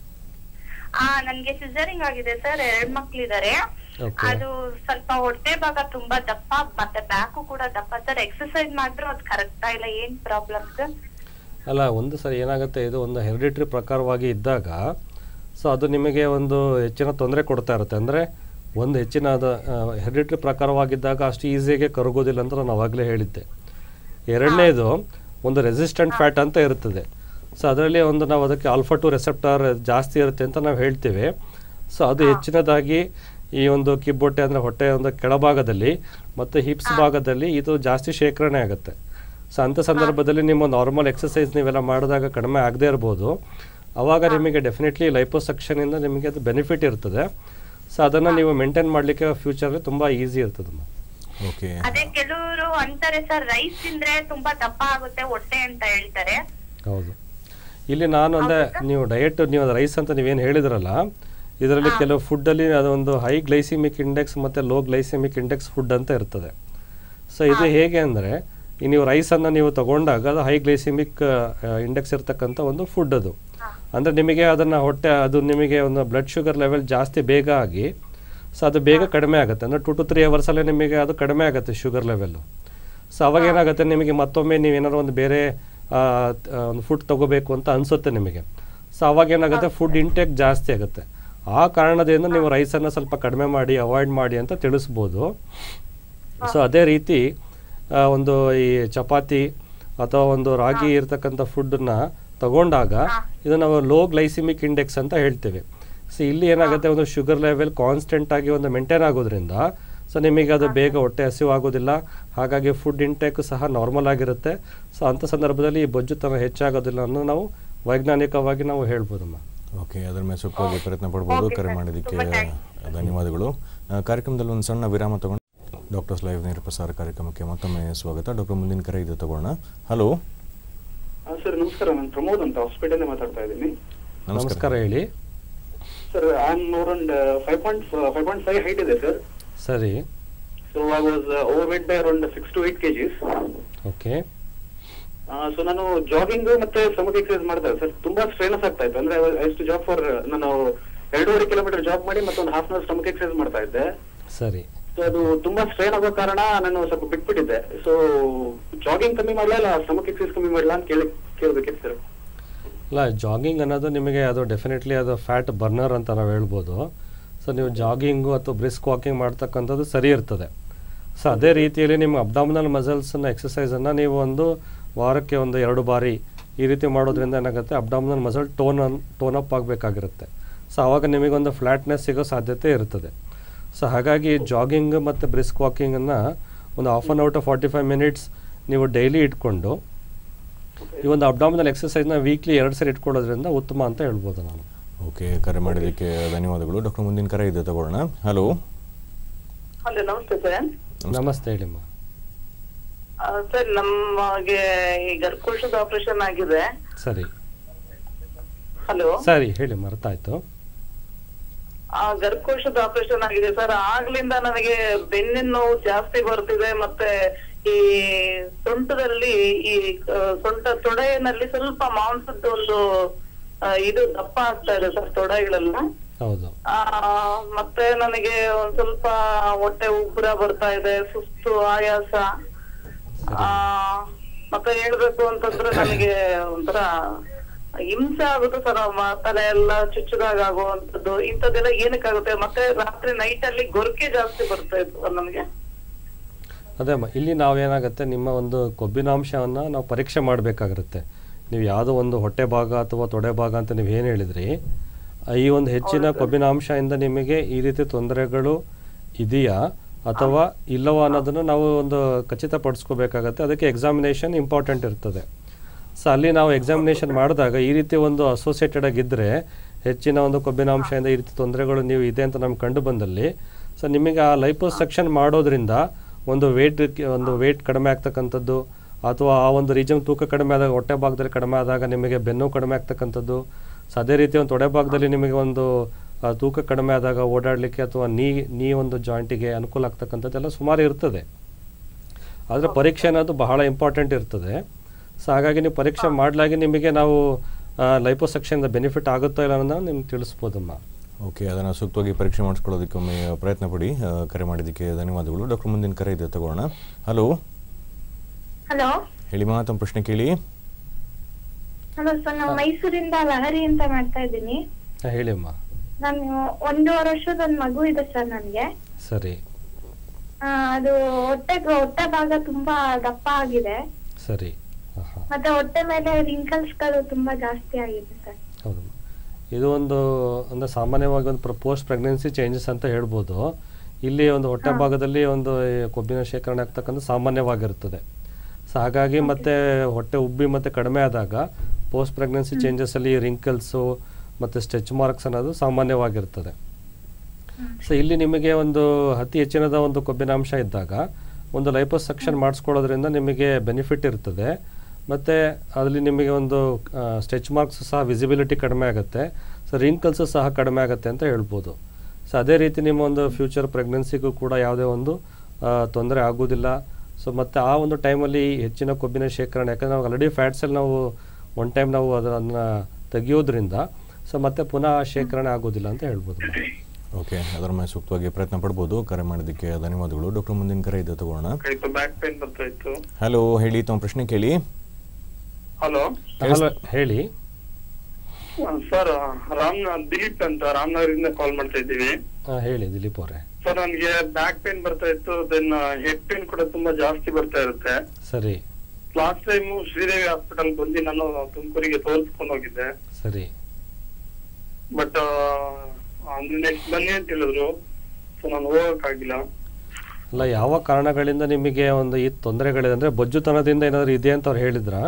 ಆ ನನ್ಗೆ ಸಿಸರಿಂಗ್ ಆಗಿದೆ ಸರ್ ಎರಡ್ ಮಕ್ಳಿದಾರೆ Okay. ಅದು ಸ್ವಲ್ಪ ಹೊಟ್ಟೆ ಭಾಗ ತುಂಬಾ ದಪ್ಪ ಮತ್ತೆ ಬ್ಯಾಕು ಕೂಡ ದಪ್ಪ ಸರ್ ಎಕ್ಸರ್ಸೈಸ್ ಮಾಡಿದ್ರು ಅದು ಕರೆಕ್ಟ್ ಇಲ್ಲ ಏನ್ ಪ್ರಾಬ್ಲಮ್ ಸರ್ ಅಲ್ಲ ಒಂದು ಸರಿ ಏನಾಗುತ್ತೆ ಇದು ಒಂದು ಹೆರಿಡಿಟ್ರಿ ಪ್ರಕಾರವಾಗಿ ಇದ್ದಾಗ ಸೊ ಅದು ನಿಮಗೆ ಒಂದು ಹೆಚ್ಚಿನ ತೊಂದರೆ ಕೊಡ್ತಾ ಇರುತ್ತೆ ಅಂದರೆ ಒಂದು ಹೆಚ್ಚಿನ ಅದು ಹೆರಿಡಿಟ್ರಿ ಪ್ರಕಾರವಾಗಿದ್ದಾಗ ಅಷ್ಟು ಈಸಿಯಾಗಿ ಕರಗೋದಿಲ್ಲ ಅಂತ ನಾನು ಅವಾಗಲೇ ಹೇಳಿದ್ದೆ ಎರಡನೇದು ಒಂದು ರೆಸಿಸ್ಟೆಂಟ್ ಫ್ಯಾಟ್ ಅಂತ ಇರ್ತದೆ ಸೊ ಅದರಲ್ಲಿ ಒಂದು ನಾವು ಅದಕ್ಕೆ ಆಲ್ಫಾ ಟು ರೆಸೆಪ್ಟಾರ್ ಜಾಸ್ತಿ ಇರುತ್ತೆ ಅಂತ ನಾವು ಹೇಳ್ತೀವಿ ಸೊ ಅದು ಹೆಚ್ಚಿನದಾಗಿ ಈ ಒಂದು ಕಿಬ್ಬೊಟ್ಟೆ ಅಂದರೆ ಹೊಟ್ಟೆ ಒಂದು ಕೆಳಭಾಗದಲ್ಲಿ ಮತ್ತು ಹಿಪ್ಸ್ ಭಾಗದಲ್ಲಿ ಇದು ಜಾಸ್ತಿ ಶೇಖರಣೆ ಆಗುತ್ತೆ ಸೊ ಅಂಥ ಸಂದರ್ಭದಲ್ಲಿ ನಿಮ್ಮ ನಾರ್ಮಲ್ ಎಕ್ಸಸೈಸ್ ನೀವೆಲ್ಲ ಮಾಡಿದಾಗ ಕಡಿಮೆ ಆಗದೇ ಇರ್ಬೋದು ಅವಾಗ ನಿಮಗೆ ಡೆಫಿನೆಟ್ಲಿ ಲೈಪೋಸಕ್ಷನಿಂದ ನಿಮಗೆ ಅದು ಬೆನಿಫಿಟ್ ಇರ್ತದೆ ಸೊ ಅದನ್ನು ನೀವು ಮೇಂಟೈನ್ ಮಾಡಲಿಕ್ಕೆ ಫ್ಯೂಚರಲ್ಲಿ ತುಂಬ ಈಸಿ ಇರ್ತದಮ್ಮ ಓಕೆ ಅದೇ ಕೆಲವರು ಅಂತಾರೆ ಸರ್ ರೈಸ್ ತಿಂದ್ರೆ ತುಂಬಾ ದಪ್ಪ ಆಗುತ್ತೆ ಹೊಟ್ಟೆ ಅಂತ ಹೇಳ್ತಾರೆ ಹೌದು ಇಲ್ಲಿ ನಾನು ಅಂದರೆ ನೀವು ಡಯಟ್ ನೀವು ರೈಸ್ ಅಂತ ನೀವೇನು ಹೇಳಿದ್ರಲ್ಲ ಇದರಲ್ಲಿ ಕೆಲವು ಫುಡ್ಡಲ್ಲಿ ಅದೊಂದು ಹೈ ಗ್ಲೈಸಿಮಿಕ್ ಇಂಡೆಕ್ಸ್ ಮತ್ತು ಲೋ ಗ್ಲೈಸಿಮಿಕ್ ಇಂಡೆಕ್ಸ್ ಫುಡ್ ಅಂತ ಇರ್ತದೆ ಸೊ ಇದು ಹೇಗೆ ಅಂದರೆ ಈ ನೀವು ರೈಸನ್ನು ನೀವು ತಗೊಂಡಾಗ ಅದು ಹೈ ಗ್ಲೈಸಿಮಿಕ್ ಇಂಡೆಕ್ಸ್ ಇರ್ತಕ್ಕಂಥ ಒಂದು ಫುಡ್ ಅದು ಅಂದರೆ ನಿಮಗೆ ಅದನ್ನು ಹೊಟ್ಟೆ ಅದು ನಿಮಗೆ ಒಂದು ಬ್ಲಡ್ ಶುಗರ್ ಲೆವೆಲ್ ಜಾಸ್ತಿ ಬೇಗ ಆಗಿ ಸೊ ಅದು ಬೇಗ ಕಡಿಮೆ ಆಗುತ್ತೆ ಅಂದರೆ ಟು ಟು ತ್ರೀ ಅವರ್ಸಲ್ಲೇ ನಿಮಗೆ ಅದು ಕಡಿಮೆ ಆಗುತ್ತೆ ಶುಗರ್ ಲೆವೆಲ್ಲು ಸೊ ಅವಾಗ ಏನಾಗುತ್ತೆ ನಿಮಗೆ ಮತ್ತೊಮ್ಮೆ ನೀವು ಏನಾದ್ರು ಒಂದು ಬೇರೆ ಆ, ತ- ಒಂದು ಫುಡ್ ತಗೋಬೇಕು ಅಂತ ಅನಿಸುತ್ತೆ ನಿಮಗೆ ಸೊ ಅವಾಗ ಏನಾಗುತ್ತೆ ಫುಡ್ ಇಂಟೇಕ್ ಜಾಸ್ತಿ ಆಗುತ್ತೆ ಆ ಕಾರಣದಿಂದ ನೀವು ರೈಸನ್ನು ಸ್ವಲ್ಪ ಕಡಿಮೆ ಮಾಡಿ ಅವಾಯ್ಡ್ ಮಾಡಿ ಅಂತ ತಿಳಿಸ್ಬೋದು ಸೊ ಅದೇ ರೀತಿ ಆ, ಒಂದು ಈ ಚಪಾತಿ ಅಥವಾ ಒಂದು ರಾಗಿ ಇರ್ತಕ್ಕಂಥ ಫುಡ್ಡನ್ನ ತಗೊಂಡಾಗ ಇದು ನಾವು ಲೋ ಗ್ಲೈಸಿಮಿಕ್ ಇಂಡೆಕ್ಸ್ ಅಂತ ಹೇಳ್ತೇವೆ ಸೊ ಇಲ್ಲಿ ಏನಾಗುತ್ತೆ ಒಂದು ಶುಗರ್ ಲೆವೆಲ್ ಕಾನ್ಸ್ಟೆಂಟ್ ಆಗಿ ಒಂದು ಮೇಂಟೈನ್ ಆಗೋದ್ರಿಂದ ಸೊ ನಿಮಗೆ ಅದು ಬೇಗ ಹೊಟ್ಟೆ ಹಸಿವು ಆಗೋದಿಲ್ಲ ಹಾಗಾಗಿ ಫುಡ್ ಇಂಟೇಕ್ ಸಹ ನಾರ್ಮಲ್ ಆಗಿರುತ್ತೆ ಸೊ ಅಂಥ ಸಂದರ್ಭದಲ್ಲಿ ಈ ಬೊಜ್ಜುತನ ಹೆಚ್ಚಾಗೋದಿಲ್ಲ ಅನ್ನೋ ನಾವು ವೈಜ್ಞಾನಿಕವಾಗಿ ನಾವು ಹೇಳ್ಬೋದಮ್ಮ ಓಕೆ ಅದರ ಮೇಲೆ ಸೂಕ್ತವಾಗಿ ಪ್ರಯತ್ನ ಪಡ್ಬೋದು ಕರೆ ಮಾಡಿದ್ದಕ್ಕೆ ಧನ್ಯವಾದಗಳು ಆ, ಕಾರ್ಯಕ್ರಮದಲ್ಲಿ ಒಂದು ಸಣ್ಣ ವಿರಾಮ ತಗೊಂಡು ಡಾಕ್ಟರ್ಸ್ ಲೈವ್ ನೇರ ಪ್ರಸಾರ ಕಾರ್ಯಕ್ರಮಕ್ಕೆ ಮತ್ತೊಮ್ಮೆ ಸ್ವಾಗತ ಡಾಕ್ಟರ್ ಮುಂದಿನ ಕರೆ ಇದು ತಗೋಣ ಹಲೋ ಸರ್ ನಮಸ್ಕಾರ ನಾನು ಪ್ರಮೋದ್ ಅಂತ ಹಾಸ್ಪಿಟಲ್ ಮಾತಾಡ್ತಾ ಇದ್ದೀನಿ ನಮಸ್ಕಾರ ಹೇಳಿ sir I am around five point five point five height ಇದೆ ಸರ್ ಸರಿ so I was overweight by around six to eight KGs okay so ನಾನು ಜಾಗಿಂಗ್ ಮತ್ತೆ ಸಮುದ್ರ ಎಕ್ಸರ್ಸೈಸ್ ಮಾಡ್ತಾ ಸರ್ ತುಂಬಾ ಸ್ಟ್ರೈನಸ್ ಆಗ್ತಾ ಇತ್ತು ಅಂದ್ರೆ ಎಷ್ಟು ಜಾಬ್ ಫಾರ್ ನಾನು ಎರಡೂವರೆ ಕಿಲೋಮೀಟರ್ ಜಾಬ್ ಮಾಡಿ ಮತ್ತೆ ಒಂದು ಹಾಫ್ ಅವರ್ ಸ್ಟಮಕ್ ಎಕ್ಸರ್ಸೈಸ್ ಮಾಡ್ತಾ ಇದ್ದೆ ಸರಿ ಸೊ ಅದು ತುಂಬಾ ಸ್ಟ್ರೈನ್ ಆಗೋ ಕಾರಣ ನಾನು ಸ್ವಲ್ಪ ಬಿಟ್ಬಿಟ್ಟಿದ್ದೆ ಸೊ ಜಾಗಿಂಗ್ ಕಮ್ಮಿ ಮಾಡಲ ಇಲ್ಲ ಸ್ಟಮಕ್ ಎಕ್ಸರ್ಸೈಸ್ ಕಮ್ಮಿ ಮಾಡಲ ಅಂತ ಕೇಳಿ ಕೇಳ್ಬೇಕಿತ್ತು ಸರ್ ಇಲ್ಲ ಜಾಗಿಂಗ್ ಅನ್ನೋದು ನಿಮಗೆ ಅದು ಡೆಫಿನೆಟ್ಲಿ ಅದು ಫ್ಯಾಟ್ ಬರ್ನರ್ ಅಂತ ನಾವು ಹೇಳ್ಬೋದು ಸೊ ನೀವು ಜಾಗಿಂಗು ಅಥವಾ ಬ್ರಿಸ್ಕ್ ವಾಕಿಂಗ್ ಮಾಡ್ತಕ್ಕಂಥದ್ದು ಸರಿ ಇರ್ತದೆ ಸೊ ಅದೇ ರೀತಿಯಲ್ಲಿ ನಿಮ್ಮ ಅಬ್ಡಾಮಿನಲ್ ಮಸಲ್ಸನ್ನು ಎಕ್ಸಸೈಸನ್ನು ನೀವು ಒಂದು ವಾರಕ್ಕೆ ಒಂದು ಎರಡು ಬಾರಿ ಈ ರೀತಿ ಮಾಡೋದ್ರಿಂದ ಏನಾಗುತ್ತೆ abdominal muscle tone tone up ಆಗಬೇಕಾಗಿರುತ್ತೆ ಸೊ ಆವಾಗ ನಿಮಗೊಂದು ಫ್ಲ್ಯಾಟ್ನೆಸ್ ಸಿಗೋ ಸಾಧ್ಯತೆ ಇರ್ತದೆ ಸೊ ಹಾಗಾಗಿ ಜಾಗಿಂಗ್ ಮತ್ತು ಬ್ರಿಸ್ಕ್ ವಾಕಿಂಗನ್ನು ಒಂದು half an hour to forty five minutes ನೀವು ಡೈಲಿ ಇಟ್ಕೊಂಡು ಈ ಒಂದು ಅಬ್ಡಾಮಿನಲ್ ಎಕ್ಸಸೈಸ್ನ ವೀಕ್ಲಿ ಎರಡು ಸರಿ ಇಟ್ಕೊಳ್ಳೋದ್ರಿಂದ ಉತ್ತಮ ಅಂತ ಹೇಳ್ಬೋದು ನಾನು ಓಕೆ ಕರೆ ಮಾಡಿದ್ದಕ್ಕೆ ಧನ್ಯವಾದಗಳು ಡಾಕ್ಟರ್ ಮುಂದಿನ ಕರೆ ಇದೆ ತಗೊಳ್ಳೋಣ ಹಲೋ ಹಲೋ ನಮಸ್ತೆ ಸರ್ ನಮಸ್ತೆ ಹೇಳಿಮ್ಮ ಸರ್ ನಮಗೆ ಈ ಗರ್ಭಕೋಶದ ಆಪರೇಷನ್ ಆಗಿದೆ ಸರಿ ಹಲೋ ಸರಿ ಹೇಳಿ ಮರ್ತಾಯ್ತು ಆ ಗರ್ಭಕೋಶದ ಆಪರೇಷನ್ ಆಗಿದೆ ಸರ್ ಆಗ್ಲಿಂದ ನನಗೆ ಬೆನ್ನಿನ ನೋವು ಜಾಸ್ತಿ ಬರ್ತಿದೆ ಮತ್ತೆ ಈ ಸೊಂಟದಲ್ಲಿ ಈ ಆ, ಸೊಂಟ ತೊಡೆಯಲ್ಲಿ ಸ್ವಲ್ಪ ಮಾಂಸದ ಒಂದು ಆ, ಇದು ದಪ್ಪ ಆಗ್ತಾ ಇದೆ ಸರ್ ತೊಡೆಗಳೆಲ್ಲ ಹೌದು ಆ, ಮತ್ತೆ ನನಗೆ ಒಂದ್ ಸ್ವಲ್ಪ ಹೊಟ್ಟೆ ಉಬ್ಬರ ಬರ್ತಾ ಇದೆ ಸುಸ್ತು ಆಯಾಸ ಆ, ಮತ್ತೆ ಹೇಳ್ಬೇಕು ಅಂತಂದ್ರೆ ನನಗೆ ಒಂಥರ ಹಿಂಸೆ ಆಗುತ್ತೆ ಸರ್ ಮ- ತಲೆ ಎಲ್ಲ ಚುಚ್ಚದಾಗ ಆಗುವಂತದ್ದು ಇಂಥದ್ದೆಲ್ಲ ಏನಕ್ಕಾಗುತ್ತೆ ಮತ್ತೆ ರಾತ್ರಿ ನೈಟ್ ಅಲ್ಲಿ ಗೊರಕೆ ಜಾಸ್ತಿ ಬರ್ತಾ ಇತ್ತು ಸರ್ ನನಗೆ ಅದೇ ಅಮ್ಮ ಇಲ್ಲಿ ನಾವೇನಾಗುತ್ತೆ ನಿಮ್ಮ ಒಂದು ಕೊಬ್ಬಿನಾಂಶವನ್ನು ನಾವು ಪರೀಕ್ಷೆ ಮಾಡಬೇಕಾಗಿರುತ್ತೆ ನೀವು ಯಾವುದೋ ಒಂದು ಹೊಟ್ಟೆ ಭಾಗ ಅಥವಾ ತೊಡೆ ಭಾಗ ಅಂತ ನೀವು ಏನು ಹೇಳಿದ್ರಿ ಈ ಒಂದು ಹೆಚ್ಚಿನ ಕೊಬ್ಬಿನಾಂಶದಿಂದ ನಿಮಗೆ ಈ ರೀತಿ ತೊಂದರೆಗಳು ಇದೆಯಾ ಅಥವಾ ಇಲ್ಲವಾ ಅನ್ನೋದನ್ನು ನಾವು ಒಂದು ಖಚಿತಪಡಿಸ್ಕೋಬೇಕಾಗತ್ತೆ ಅದಕ್ಕೆ ಎಕ್ಸಾಮಿನೇಷನ್ ಇಂಪಾರ್ಟೆಂಟ್ ಇರ್ತದೆ ಸೊ ಅಲ್ಲಿ ನಾವು ಎಕ್ಸಾಮಿನೇಷನ್ ಮಾಡಿದಾಗ ಈ ರೀತಿ ಒಂದು ಅಸೋಸಿಯೇಟೆಡ್ ಆಗಿದ್ದರೆ ಹೆಚ್ಚಿನ ಒಂದು ಕೊಬ್ಬಿನಾಂಶದಿಂದ ಈ ರೀತಿ ತೊಂದರೆಗಳು ನೀವು ಇದೆ ಅಂತ ನಮ್ಗೆ ಕಂಡು ಬಂದಲ್ಲಿ ಸೊ ನಿಮಗೆ ಆ ಲೈಪೋಸೆಕ್ಷನ್ ಮಾಡೋದ್ರಿಂದ ಒಂದು ವೇಟ್ ಒಂದು ವೇಟ್ ಕಡಿಮೆ ಆಗ್ತಕ್ಕಂಥದ್ದು ಅಥವಾ ಆ ಒಂದು ರೀಜನ್ ತೂಕ ಕಡಿಮೆ ಆದಾಗ ಹೊಟ್ಟೆ ಭಾಗದಲ್ಲಿ ಕಡಿಮೆ ಆದಾಗ ನಿಮಗೆ ಬೆನ್ನು ಕಡಿಮೆ ಆಗ್ತಕ್ಕಂಥದ್ದು ಸೊ ಅದೇ ರೀತಿ ಒಂದು ತೊಡೆ ಭಾಗದಲ್ಲಿ ನಿಮಗೆ ಒಂದು ಆ, ತೂಕ ಕಡಿಮೆ ಆದಾಗ ಓಡಾಡಲಿಕ್ಕೆ ಅಥವಾ ನೀ ನೀ ಒಂದು ಜಾಯಿಂಟಿಗೆ ಅನುಕೂಲ ಆಗ್ತಕ್ಕಂಥದ್ದೆಲ್ಲ ಸುಮಾರು ಇರ್ತದೆ ಆದರೆ ಪರೀಕ್ಷೆ ಅನ್ನೋದು ಬಹಳ ಇಂಪಾರ್ಟೆಂಟ್ ಇರ್ತದೆ ಸೊ ಹಾಗಾಗಿ ನೀವು ಪರೀಕ್ಷೆ ಮಾಡಲಾಗಿ ನಿಮಗೆ ನಾವು ಲೈಪೋಸೆಕ್ಷನ್ದ ಬೆನಿಫಿಟ್ ಆಗುತ್ತೋ ಇಲ್ಲ ಅನ್ನೋದನ್ನ ನಿಮ್ಗೆ ತಿಳಿಸ್ಬೋದಮ್ಮ ಓಕೆ ಅದನ್ನು ಸೂಕ್ತವಾಗಿ ಪರೀಕ್ಷೆ ಮಾಡಿಸ್ಕೊಳ್ಳೋದಕ್ಕೆ ಒಮ್ಮೆ ಪ್ರಯತ್ನ ಪಡಿ ಆ, ಕರೆ ಮಾಡಿದ್ದಕ್ಕೆ ಧನ್ಯವಾದಗಳು ಡಾಕ್ಟರ್ ಮುಂದಿನ ಕರೆ ಇದೆ ತಗೋಣ ಹಲೋ ಹಲೋ ಹೇಳಿ ಮಾ ತಮ್ಮ ಪ್ರಶ್ನೆ ಕೇಳಿ ಹಲೋ ಸರ್ ನಾವು ಮೈಸೂರಿಂದ ಲಹರಿ ಅಂತ ಮಾಡ್ತಾ ಇದ್ದೀನಿ ಹಾಂ ಹೇಳಿ ಅಮ್ಮ ನಾನು ಒಂದೂವರೆ ವರ್ಷದ ಒಂದ್ ಮಗು ಇದೆ ಸರ್ ನನ್ಗೆ ಸರಿ ಆ, ಅದು ಹೊಟ್ಟೆ ಹೊಟ್ಟೆ ಭಾಗ ತುಂಬಾ ದಪ್ಪ ಆಗಿದೆ ಸರಿ ಹಾಂ ಹಾಂ ಮತ್ತೆ ಹೊಟ್ಟೆ ಮೇಲೆ ರಿಂಕಲ್ಸ್ ಗಳು ತುಂಬಾ ಜಾಸ್ತಿ ಆಗಿದೆ ಸರ್ ಹೌದು ಇದು ಒಂದು ಅಂದರೆ ಸಾಮಾನ್ಯವಾಗಿ ಒಂದು ಪೋಸ್ಟ್ ಪ್ರೆಗ್ನೆನ್ಸಿ ಚೇಂಜಸ್ ಅಂತ ಹೇಳ್ಬೋದು ಇಲ್ಲಿ ಒಂದು ಹೊಟ್ಟೆ ಭಾಗದಲ್ಲಿ ಒಂದು ಈ ಕೊಬ್ಬಿನ ಶೇಖರಣೆ ಆಗ್ತಕ್ಕಂಥ ಸಾಮಾನ್ಯವಾಗಿರ್ತದೆ ಸೊ ಹಾಗಾಗಿ ಮತ್ತೆ ಹೊಟ್ಟೆ ಉಬ್ಬಿ ಮತ್ತೆ ಕಡಿಮೆ ಆದಾಗ ಪೋಸ್ಟ್ ಪ್ರೆಗ್ನೆನ್ಸಿ ಚೇಂಜಸ್ಸಲ್ಲಿ ರಿಂಕಲ್ಸು ಮತ್ತು ಸ್ಟೆಚ್ ಮಾರ್ಕ್ಸ್ ಅನ್ನೋದು ಸಾಮಾನ್ಯವಾಗಿರ್ತದೆ ಸೊ ಇಲ್ಲಿ ನಿಮಗೆ ಒಂದು ಅತಿ ಹೆಚ್ಚಿನದ ಒಂದು ಕೊಬ್ಬಿನಾಂಶ ಇದ್ದಾಗ ಒಂದು ಲೈಪೋಸಕ್ಷನ್ ಮಾಡಿಸ್ಕೊಳ್ಳೋದ್ರಿಂದ ನಿಮಗೆ ಬೆನಿಫಿಟ್ ಇರ್ತದೆ ಮತ್ತು ಅದರಲ್ಲಿ ನಿಮಗೆ ಒಂದು ಸ್ಟೆಚ್ ಮಾರ್ಕ್ಸ್ ಸಹ ವಿಸಿಬಿಲಿಟಿ ಕಡಿಮೆ ಆಗುತ್ತೆ ಸೊ ರಿಂಕಲ್ಸು ಸಹ ಕಡಿಮೆ ಆಗುತ್ತೆ ಅಂತ ಹೇಳ್ಬೋದು ಸೊ ಅದೇ ರೀತಿ ನಿಮ್ಮ ಒಂದು ಫ್ಯೂಚರ್ ಪ್ರೆಗ್ನೆನ್ಸಿಗೂ ಕೂಡ ಯಾವುದೇ ಒಂದು ತೊಂದರೆ ಆಗೋದಿಲ್ಲ ಸೊ ಮತ್ತು ಆ ಒಂದು ಟೈಮಲ್ಲಿ ಹೆಚ್ಚಿನ ಕೊಬ್ಬಿನ ಶೇಖರಣೆ ಯಾಕಂದರೆ ನಾವು ಆಲ್ರೆಡಿ ಫ್ಯಾಟ್ಸಲ್ಲಿ ನಾವು ಒನ್ ಟೈಮ್ ನಾವು ಅದನ್ನು ತೆಗೆಯೋದ್ರಿಂದ ಸೊ ಮತ್ತೆ ಪುನಃ ಶೇಖರಣೆ ಆಗೋದಿಲ್ಲ ಅಂತ ಹೇಳ್ಬೋದು ಓಕೆ ಅದರ ಮೇಲೆ ಸೂಕ್ತವಾಗಿ ಪ್ರಯತ್ನ ಪಡ್ಬೋದು ಕರೆ ಮಾಡೋದಕ್ಕೆ ಧನ್ಯವಾದಗಳು ಡಾಕ್ಟರ್ ಮುಂದಿನ ಕರೆ ಇದೆ ತಗೋಣ ಬ್ಯಾಕ್ ಪೇನ್ ಬರ್ತಾ ಇತ್ತು ಹಲೋ ಹೇಳಿ ತಮ್ಮ ಪ್ರಶ್ನೆ ಕೇಳಿ ಹಲೋ ಹಲೋ ಹೇಳಿ ಸರ್ ರಾಮ್ ದಿಲೀಪ್ ಅಂತ ರಾಮನಗರದಿಂದ ಕಾಲ್ ಮಾಡ್ತಾ ಇದ್ದೀವಿ ಹಾಂ ಹೇಳಿ ದಿಲೀಪ್ ಅವರೇ ಸರ್ ನನಗೆ ಬ್ಯಾಕ್ ಪೇನ್ ಬರ್ತಾ ಇತ್ತು ದೆನ್ ಹೆಡ್ ಪೇನ್ ಕೂಡ ತುಂಬಾ ಜಾಸ್ತಿ ಬರ್ತಾ ಇರುತ್ತೆ ಸರಿ ಲಾಸ್ಟ್ ಟೈಮ್ ಶ್ರೀದೇವಿ ಹಾಸ್ಪಿಟಲ್ ಬಂದು ನಾನು ತುಮಕೂರಿಗೆ ತೋರಿಸ್ಕೊಂಡು ಹೋಗಿದ್ದೆ ಸರಿ ಬಟ್ ಅಂದ್ರೆ ನೆಕ್ಸ್ಟ್ ಬನ್ನಿ ಅಂತ ಹೇಳಿದ್ರು ಸೊ ನಾನು ಹೋಗಕ್ಕಾಗಿಲ್ಲ ಅಲ್ಲ ಯಾವ ಕಾರಣಗಳಿಂದ ನಿಮಗೆ ಒಂದು ಈ ತೊಂದರೆಗಳಿದೆ ಅಂದರೆ ಬೊಜ್ಜುತನದಿಂದ ಏನಾದರೂ ಇದೆ ಅಂತ ಅವ್ರು ಹೇಳಿದ್ರಾ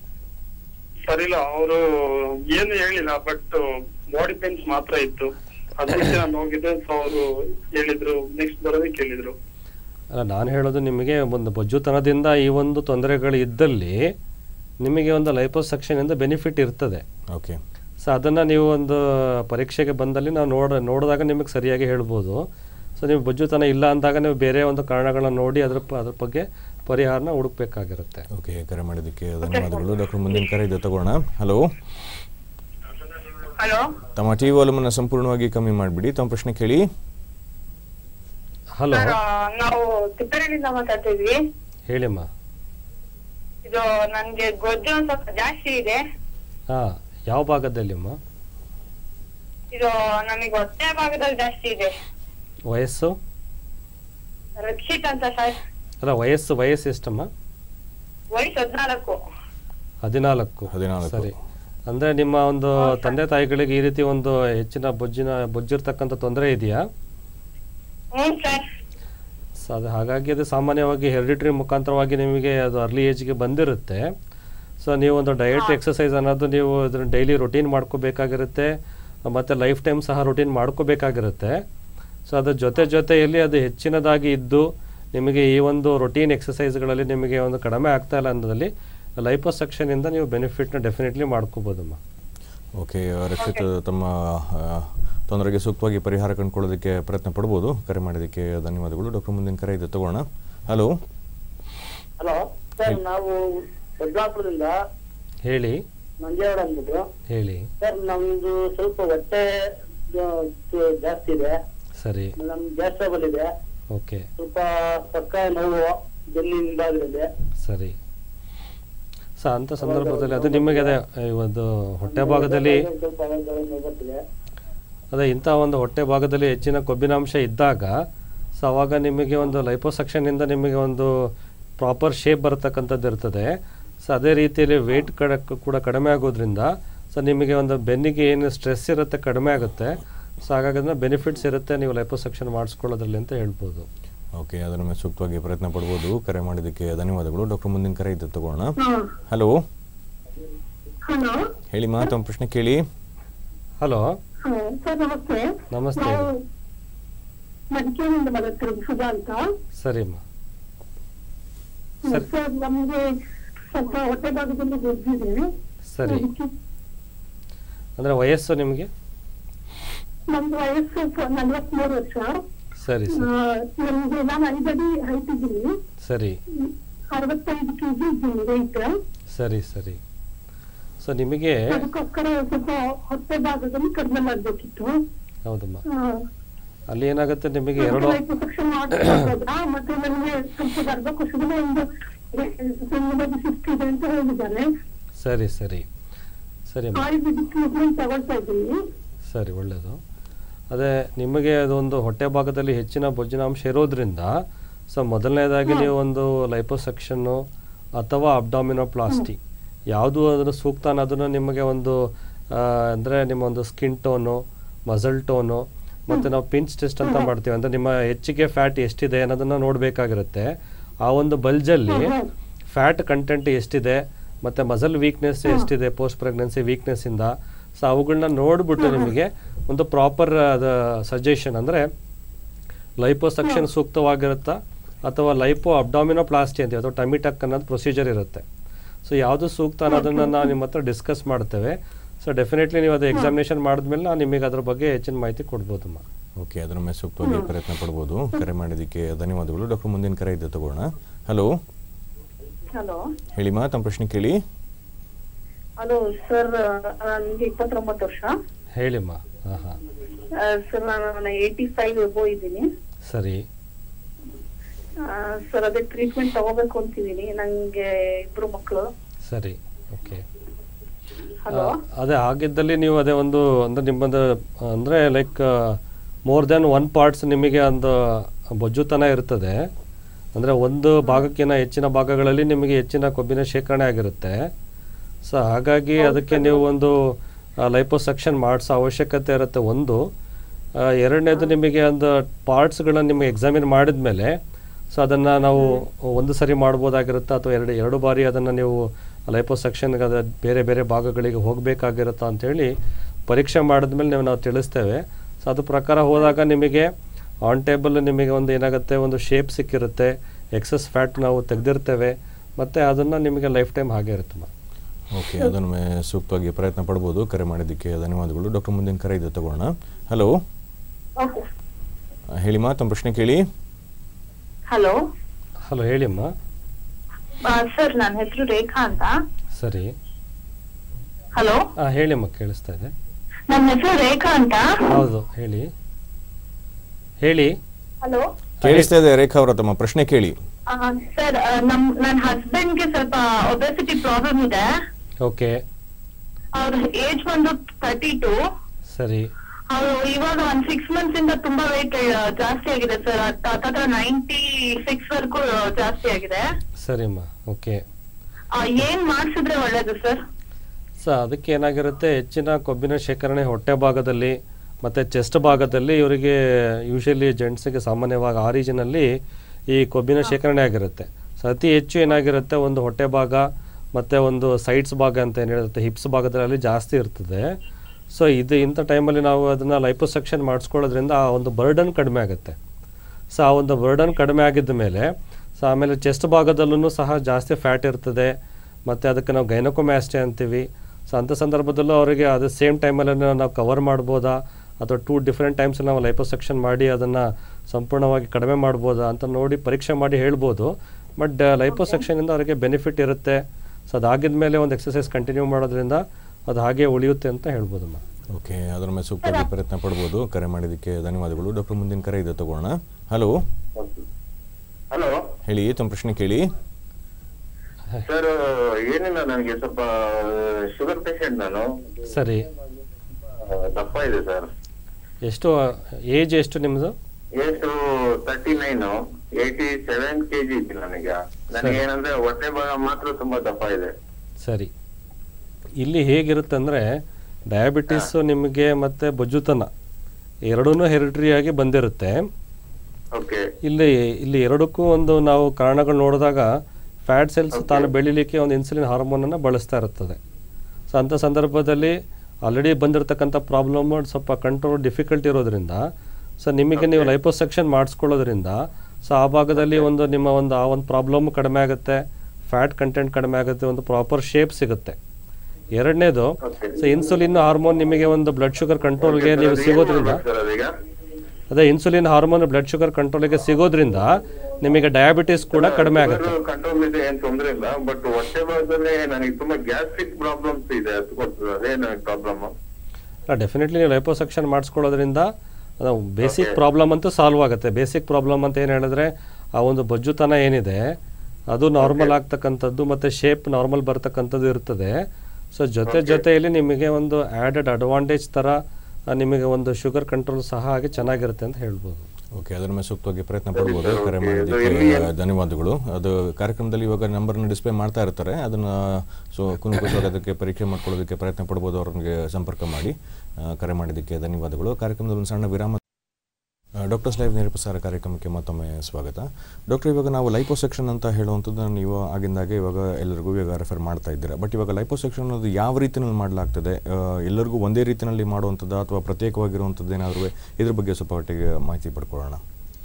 ಸರಿ ಇಲ್ಲ ಅವರು ಏನು ಹೇಳಿಲ್ಲ ಬಟ್ ಬಾಡಿ ಪೇನ್ಸ್ ಮಾತ್ರ ಇತ್ತು ಅದಕ್ಕೆ ನಾನು ಹೋಗಿದ್ದೆ ಸೊ ಅವರು ಹೇಳಿದ್ರು ನೆಕ್ಸ್ಟ್ ಬರೋದಕ್ಕೆ ಹೇಳಿದ್ರು ಅಲ್ಲ ನಾನು ಹೇಳೋದು ನಿಮಗೆ ಒಂದು ಬೊಜ್ಜುತನದಿಂದ ಈ ಒಂದು ತೊಂದರೆಗಳು ಇದ್ದಲ್ಲಿ ನಿಮಗೆ ಒಂದು ಲೈಪೋಸಕ್ಷನಿಂದ ಬೆನಿಫಿಟ್ ಇರ್ತದೆ ಓಕೆ ಸೊ ಅದನ್ನು ನೀವು ಒಂದು ಪರೀಕ್ಷೆಗೆ ಬಂದಲ್ಲಿ ನಾವು ನೋಡ ನೋಡಿದಾಗ ನಿಮಗೆ ಸರಿಯಾಗಿ ಹೇಳ್ಬೋದು ಸೊ ನೀವು ಬೊಜ್ಜುತನ ಇಲ್ಲ ಅಂದಾಗ ನೀವು ಬೇರೆ ಒಂದು ಕಾರಣಗಳನ್ನ ನೋಡಿ ಅದ್ರ ಪ- ಅದ್ರ ಬಗ್ಗೆ ಪರಿಹಾರನ ಹುಡುಕ್ಬೇಕಾಗಿರುತ್ತೆ ಓಕೆ ಕರೆ ಮಾಡೋದಕ್ಕೆ ಧನ್ಯವಾದಗಳು ಡಾಕ್ಟರ್ ಮುಂದಿನ ಕರೆ ಇದೆ ತಗೋಣ ಹಲೋ ಹಲೋ ತಮ್ಮ ಟಿ ವಾಲ್ಯೂಮನ್ನು ಸಂಪೂರ್ಣವಾಗಿ ಕಮ್ಮಿ ಮಾಡಿಬಿಡಿ ತಮ್ಮ ಪ್ರಶ್ನೆ ಕೇಳಿ ಹಲೋ ಸರ್ ನಾವು ತಿಪ್ಪೇರಳ್ಳಿಯಿಂದ ಮಾತಾಡ್ತಿದ್ವಿ ಹೇಳಿಮ್ಮ ಇದು ನನ್ಗೆ ಗೊಜ್ಜು ಒಂದ್ ಸ್ವಲ್ಪ ಜಾಸ್ತಿ ಇದೆ ಹಾಂ ಯಾವ ಭಾಗದಲ್ಲಿ ಅಮ್ಮ ಇದು ನಮಗೆ ಹೊಟ್ಟೆ ಭಾಗದಲ್ಲಿ ಜಾಸ್ತಿ ಇದೆ ವಯಸ್ಸು ರಕ್ಷಿತ್ ಅಂತ ಸರ್ ಅಲ್ಲ ವಯಸ್ಸು ವಯಸ್ಸು ಎಷ್ಟಮ್ಮ ವಯಸ್ಸು ಹದ್ನಾಲ್ಕು ಹದಿನಾಲ್ಕು ಹದಿನಾಲ್ಕು. ಸರಿ ಅಂದರೆ ನಿಮ್ಮ ಒಂದು ತಂದೆ ತಾಯಿಗಳಿಗೆ ಈ ರೀತಿ ಒಂದು ಹೆಚ್ಚಿನ ಬೊಜ್ಜಿನ ಬೊಜ್ಜಿರ್ತಕ್ಕಂಥ ತೊಂದರೆ ಇದೆಯಾ ಹ್ಮ್ ಸರ್ ಸೊ ಅದು ಹಾಗಾಗಿ ಅದು ಸಾಮಾನ್ಯವಾಗಿ ಹೆರಿಡಿಟ್ರಿ ಮುಖಾಂತರವಾಗಿ ನಿಮಗೆ ಅದು ಅರ್ಲಿ ಏಜ್ಗೆ ಬಂದಿರುತ್ತೆ ಸೊ ನೀವು ಒಂದು ಡಯಟ್ ಎಕ್ಸಸೈಸ್ ಅನ್ನೋದು ನೀವು ಅದನ್ನು ಡೈಲಿ ರೊಟೀನ್ ಮಾಡ್ಕೋಬೇಕಾಗಿರುತ್ತೆ ಮತ್ತು ಲೈಫ್ ಟೈಮ್ ಸಹ ರೊಟೀನ್ ಮಾಡ್ಕೋಬೇಕಾಗಿರುತ್ತೆ ಸೊ ಅದ್ರ ಜೊತೆ ಜೊತೆಯಲ್ಲಿ ಅದು ಹೆಚ್ಚಿನದಾಗಿ ಇದ್ದು ನಿಮಗೆ ಈ ಒಂದು ರೊಟೀನ್ ಎಕ್ಸಸೈಸ್ಗಳಲ್ಲಿ ನಿಮಗೆ ಒಂದು ಕಡಿಮೆ ಆಗ್ತಾ ಇಲ್ಲ ಅನ್ನೋದಲ್ಲಿ ಲೈಪೋಸಕ್ಷನಿಂದ ನೀವು ಬೆನಿಫಿಟ್ನ ಡೆಫಿನೆಟ್ಲಿ ಮಾಡ್ಕೋಬೋದಮ್ಮ ಓಕೆ ರಕ್ಷಿತ್ ತಮ್ಮ ಆ, ತೊಂದರೆಗೆ ಸೂಕ್ತವಾಗಿ ಪರಿಹಾರ ಕಂಡುಕೊಳ್ಳೋದಕ್ಕೆ ಪ್ರಯತ್ನ ಪಡ್ಬೋದು ಕರೆ ಮಾಡೋದಕ್ಕೆ ಧನ್ಯವಾದಗಳು ಡಾಕ್ಟರ್ ಮುಂದಿನ ಕರೆ ಇದೆ ತಗೋಣ ಹಲೋ ಹಲೋ ಸರ್ ನಾವು ಯಡ್ಲಾಪುರದಿಂದ ಹೇಳಿ ಮಂಜೇಗೌಡ ಅಂದ್ಬಿಟ್ಟು ಹೇಳಿ ಸರ್ ನಮ್ದು ಸ್ವಲ್ಪ ಹೊಟ್ಟೆ ಜಾ- ಜಾ- ಜಾಸ್ತಿ ಇದೆ ಸರಿ ನಮ್ ಗ್ಯಾಸ್ ಟ್ರಬಲ್ ಇದೆ ಓಕೆ ಸ್ವಲ್ಪ ಪಕ್ಕ ನೋವು ಬೆನ್ನಿನ ಭಾಗದಲ್ಲಿ ಸರಿ ಸೊ ಅಂಥ ಸಂದರ್ಭದಲ್ಲಿ ಅದು ನಿಮಗೆ ಅದೇ ಈ ಒಂದು ಹೊಟ್ಟೆ ಭಾಗದಲ್ಲಿ ಸ್ವಲ್ಪ ಅವಾಗ ನೋವು ಬರ್ತಿದೆ ಅದೇ ಇಂಥ ಒಂದು ಹೊಟ್ಟೆ ಭಾಗದಲ್ಲಿ ಹೆಚ್ಚಿನ ಕೊಬ್ಬಿನಾಂಶ ಇದ್ದಾಗ ಸೊ ಅವಾಗ ನಿಮಗೆ ಒಂದು ಲೈಪೋಸಕ್ಷನಿಂದ ನಿಮಗೆ ಒಂದು ಪ್ರಾಪರ್ ಶೇಪ್ ಬರತಕ್ಕಂಥದ್ದು ಇರ್ತದೆ ಸೊ ಅದೇ ರೀತಿಯಲ್ಲಿ ವೆಯ್ಟ್ ಕಡೆ ಕೂಡ ಕಡಿಮೆ ಆಗೋದ್ರಿಂದ ಸೊ ನಿಮಗೆ ಒಂದು ಬೆನ್ನಿಗೆ ಏನು ಸ್ಟ್ರೆಸ್ ಇರುತ್ತೆ ಕಡಿಮೆ ಆಗುತ್ತೆ ಸೊ ಹಾಗಾಗಿ ಅದನ್ನ ಬೆನಿಫಿಟ್ಸ್ ಇರುತ್ತೆ ನೀವು ಲೈಪೋಸಕ್ಷನ್ ಮಾಡಿಸ್ಕೊಳ್ಳೋದ್ರಲ್ಲಿ ಅಂತ ಹೇಳ್ಬೋದು ಓಕೆ ಅದರ ಮೇಲೆ ಸೂಕ್ತವಾಗಿ ಪ್ರಯತ್ನ ಪಡ್ಬೋದು ಕರೆ ಮಾಡಿದ್ದಕ್ಕೆ ಧನ್ಯವಾದಗಳು ಡಾಕ್ಟರ್ ಮುಂದಿನ ಕರೆ ಇದೆ ತಗೋಣ ಹಲೋ ಹಲೋ ಹೇಳಿ ಮಾ ತಮ್ಮ ಪ್ರಶ್ನೆ ಕೇಳಿ ಹಲೋ ಸರ್ ನಮಸ್ತೆ ನಮಸ್ತೆ. ನಾವು ಮಡಿಕೇರಿಯಿಂದ ಮಾತಾಡ್ತಿರೋದು ಸುಧಾ ಅಂತ ಸರಿಮ್ಮ ಸರಿ ಸರ್ ನಮ್ಗೆ ಸ್ವಲ್ಪ ಹೊಟ್ಟೆ ಭಾಗದಲ್ಲಿ ಗೊಜ್ಜಿದೆ ಸರಿ ಅಂದರೆ ವಯಸ್ಸು ನಿಮಗೆ ನಮ್ದು ವಯಸ್ಸು ನಲ್ವತ್ಮೂರು ವರ್ಷ ಸರಿ ಆ, ಸರಿ ನಮ್ಗೆ ನಾನು ಐದಡಿ ಹೈಟ್ ಇದ್ದೀನಿ ಸರಿ ಅರವತ್ತೈದು ಕೆಜಿ ಇದ್ದೀನಿ ವೆಯ್ಟ್ ಸರಿ ಸರಿ ಸೊ ನಿಮಗೆ ಅದಕ್ಕೋಸ್ಕರ ಸ್ವಲ್ಪ ಹೊಟ್ಟೆ ಭಾಗದಲ್ಲಿ ಕಡಿಮೆ ಮಾಡ್ಬೇಕಿತ್ತು ಹೌದಮ್ಮ ಆ, ಅಲ್ಲಿ ಏನಾಗುತ್ತೆ ನಿಮಗೆ ಎರಡು liposuction ಮಾಡ್ಸ್ಕೊಬೋದಾ? ಮತ್ತೆ ನನಗೆ ಸ್ವಲ್ಪ ಗರ್ಭಕೋಶದಲ್ಲಿ ಒಂದು ಸಣ್ಣದಾಗಿ ಸಿಸ್ಟ್ ಇದೆ ಅಂತ ಹೇಳಿದ್ದಾರೆ ಸರಿ ಸರಿ ಸರಿ ಅಮ್ಮ ಆಯುರ್ವೇದಿಕ್ ಟ್ರೀಟ್ಮೆಂಟ್ ತಗೊಳ್ತಾ ಇದ್ದೀನಿ ಸರಿ ಒಳ್ಳೆಯದು ಅದೇ ನಿಮಗೆ ಅದೊಂದು ಹೊಟ್ಟೆ ಭಾಗದಲ್ಲಿ ಹೆಚ್ಚಿನ ಬೊಜ್ಜಿನಾಂಶ ಇರೋದ್ರಿಂದ ಸೊ ಮೊದಲನೇದಾಗಿ ನೀವು ಒಂದು ಲೈಪೋಸೆಕ್ಷನ್ನು ಅಥವಾ ಅಬ್ಡಾಮಿನೋಪ್ಲಾಸ್ಟಿ ಯಾವುದು ಅದನ್ನು ಸೂಕ್ತ ಅನ್ನೋದನ್ನು ನಿಮಗೆ ಒಂದು ಅಂದರೆ ನಿಮ್ಮ ಒಂದು ಸ್ಕಿನ್ ಟೋನು ಮಸಲ್ ಟೋನು ಮತ್ತು ನಾವು ಪಿಂಚ್ ಟೆಸ್ಟ್ ಅಂತ ಮಾಡ್ತೀವಿ ಅಂದರೆ ನಿಮ್ಮ ಹೆಚ್ಚಿಗೆ ಫ್ಯಾಟ್ ಎಷ್ಟಿದೆ ಅನ್ನೋದನ್ನು ನೋಡಬೇಕಾಗಿರುತ್ತೆ ಆ ಒಂದು ಬಲ್ಜಲ್ಲಿ ಫ್ಯಾಟ್ ಕಂಟೆಂಟ್ ಎಷ್ಟಿದೆ ಮತ್ತು ಮಸಲ್ ವೀಕ್ನೆಸ್ ಎಷ್ಟಿದೆ ಪೋಸ್ಟ್ ಪ್ರೆಗ್ನೆನ್ಸಿ ವೀಕ್ನೆಸ್ಸಿಂದ ಸೊ ಅವುಗಳನ್ನ ನೋಡಿಬಿಟ್ಟು ನಿಮಗೆ ಒಂದು ಪ್ರಾಪರ್ ಸಜೆಷನ್ ಅಂದರೆ ಲೈಪೋಸಕ್ಷನ್ ಸೂಕ್ತವಾಗಿರುತ್ತಾ ಅಥವಾ ಲೈಪೋ ಅಬ್ಡಾಮಿನೋಪ್ಲಾಸ್ಟಿ ಅಂತೀವಿ ಅಥವಾ ಟಮಿಟಕ್ ಅನ್ನೋದು ಪ್ರೊಸೀಜರ್ ಇರುತ್ತೆ ಸೊ ಯಾವುದು ಸೂಕ್ತ ಅನ್ನೋದನ್ನು ನಾವು ನಿಮ್ಮ ಹತ್ರ ಡಿಸ್ಕಸ್ ಮಾಡ್ತೇವೆ ಸೊ ಡೆಫಿನೆಟ್ಲಿ ನೀವು ಅದು ಎಕ್ಸಾಮಿನೇಷನ್ ಮಾಡಿದ್ಮೇಲೆ ನಾನು ನಿಮಗೆ ಅದ್ರ ಬಗ್ಗೆ ಹೆಚ್ಚಿನ ಮಾಹಿತಿ ಕೊಡ್ಬೋದಮ್ಮ ಓಕೆ ಅದರ ಮೇಲೆ ಸೂಕ್ತವಾಗಿ ಪ್ರಯತ್ನ ಪಡ್ಬೋದು ಕರೆ ಮಾಡಿದ್ದಕ್ಕೆ ಧನ್ಯವಾದಗಳು ಡಾಕ್ಟರ್ ಮುಂದಿನ ಕರೆ ಇದೆ ತಗೋಣ ಹಲೋ ಹಲೋ ಹೇಳಿಮಾ ತಮ್ಮ ಪ್ರಶ್ನೆ ಕೇಳಿ ಹಲೋ ಸರ್ ನನಗೆ ಇಪ್ಪತ್ತೊಂಬತ್ತು ವರ್ಷ ಹೇಳಿಮ್ಮ ಹಾಂ ಹಾಂ ಸರ್ ನಾನು ಏಯ್ಟಿ ಫೈವ್ ಎಬೋ ಇದ್ದೀನಿ ಸರಿ ಸರ್ ಅದೇ ಟ್ರೀಟ್ಮೆಂಟ್ ತಗೋಬೇಕು ಅಂತಿದ್ದೀನಿ ನಂಗೆ ಇಬ್ರು ಮಕ್ಕಳು ಸರಿ ಓಕೆ ಹಲೋ ಅದೇ ಆಗಿದ್ದಲ್ಲಿ ನೀವು ಅದೇ ಒಂದು ಅಂದರೆ ನಿಮ್ಮದು ಅಂದರೆ like more than one parts ನಿಮಗೆ ಒಂದು ಬೊಜ್ಜುತನ ಇರ್ತದೆ ಅಂದರೆ ಒಂದು ಭಾಗಕ್ಕಿಂತ ಹೆಚ್ಚಿನ ಭಾಗಗಳಲ್ಲಿ ನಿಮಗೆ ಹೆಚ್ಚಿನ ಕೊಬ್ಬಿನ ಶೇಖರಣೆ ಆಗಿರುತ್ತೆ ಸೊ ಹಾಗಾಗಿ ಅದಕ್ಕೆ ನೀವು ಒಂದು ಲೈಪೋಸೆಕ್ಷನ್ ಮಾಡಿಸೋ ಅವಶ್ಯಕತೆ ಇರುತ್ತೆ ಒಂದು ಆ, ಎರಡನೇದು ನಿಮಗೆ ಒಂದು ಪಾರ್ಟ್ಸ್ಗಳನ್ನ ನಿಮಗೆ ಎಕ್ಸಾಮಿನ್ ಮಾಡಿದ ಮೇಲೆ ಸೊ ಅದನ್ನು ನಾವು ಒಂದು ಸರಿ ಮಾಡ್ಬೋದಾಗಿರುತ್ತಾ ಅಥವಾ ಎರಡು ಎರಡು ಬಾರಿ ಅದನ್ನು ನೀವು ಲೈಪೋಸೆಕ್ಷನ್ಗೆ ಅದು ಬೇರೆ ಬೇರೆ ಭಾಗಗಳಿಗೆ ಹೋಗಬೇಕಾಗಿರುತ್ತಾ ಅಂಥೇಳಿ ಪರೀಕ್ಷೆ ಮಾಡಿದ್ಮೇಲೆ ನೀವು ನಾವು ತಿಳಿಸ್ತೇವೆ ಸೊ ಅದ್ರ ಪ್ರಕಾರ ಹೋದಾಗ ನಿಮಗೆ ಆನ್ ಟೇಬಲ್ ನಿಮಗೆ ಒಂದು ಏನಾಗುತ್ತೆ ಒಂದು ಶೇಪ್ ಸಿಕ್ಕಿರುತ್ತೆ ಎಕ್ಸಸ್ ಫ್ಯಾಟ್ ನಾವು ತೆಗೆದಿರ್ತೇವೆ ಮತ್ತು ಅದನ್ನು ನಿಮಗೆ ಲೈಫ್ ಟೈಮ್ ಹಾಗೆ ಇರುತ್ತಮ್ಮ ಓಕೆ ಅದನ್ನು ಮೇ- ಸೂಕ್ತವಾಗಿ ಪ್ರಯತ್ನ ಪಡ್ಬೋದು ಕರೆ ಮಾಡಿದ್ದಕ್ಕೆ ಧನ್ಯವಾದಗಳು ಡಾಕ್ಟರ್ ಮುಂದಿನ ಕರೆ ಇದೆ ತಗೋಣ ಹಲೋ ಓಕೆ ಹೇಳಿಮಾ ತಮ್ಮ ಪ್ರಶ್ನೆ ಕೇಳಿ ಹಲೋ ಹಲೋ ಹೇಳಿಮ್ಮ ಸರ್ ನನ್ನ ಹೆಸರು ರೇಖಾ ಅಂತ ಸರಿ ಹಲೋ ಹಾಂ ಹೇಳಿಮ್ಮ ಕೇಳಿಸ್ತಾ ಇದೆ ನನ್ನ ಹೆಸರು ರೇಖಾ ಅಂತ ಹೌದು ಹೇಳಿ ಹೇಳಿ ಹಲೋ ಕೇಳಿಸ್ತಾ ಇದೆ ರೇಖಾ ಅವರ ತಮ್ಮ ಪ್ರಶ್ನೆ ಕೇಳಿ ಸರ್ ನಮ್ ನನ್ನ ಹಸ್ಬೆಂಡ್ಗೆ ಸ್ವಲ್ಪ ಒಬೆಸಿಟಿ ಪ್ರಾಬ್ಲಮ್ ಇದೆ ಓಕೆ ಅವ್ರ ಏಜ್ ಬಂದು ತರ್ಟಿ ಟು ಸರಿ ಅವರು ಇವಾಗ ಒಂದ್ ಸಿಕ್ಸ್ ಮಂತ್ಸ್ ಇಂದ ತುಂಬಾ ವೇಟ್ ಜಾಸ್ತಿ ಆಗಿದೆ ಸರ್ ಹತ್ರ ನೈಂಟಿ ಸಿಕ್ಸ್ ವರ್ಗೂ ಜಾಸ್ತಿ ಆಗಿದೆ ಸರಿಮ್ಮ ಓಕೆ ಆ, ಏನ್ ಮಾಡ್ಸಿದ್ರೆ ಒಳ್ಳೇದು ಸರ್ ಸೊ ಅದಕ್ಕೆ ಏನಾಗಿರುತ್ತೆ ಹೆಚ್ಚಿನ ಕೊಬ್ಬಿನ ಶೇಖರಣೆ ಹೊಟ್ಟೆ ಭಾಗದಲ್ಲಿ ಮತ್ತು ಚೆಸ್ಟ್ ಭಾಗದಲ್ಲಿ ಇವರಿಗೆ ಯೂಶಲಿ ಜೆಂಟ್ಸಿಗೆ ಸಾಮಾನ್ಯವಾಗಿ ಆರಿಜಿನಲ್ಲಿ ಈ ಕೊಬ್ಬಿನ ಶೇಖರಣೆ ಆಗಿರುತ್ತೆ ಸೊ ಅತಿ ಹೆಚ್ಚು ಏನಾಗಿರುತ್ತೆ ಒಂದು ಹೊಟ್ಟೆ ಭಾಗ ಮತ್ತು ಒಂದು ಸೈಡ್ಸ್ ಭಾಗ ಅಂತ ಏನು ಹೇಳಿರುತ್ತೆ ಹಿಪ್ಸ್ ಭಾಗದಲ್ಲಿ ಜಾಸ್ತಿ ಇರ್ತದೆ ಸೊ ಇದು ಇಂಥ ಟೈಮಲ್ಲಿ ನಾವು ಅದನ್ನು ಲೈಪೋಸೆಕ್ಷನ್ ಮಾಡಿಸ್ಕೊಳ್ಳೋದ್ರಿಂದ ಆ ಒಂದು ಬರ್ಡನ್ ಕಡಿಮೆ ಆಗುತ್ತೆ ಸೊ ಆ ಒಂದು ಬರ್ಡನ್ ಕಡಿಮೆ ಆಗಿದ್ದ ಮೇಲೆ ಸೊ ಆಮೇಲೆ ಚೆಸ್ಟ್ ಭಾಗದಲ್ಲೂ ಸಹ ಜಾಸ್ತಿ ಫ್ಯಾಟ್ ಇರ್ತದೆ ಮತ್ತು ಅದಕ್ಕೆ ನಾವು ಗೈನಕೋಮ್ಯಾಸ್ಟೆ ಅಂತೀವಿ ಸೊ ಅಂಥ ಸಂದರ್ಭದಲ್ಲೂ ಅವರಿಗೆ ಅದು ಸೇಮ್ ಟೈಮಲ್ಲಿ ನಾವು ಕವರ್ ಮಾಡ್ಬೋದಾ ಅಥವಾ ಟೂ ಡಿಫ್ರೆಂಟ್ ಟೈಮ್ಸ್ ನಾವು ಲೈಪೋಸೆಕ್ಷನ್ ಮಾಡಿ ಅದನ್ನು ಸಂಪೂರ್ಣವಾಗಿ ಕಡಿಮೆ ಮಾಡ್ಬೋದಾ ಅಂತ ನೋಡಿ ಪರೀಕ್ಷೆ ಮಾಡಿ ಹೇಳ್ಬೋದು ಬಟ್ ಲೈಪೋಸೆಕ್ಷನಿಂದ ಅವರಿಗೆ ಬೆನಿಫಿಟ್ ಇರುತ್ತೆ ಸೊ ಅದಾಗಿದ ಮೇಲೆ ಒಂದು ಎಕ್ಸಸೈಸ್ ಕಂಟಿನ್ಯೂ ಮಾಡೋದ್ರಿಂದ ಅದು ಹಾಗೆ ಉಳಿಯುತ್ತೆ ಅಂತ ಹೇಳ್ಬೋದಮ್ಮ ಓಕೆ ಅದರ ಮೇಲೆ ಸೂಕ್ತವಾಗಿ ಪ್ರಯತ್ನ ಪಡ್ಬೋದು ಕರೆ ಮಾಡಿದ್ದಕ್ಕೆ ಧನ್ಯವಾದಗಳು ಡಾಕ್ಟರ್ ಮುಂದಿನ ಕರೆ ಇದೆ ತಗೋಣ ಹಲೋ ಹಲೋ ಹೇಳಿ ತಮ್ಮ ಪ್ರಶ್ನೆ ಕೇಳಿ ಸರ್ ಏನಿಲ್ಲ ನನಗೆ ಸ್ವಲ್ಪ ಶುಗರ್ ಪೇಷಂಟ್ ನಾನು ಸರಿ ಆ, ದಪ್ಪ ಇದೆ ಸರ್ ಎಷ್ಟು ಏಜ್ ಎಷ್ಟು ನಿಮ್ಮದು ಎಷ್ಟು thirty nine eighty seven KG ಇತ್ತು ನನಗೆ ನನಗೆ ಏನಂದ್ರೆ ಹೊಟ್ಟೆ ಭಾಗ ಮಾತ್ರ ತುಂಬಾ ದಪ್ಪ ಇದೆ ಸರಿ ಇಲ್ಲಿ ಹೇಗಿರುತ್ತೆ ಅಂದರೆ ಡಯಾಬಿಟಿಸು ನಿಮಗೆ ಮತ್ತು ಬೊಜ್ಜುತನ ಎರಡೂ ಹೆರಿಟ್ರಿಯಾಗಿ ಬಂದಿರುತ್ತೆ ಓಕೆ ಇಲ್ಲಿ ಇಲ್ಲಿ ಎರಡಕ್ಕೂ ಒಂದು ನಾವು ಕಾರಣಗಳು ನೋಡಿದಾಗ ಫ್ಯಾಟ್ ಸೆಲ್ಸ್ ತಾನು ಬೆಳಿಲಿಕ್ಕೆ ಒಂದು ಇನ್ಸುಲಿನ್ ಹಾರ್ಮೋನನ್ನು ಬಳಸ್ತಾ ಇರ್ತದೆ ಸೊ ಅಂಥ ಸಂದರ್ಭದಲ್ಲಿ ಆಲ್ರೆಡಿ ಬಂದಿರತಕ್ಕಂಥ ಪ್ರಾಬ್ಲಮ್ ಸ್ವಲ್ಪ ಕಂಟ್ರೋಲ್ ಡಿಫಿಕಲ್ಟ್ ಇರೋದ್ರಿಂದ ಸೊ ನಿಮಗೆ ನೀವು ಲೈಪೋಸೆಕ್ಷನ್ ಮಾಡಿಸ್ಕೊಳ್ಳೋದ್ರಿಂದ ಸೊ ಆ ಭಾಗದಲ್ಲಿ ಒಂದು ನಿಮ್ಮ ಒಂದು ಆ ಒಂದು ಪ್ರಾಬ್ಲಮ್ ಕಡಿಮೆ ಆಗುತ್ತೆ ಫ್ಯಾಟ್ ಕಂಟೆಂಟ್ ಕಡಿಮೆ ಆಗುತ್ತೆ ಒಂದು ಪ್ರಾಪರ್ ಶೇಪ್ ಸಿಗುತ್ತೆ ಎರಡನೇದು ಸೊ ಇನ್ಸುಲಿನ್ ಹಾರ್ಮೋನ್ ನಿಮಗೆ ಒಂದು ಬ್ಲಡ್ ಶುಗರ್ ಕಂಟ್ರೋಲ್ಗೆ ನೀವು ಸಿಗೋದ್ರಿಂದ ಸರ್ ಅದೀಗ ಅದೇ ಇನ್ಸುಲಿನ್ ಹಾರ್ಮೋನ್ ಬ್ಲಡ್ ಶುಗರ್ ಕಂಟ್ರೋಲಿಗೆ ಸಿಗೋದ್ರಿಂದ ನಿಮಗೆ ಡಯಾಬಿಟಿಸ್ ಕೂಡ ಕಡಿಮೆ ಆಗುತ್ತೆ ಕಂಟ್ರೋಲ್ ಇದೆ ಏನ್ ತೊಂದ್ರೆ ಇಲ್ಲ ಬಟ್ ಹೊಟ್ಟೆ ಭಾಗದಲ್ಲಿ ನನಗೆ ತುಂಬಾ ಗ್ಯಾಸ್ಟ್ರಿಕ್ ಪ್ರಾಬ್ಲಮ್ಸ್ ಇದೆ ಅದು ಕೊಡ್ತದೆ ಅದೇನು ಪ್ರಾಬ್ಲಮ್ ಡೆಫಿನೆಟ್ಲಿ ನೀವು ಲೈಪೋಸೆಕ್ಷನ್ ಮಾಡಿಸ್ಕೊಳ್ಳೋದ್ರಿಂದ ಬೇಸಿಕ್ ಪ್ರಾಬ್ಲಮ್ ಅಂತೂ ಸಾಲ್ವ್ ಆಗುತ್ತೆ ಬೇಸಿಕ್ ಪ್ರಾಬ್ಲಮ್ ಅಂತ ಏನು ಹೇಳಿದ್ರೆ ಆ ಒಂದು ಬೊಜ್ಜುತನ ಏನಿದೆ ಅದು ನಾರ್ಮಲ್ ಆಗ್ತಕ್ಕಂಥದ್ದು ಮತ್ತು ಶೇಪ್ ನಾರ್ಮಲ್ ಬರ್ತಕ್ಕಂಥದ್ದು ಇರ್ತದೆ ಸೊ ಜೊತೆ ಜೊತೆಯಲ್ಲಿ ನಿಮಗೆ ಒಂದು ಆ್ಯಡೆಡ್ ಅಡ್ವಾಂಟೇಜ್ ಥರ ಆ, ನಿಮಗೆ ಒಂದು ಶುಗರ್ ಕಂಟ್ರೋಲ್ ಸಹ ಹಾಗೆ ಚೆನ್ನಾಗಿರುತ್ತೆ ಅಂತ ಹೇಳ್ಬೋದು ಓಕೆ ಅದರ ಮೇಲೆ ಸೂಕ್ತವಾಗಿ ಪ್ರಯತ್ನ ಪಡ್ಬೋದು ಸರ್, ಕರೆ ಓಕೆ. ಮಾಡೋದಕ್ಕೆ ಅದು ಎಲ್ಲಿ- ಧನ್ಯವಾದಗಳು ಅದು ಕಾರ್ಯಕ್ರಮದಲ್ಲಿ ಇವಾಗ ನಂಬರ್ನ ಡಿಸ್ಪ್ಲೇ ಮಾಡ್ತಾ ಇರ್ತಾರೆ ಅದನ್ನ ಸೊ ಕುನುಕುಸವಾಗಿ ಅದಕ್ಕೆ ಪರೀಕ್ಷೆ ಮಾಡ್ಕೊಳ್ಳೋದಕ್ಕೆ ಪ್ರಯತ್ನ ಪಡ್ಬೋದು ಅವ್ರಿಗೆ ಸಂಪರ್ಕ ಮಾಡಿ ಆ, ಕರೆ ಮಾಡಿದ್ದಕ್ಕೆ ಧನ್ಯವಾದಗಳು ಕಾರ್ಯಕ್ರಮದಲ್ಲಿ ಒಂದು ಸಣ್ಣ ವಿರಾಮ ಡಾಕ್ಟರ್ಸ್ ಲೈವ್ ನೇರ ಪ್ರಸಾರ ಕಾರ್ಯಕ್ರಮಕ್ಕೆ ಮತ್ತೊಮ್ಮೆ ಸ್ವಾಗತ ಡಾಕ್ಟರ್ ಇವಾಗ ನಾವು ಲೈಪೋಸೆಕ್ಷನ್ ಅಂತ ಹೇಳುವಂಥದ್ದು ನೀವು ಆಗಿಂದಾಗೆ ಇವಾಗ ಎಲ್ಲರಿಗೂ ಇವಾಗ ರೆಫರ್ ಮಾಡ್ತಾ ಇದ್ದೀರಾ ಬಟ್ ಇವಾಗ ಲೈಪೋಸೆಕ್ಷನ್ ಅನ್ನೋದು ಯಾವ ರೀತಿಯಲ್ಲಿ ಮಾಡಲಾಗ್ತದೆ ಆ, ಎಲ್ಲರಿಗೂ ಒಂದೇ ರೀತಿಯಲ್ಲಿ ಮಾಡುವಂಥದ್ದು ಅಥವಾ ಪ್ರತ್ಯೇಕವಾಗಿರುವಂಥದ್ದು ಏನಾದರೂ ಇದ್ರ ಬಗ್ಗೆ ಸ್ವಲ್ಪ ಒಟ್ಟಿಗೆ ಮಾಹಿತಿ ಪಡ್ಕೊಳ್ಳೋಣ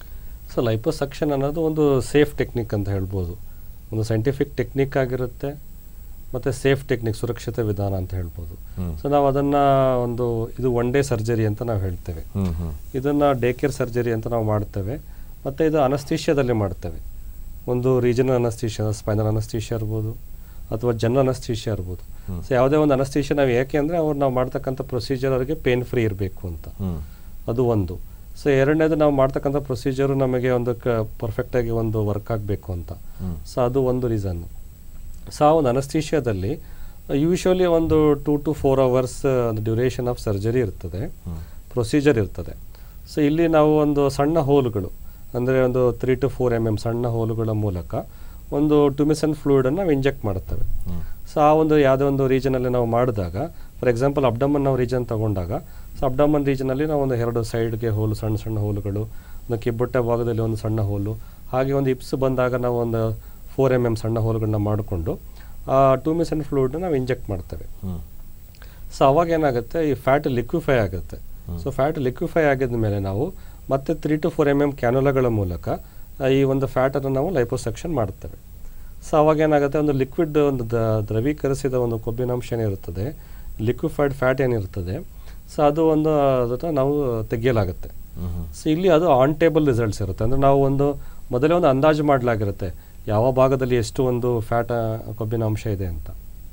ಸೊ ಲೈಪೋಸಕ್ಷನ್ ಅನ್ನೋದು ಒಂದು ಸೇಫ್ ಟೆಕ್ನಿಕ್ ಅಂತ ಹೇಳ್ಬೋದು ಒಂದು ಸೈಂಟಿಫಿಕ್ ಟೆಕ್ನಿಕ್ ಆಗಿರುತ್ತೆ ಮತ್ತು ಸೇಫ್ ಟೆಕ್ನಿಕ್ ಸುರಕ್ಷಿತ ವಿಧಾನ ಅಂತ ಹೇಳ್ಬೋದು ಹ್ಮ್. ಸೊ ನಾವು ಅದನ್ನು ಒಂದು ಇದು ಒನ್ ಡೇ ಸರ್ಜರಿ ಅಂತ ನಾವು ಹೇಳ್ತೇವೆ ಹ್ಮ್ ಹ್ಮ್ ಇದನ್ನು ಡೇ ಕೇರ್ ಸರ್ಜರಿ ಅಂತ ನಾವು ಮಾಡ್ತೇವೆ ಮತ್ತು ಇದು ಅನಸ್ತೀಷ್ಯದಲ್ಲಿ ಮಾಡ್ತೇವೆ ಒಂದು ರೀಜನಲ್ ಅನಸ್ತೀಷ್ಯ ಸ್ಪೈನಲ್ ಅನಸ್ತೀಷ್ಯ ಇರ್ಬೋದು ಅಥವಾ ಜನರಲ್ ಅನಸ್ತೀಷ್ಯ ಇರ್ಬೋದು ಹ್ಮ್. ಸೊ ಯಾವುದೇ ಒಂದು ಅನಸ್ತೀಷ್ಯ ನಾವು ಯಾಕೆ ಅಂದರೆ ಅವ್ರು ನಾವು ಮಾಡ್ತಕ್ಕಂಥ ಪ್ರೊಸೀಜರ್ ಅವರಿಗೆ ಪೇನ್ ಫ್ರೀ ಇರಬೇಕು ಅಂತ ಹ್ಮ್ ಅದು ಒಂದು ಸೊ ಎರಡನೇದು ನಾವು ಮಾಡ್ತಕ್ಕಂಥ ಪ್ರೊಸೀಜರು ನಮಗೆ ಒಂದು ಕ ಪರ್ಫೆಕ್ಟಾಗಿ ಒಂದು ವರ್ಕ್ ಆಗಬೇಕು ಅಂತ ಹ್ಮ್. ಸೊ ಅದು ಒಂದು ರೀಸನ್ನು ಸೊ ಆ ಒಂದು ಅನಸ್ತೀಷ್ಯದಲ್ಲಿ ಯೂಶ್ವಲಿ ಒಂದು two to four hours duration of surgery ಇರ್ತದೆ ಹ್ಮ್. ಪ್ರೊಸೀಜರ್ ಇರ್ತದೆ ಸೊ ಇಲ್ಲಿ ನಾವು ಒಂದು ಸಣ್ಣ ಹೋಲುಗಳು ಅಂದರೆ ಒಂದು three to four M M ಸಣ್ಣ ಹೋಲುಗಳ ಮೂಲಕ ಒಂದು ಟ್ಯುಮಿಸನ್ ಫ್ಲೂಯಿಡನ್ನು ನಾವು ಇಂಜೆಕ್ಟ್ ಮಾಡುತ್ತೇವೆ ಹ್ಮ್. ಸೊ ಆ ಒಂದು ಯಾವುದೇ ಒಂದು ರೀಜನಲ್ಲಿ ನಾವು ಮಾಡಿದಾಗ ಫಾರ್ ಎಕ್ಸಾಂಪಲ್ ಅಬ್ಡಮನ್ ನಾವು ರೀಜನ್ ತಗೊಂಡಾಗ ಸೊ ಅಬ್ಡಮನ್ ರೀಜನಲ್ಲಿ ನಾವು ಒಂದು ಎರಡು ಸೈಡ್ಗೆ ಹೋಲು ಸಣ್ಣ ಸಣ್ಣ ಹೋಲುಗಳು ಒಂದು ಕಿಬ್ಬೊಟ್ಟೆ ಭಾಗದಲ್ಲಿ ಒಂದು ಸಣ್ಣ ಹೋಲು ಹಾಗೆ ಒಂದು ಇಪ್ಸ್ ಬಂದಾಗ ನಾವು ಒಂದು ಫೋರ್ ಎಮ್ ಎಮ್ ಸಣ್ಣ ಹೋಲುಗಳನ್ನ ಮಾಡಿಕೊಂಡು ಆ ಟೂಮಿಸನ್ ಫ್ಲೂಯಿಡ್ನ ನಾವು ಇಂಜೆಕ್ಟ್ ಮಾಡ್ತೇವೆ ಹ್ಮ್. ಸೊ ಅವಾಗ ಏನಾಗುತ್ತೆ ಈ ಫ್ಯಾಟ್ ಲಿಕ್ವಿಫೈ ಆಗುತ್ತೆ ಸೊ ಫ್ಯಾಟ್ ಲಿಕ್ವಿಫೈ ಆಗಿದ ಮೇಲೆ ನಾವು ಮತ್ತೆ three to four M M ಕ್ಯಾನುಲಗಳ ಮೂಲಕ ಆ, ಈ ಒಂದು ಫ್ಯಾಟನ್ನು ನಾವು ಲೈಪೋಸೆಕ್ಷನ್ ಮಾಡ್ತೇವೆ ಸೊ ಅವಾಗ ಏನಾಗುತ್ತೆ ಒಂದು ಲಿಕ್ವಿಡ್ ಒಂದು ದ- ದ್ರವೀಕರಿಸಿದ ಒಂದು ಕೊಬ್ಬಿನಾಂಶ ಏನಿರುತ್ತದೆ ಲಿಕ್ವಿಫೈಡ್ ಫ್ಯಾಟ್ ಏನಿರ್ತದೆ ಸೊ ಅದು ಒಂದು ಅದನ್ನು ನಾವು ತೆಗೆಯಲಾಗುತ್ತೆ ಹ್ಮ್ ಹ್ಮ್. ಸೊ ಇಲ್ಲಿ ಅದು ಆನ್ ಟೇಬಲ್ ರಿಸಲ್ಟ್ಸ್ ಇರುತ್ತೆ ಅಂದರೆ ನಾವು ಒಂದು ಮೊದಲೇ ಒಂದು ಅಂದಾಜು ಮಾಡಲಾಗಿರುತ್ತೆ ಯಾವ ಭಾಗದಲ್ಲಿ ಎಷ್ಟು ಒಂದು ಫ್ಯಾಟ್ ಕೊಬ್ಬಿನ ಅಂಶ ಇದೆ ಅಂತ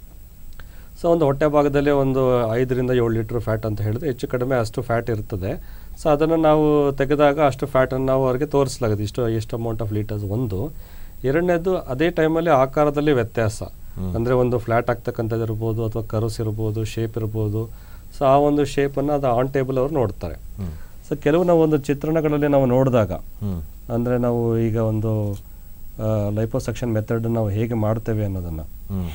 ಸೊ ಒಂದು ಹೊಟ್ಟೆ ಭಾಗದಲ್ಲಿ ಒಂದು ಐದರಿಂದ ಏಳು ಲೀಟ್ರ್ ಫ್ಯಾಟ್ ಅಂತ ಹೇಳಿದ್ರೆ ಹೆಚ್ಚು ಕಡಿಮೆ ಅಷ್ಟು ಫ್ಯಾಟ್ ಇರ್ತದೆ ಸೊ ಅದನ್ನು ನಾವು ತೆಗೆದಾಗ ಅಷ್ಟು ಫ್ಯಾಟನ್ನು ನಾವು ಅವರಿಗೆ ತೋರಿಸಲಾಗುತ್ತೆ ಇಷ್ಟು ಎಷ್ಟು ಅಮೌಂಟ್ ಆಫ್ ಲೀಟರ್ಸ್ ಒಂದು ಎರಡನೇದು ಅದೇ ಟೈಮಲ್ಲಿ ಆಕಾರದಲ್ಲಿ ವ್ಯತ್ಯಾಸ ಅಂದರೆ ಒಂದು ಫ್ಲ್ಯಾಟ್ ಆಗ್ತಕ್ಕಂಥದ್ದು ಇರ್ಬೋದು ಅಥವಾ ಕರುಸ್ ಇರ್ಬೋದು ಶೇಪ್ ಇರ್ಬೋದು ಸೊ ಆ ಒಂದು ಶೇಪನ್ನು ಅದು ಆನ್ ಟೇಬಲ್ ಅವರು ನೋಡ್ತಾರೆ ಹ್ಮ್. ಸೊ ಕೆಲವು ನಾವು ಒಂದು ಚಿತ್ರಣಗಳಲ್ಲಿ ನಾವು ನೋಡಿದಾಗ ಹ್ಮ್. ಅಂದರೆ ನಾವು ಈಗ ಒಂದು ಲೈಪೋಸೆಕ್ಷನ್ ಮೆಥಡ್ ನಾವು ಹೇಗೆ ಮಾಡ್ತೇವೆ ಅನ್ನೋದನ್ನು ಹ್ಮ್.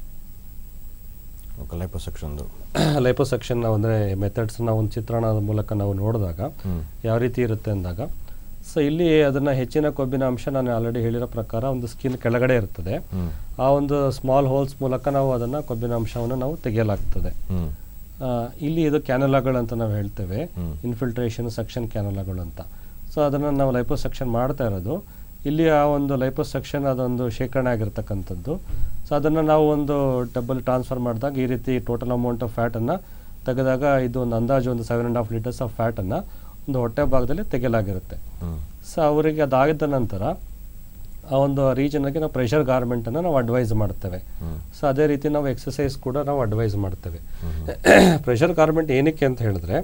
ಓಕೆ ಲೈಪೋಸೆಕ್ಷನ್ದು ಲೈಪೋಸೆಕ್ಷನ್ ಅಂದರೆ ಮೆಥಡ್ಸ್ ನಾವು ಒಂದು ಚಿತ್ರಣದ ಮೂಲಕ ನಾವು ನೋಡಿದಾಗ ಹ್ಮ್. ಯಾವ ರೀತಿ ಇರುತ್ತೆ ಅಂದಾಗ ಸೊ ಇಲ್ಲಿ ಅದನ್ನು ಹೆಚ್ಚಿನ ಕೊಬ್ಬಿನ ಅಂಶ ನಾನು ಆಲ್ರೆಡಿ ಹೇಳಿರೋ ಪ್ರಕಾರ ಒಂದು ಸ್ಕಿನ್ ಕೆಳಗಡೆ ಇರ್ತದೆ ಹ್ಮ್. ಆ ಒಂದು ಸ್ಮಾಲ್ ಹೋಲ್ಸ್ ಮೂಲಕ ನಾವು ಅದನ್ನು ಕೊಬ್ಬಿನ ಅಂಶವನ್ನು ನಾವು ತೆಗೆಯಲಾಗ್ತದೆ ಹ್ಮ್. ಆ, ಇಲ್ಲಿ ಇದು ಕ್ಯಾನಲಾಗಳು ಅಂತ ನಾವು ಹೇಳ್ತೇವೆ ಹ್ಮ್. ಇನ್ಫಿಲ್ಟ್ರೇಷನ್ ಸೆಕ್ಷನ್ ಕ್ಯಾನಲಾಗಳು ಅಂತ ಸೊ ಅದನ್ನು ನಾವು ಲೈಪೋಸೆಕ್ಷನ್ ಮಾಡ್ತಾ ಇರೋದು ಇಲ್ಲಿ ಆ ಒಂದು ಲೈಪೋಸೆಕ್ಷನ್ ಅದೊಂದು ಶೇಖರಣೆ ಆಗಿರ್ತಕ್ಕಂಥದ್ದು ಸೊ ಅದನ್ನು ನಾವು ಒಂದು ಡಬಲ್ ಟ್ರಾನ್ಸ್ಫರ್ ಮಾಡಿದಾಗ ಈ ರೀತಿ ಟೋಟಲ್ ಅಮೌಂಟ್ ಆಫ್ ಫ್ಯಾಟನ್ನು ತೆಗೆದಾಗ ಇದು ಒಂದು ಅಂದಾಜು ಒಂದು seven and half litres of ಫ್ಯಾಟನ್ನು ಒಂದು ಹೊಟ್ಟೆ ಭಾಗದಲ್ಲಿ ತೆಗೆಯಲಾಗಿರುತ್ತೆ ಹ್ಮ್. ಸೊ ಅವರಿಗೆ ಅದಾಗಿದ್ದ ನಂತರ ಆ ಒಂದು ರೀಜನ್ಗೆ ನಾವು ಪ್ರೆಷರ್ ಗಾರ್ಮೆಂಟನ್ನು ನಾವು ಅಡ್ವೈಸ್ ಮಾಡ್ತೇವೆ ಹ್ಮ್. ಸೊ ಅದೇ ರೀತಿ ನಾವು ಎಕ್ಸಸೈಸ್ ಕೂಡ ನಾವು ಅಡ್ವೈಸ್ ಮಾಡ್ತೇವೆ ಪ್ರೆಷರ್ ಗಾರ್ಮೆಂಟ್ ಏನಕ್ಕೆ ಅಂತ ಹೇಳಿದ್ರೆ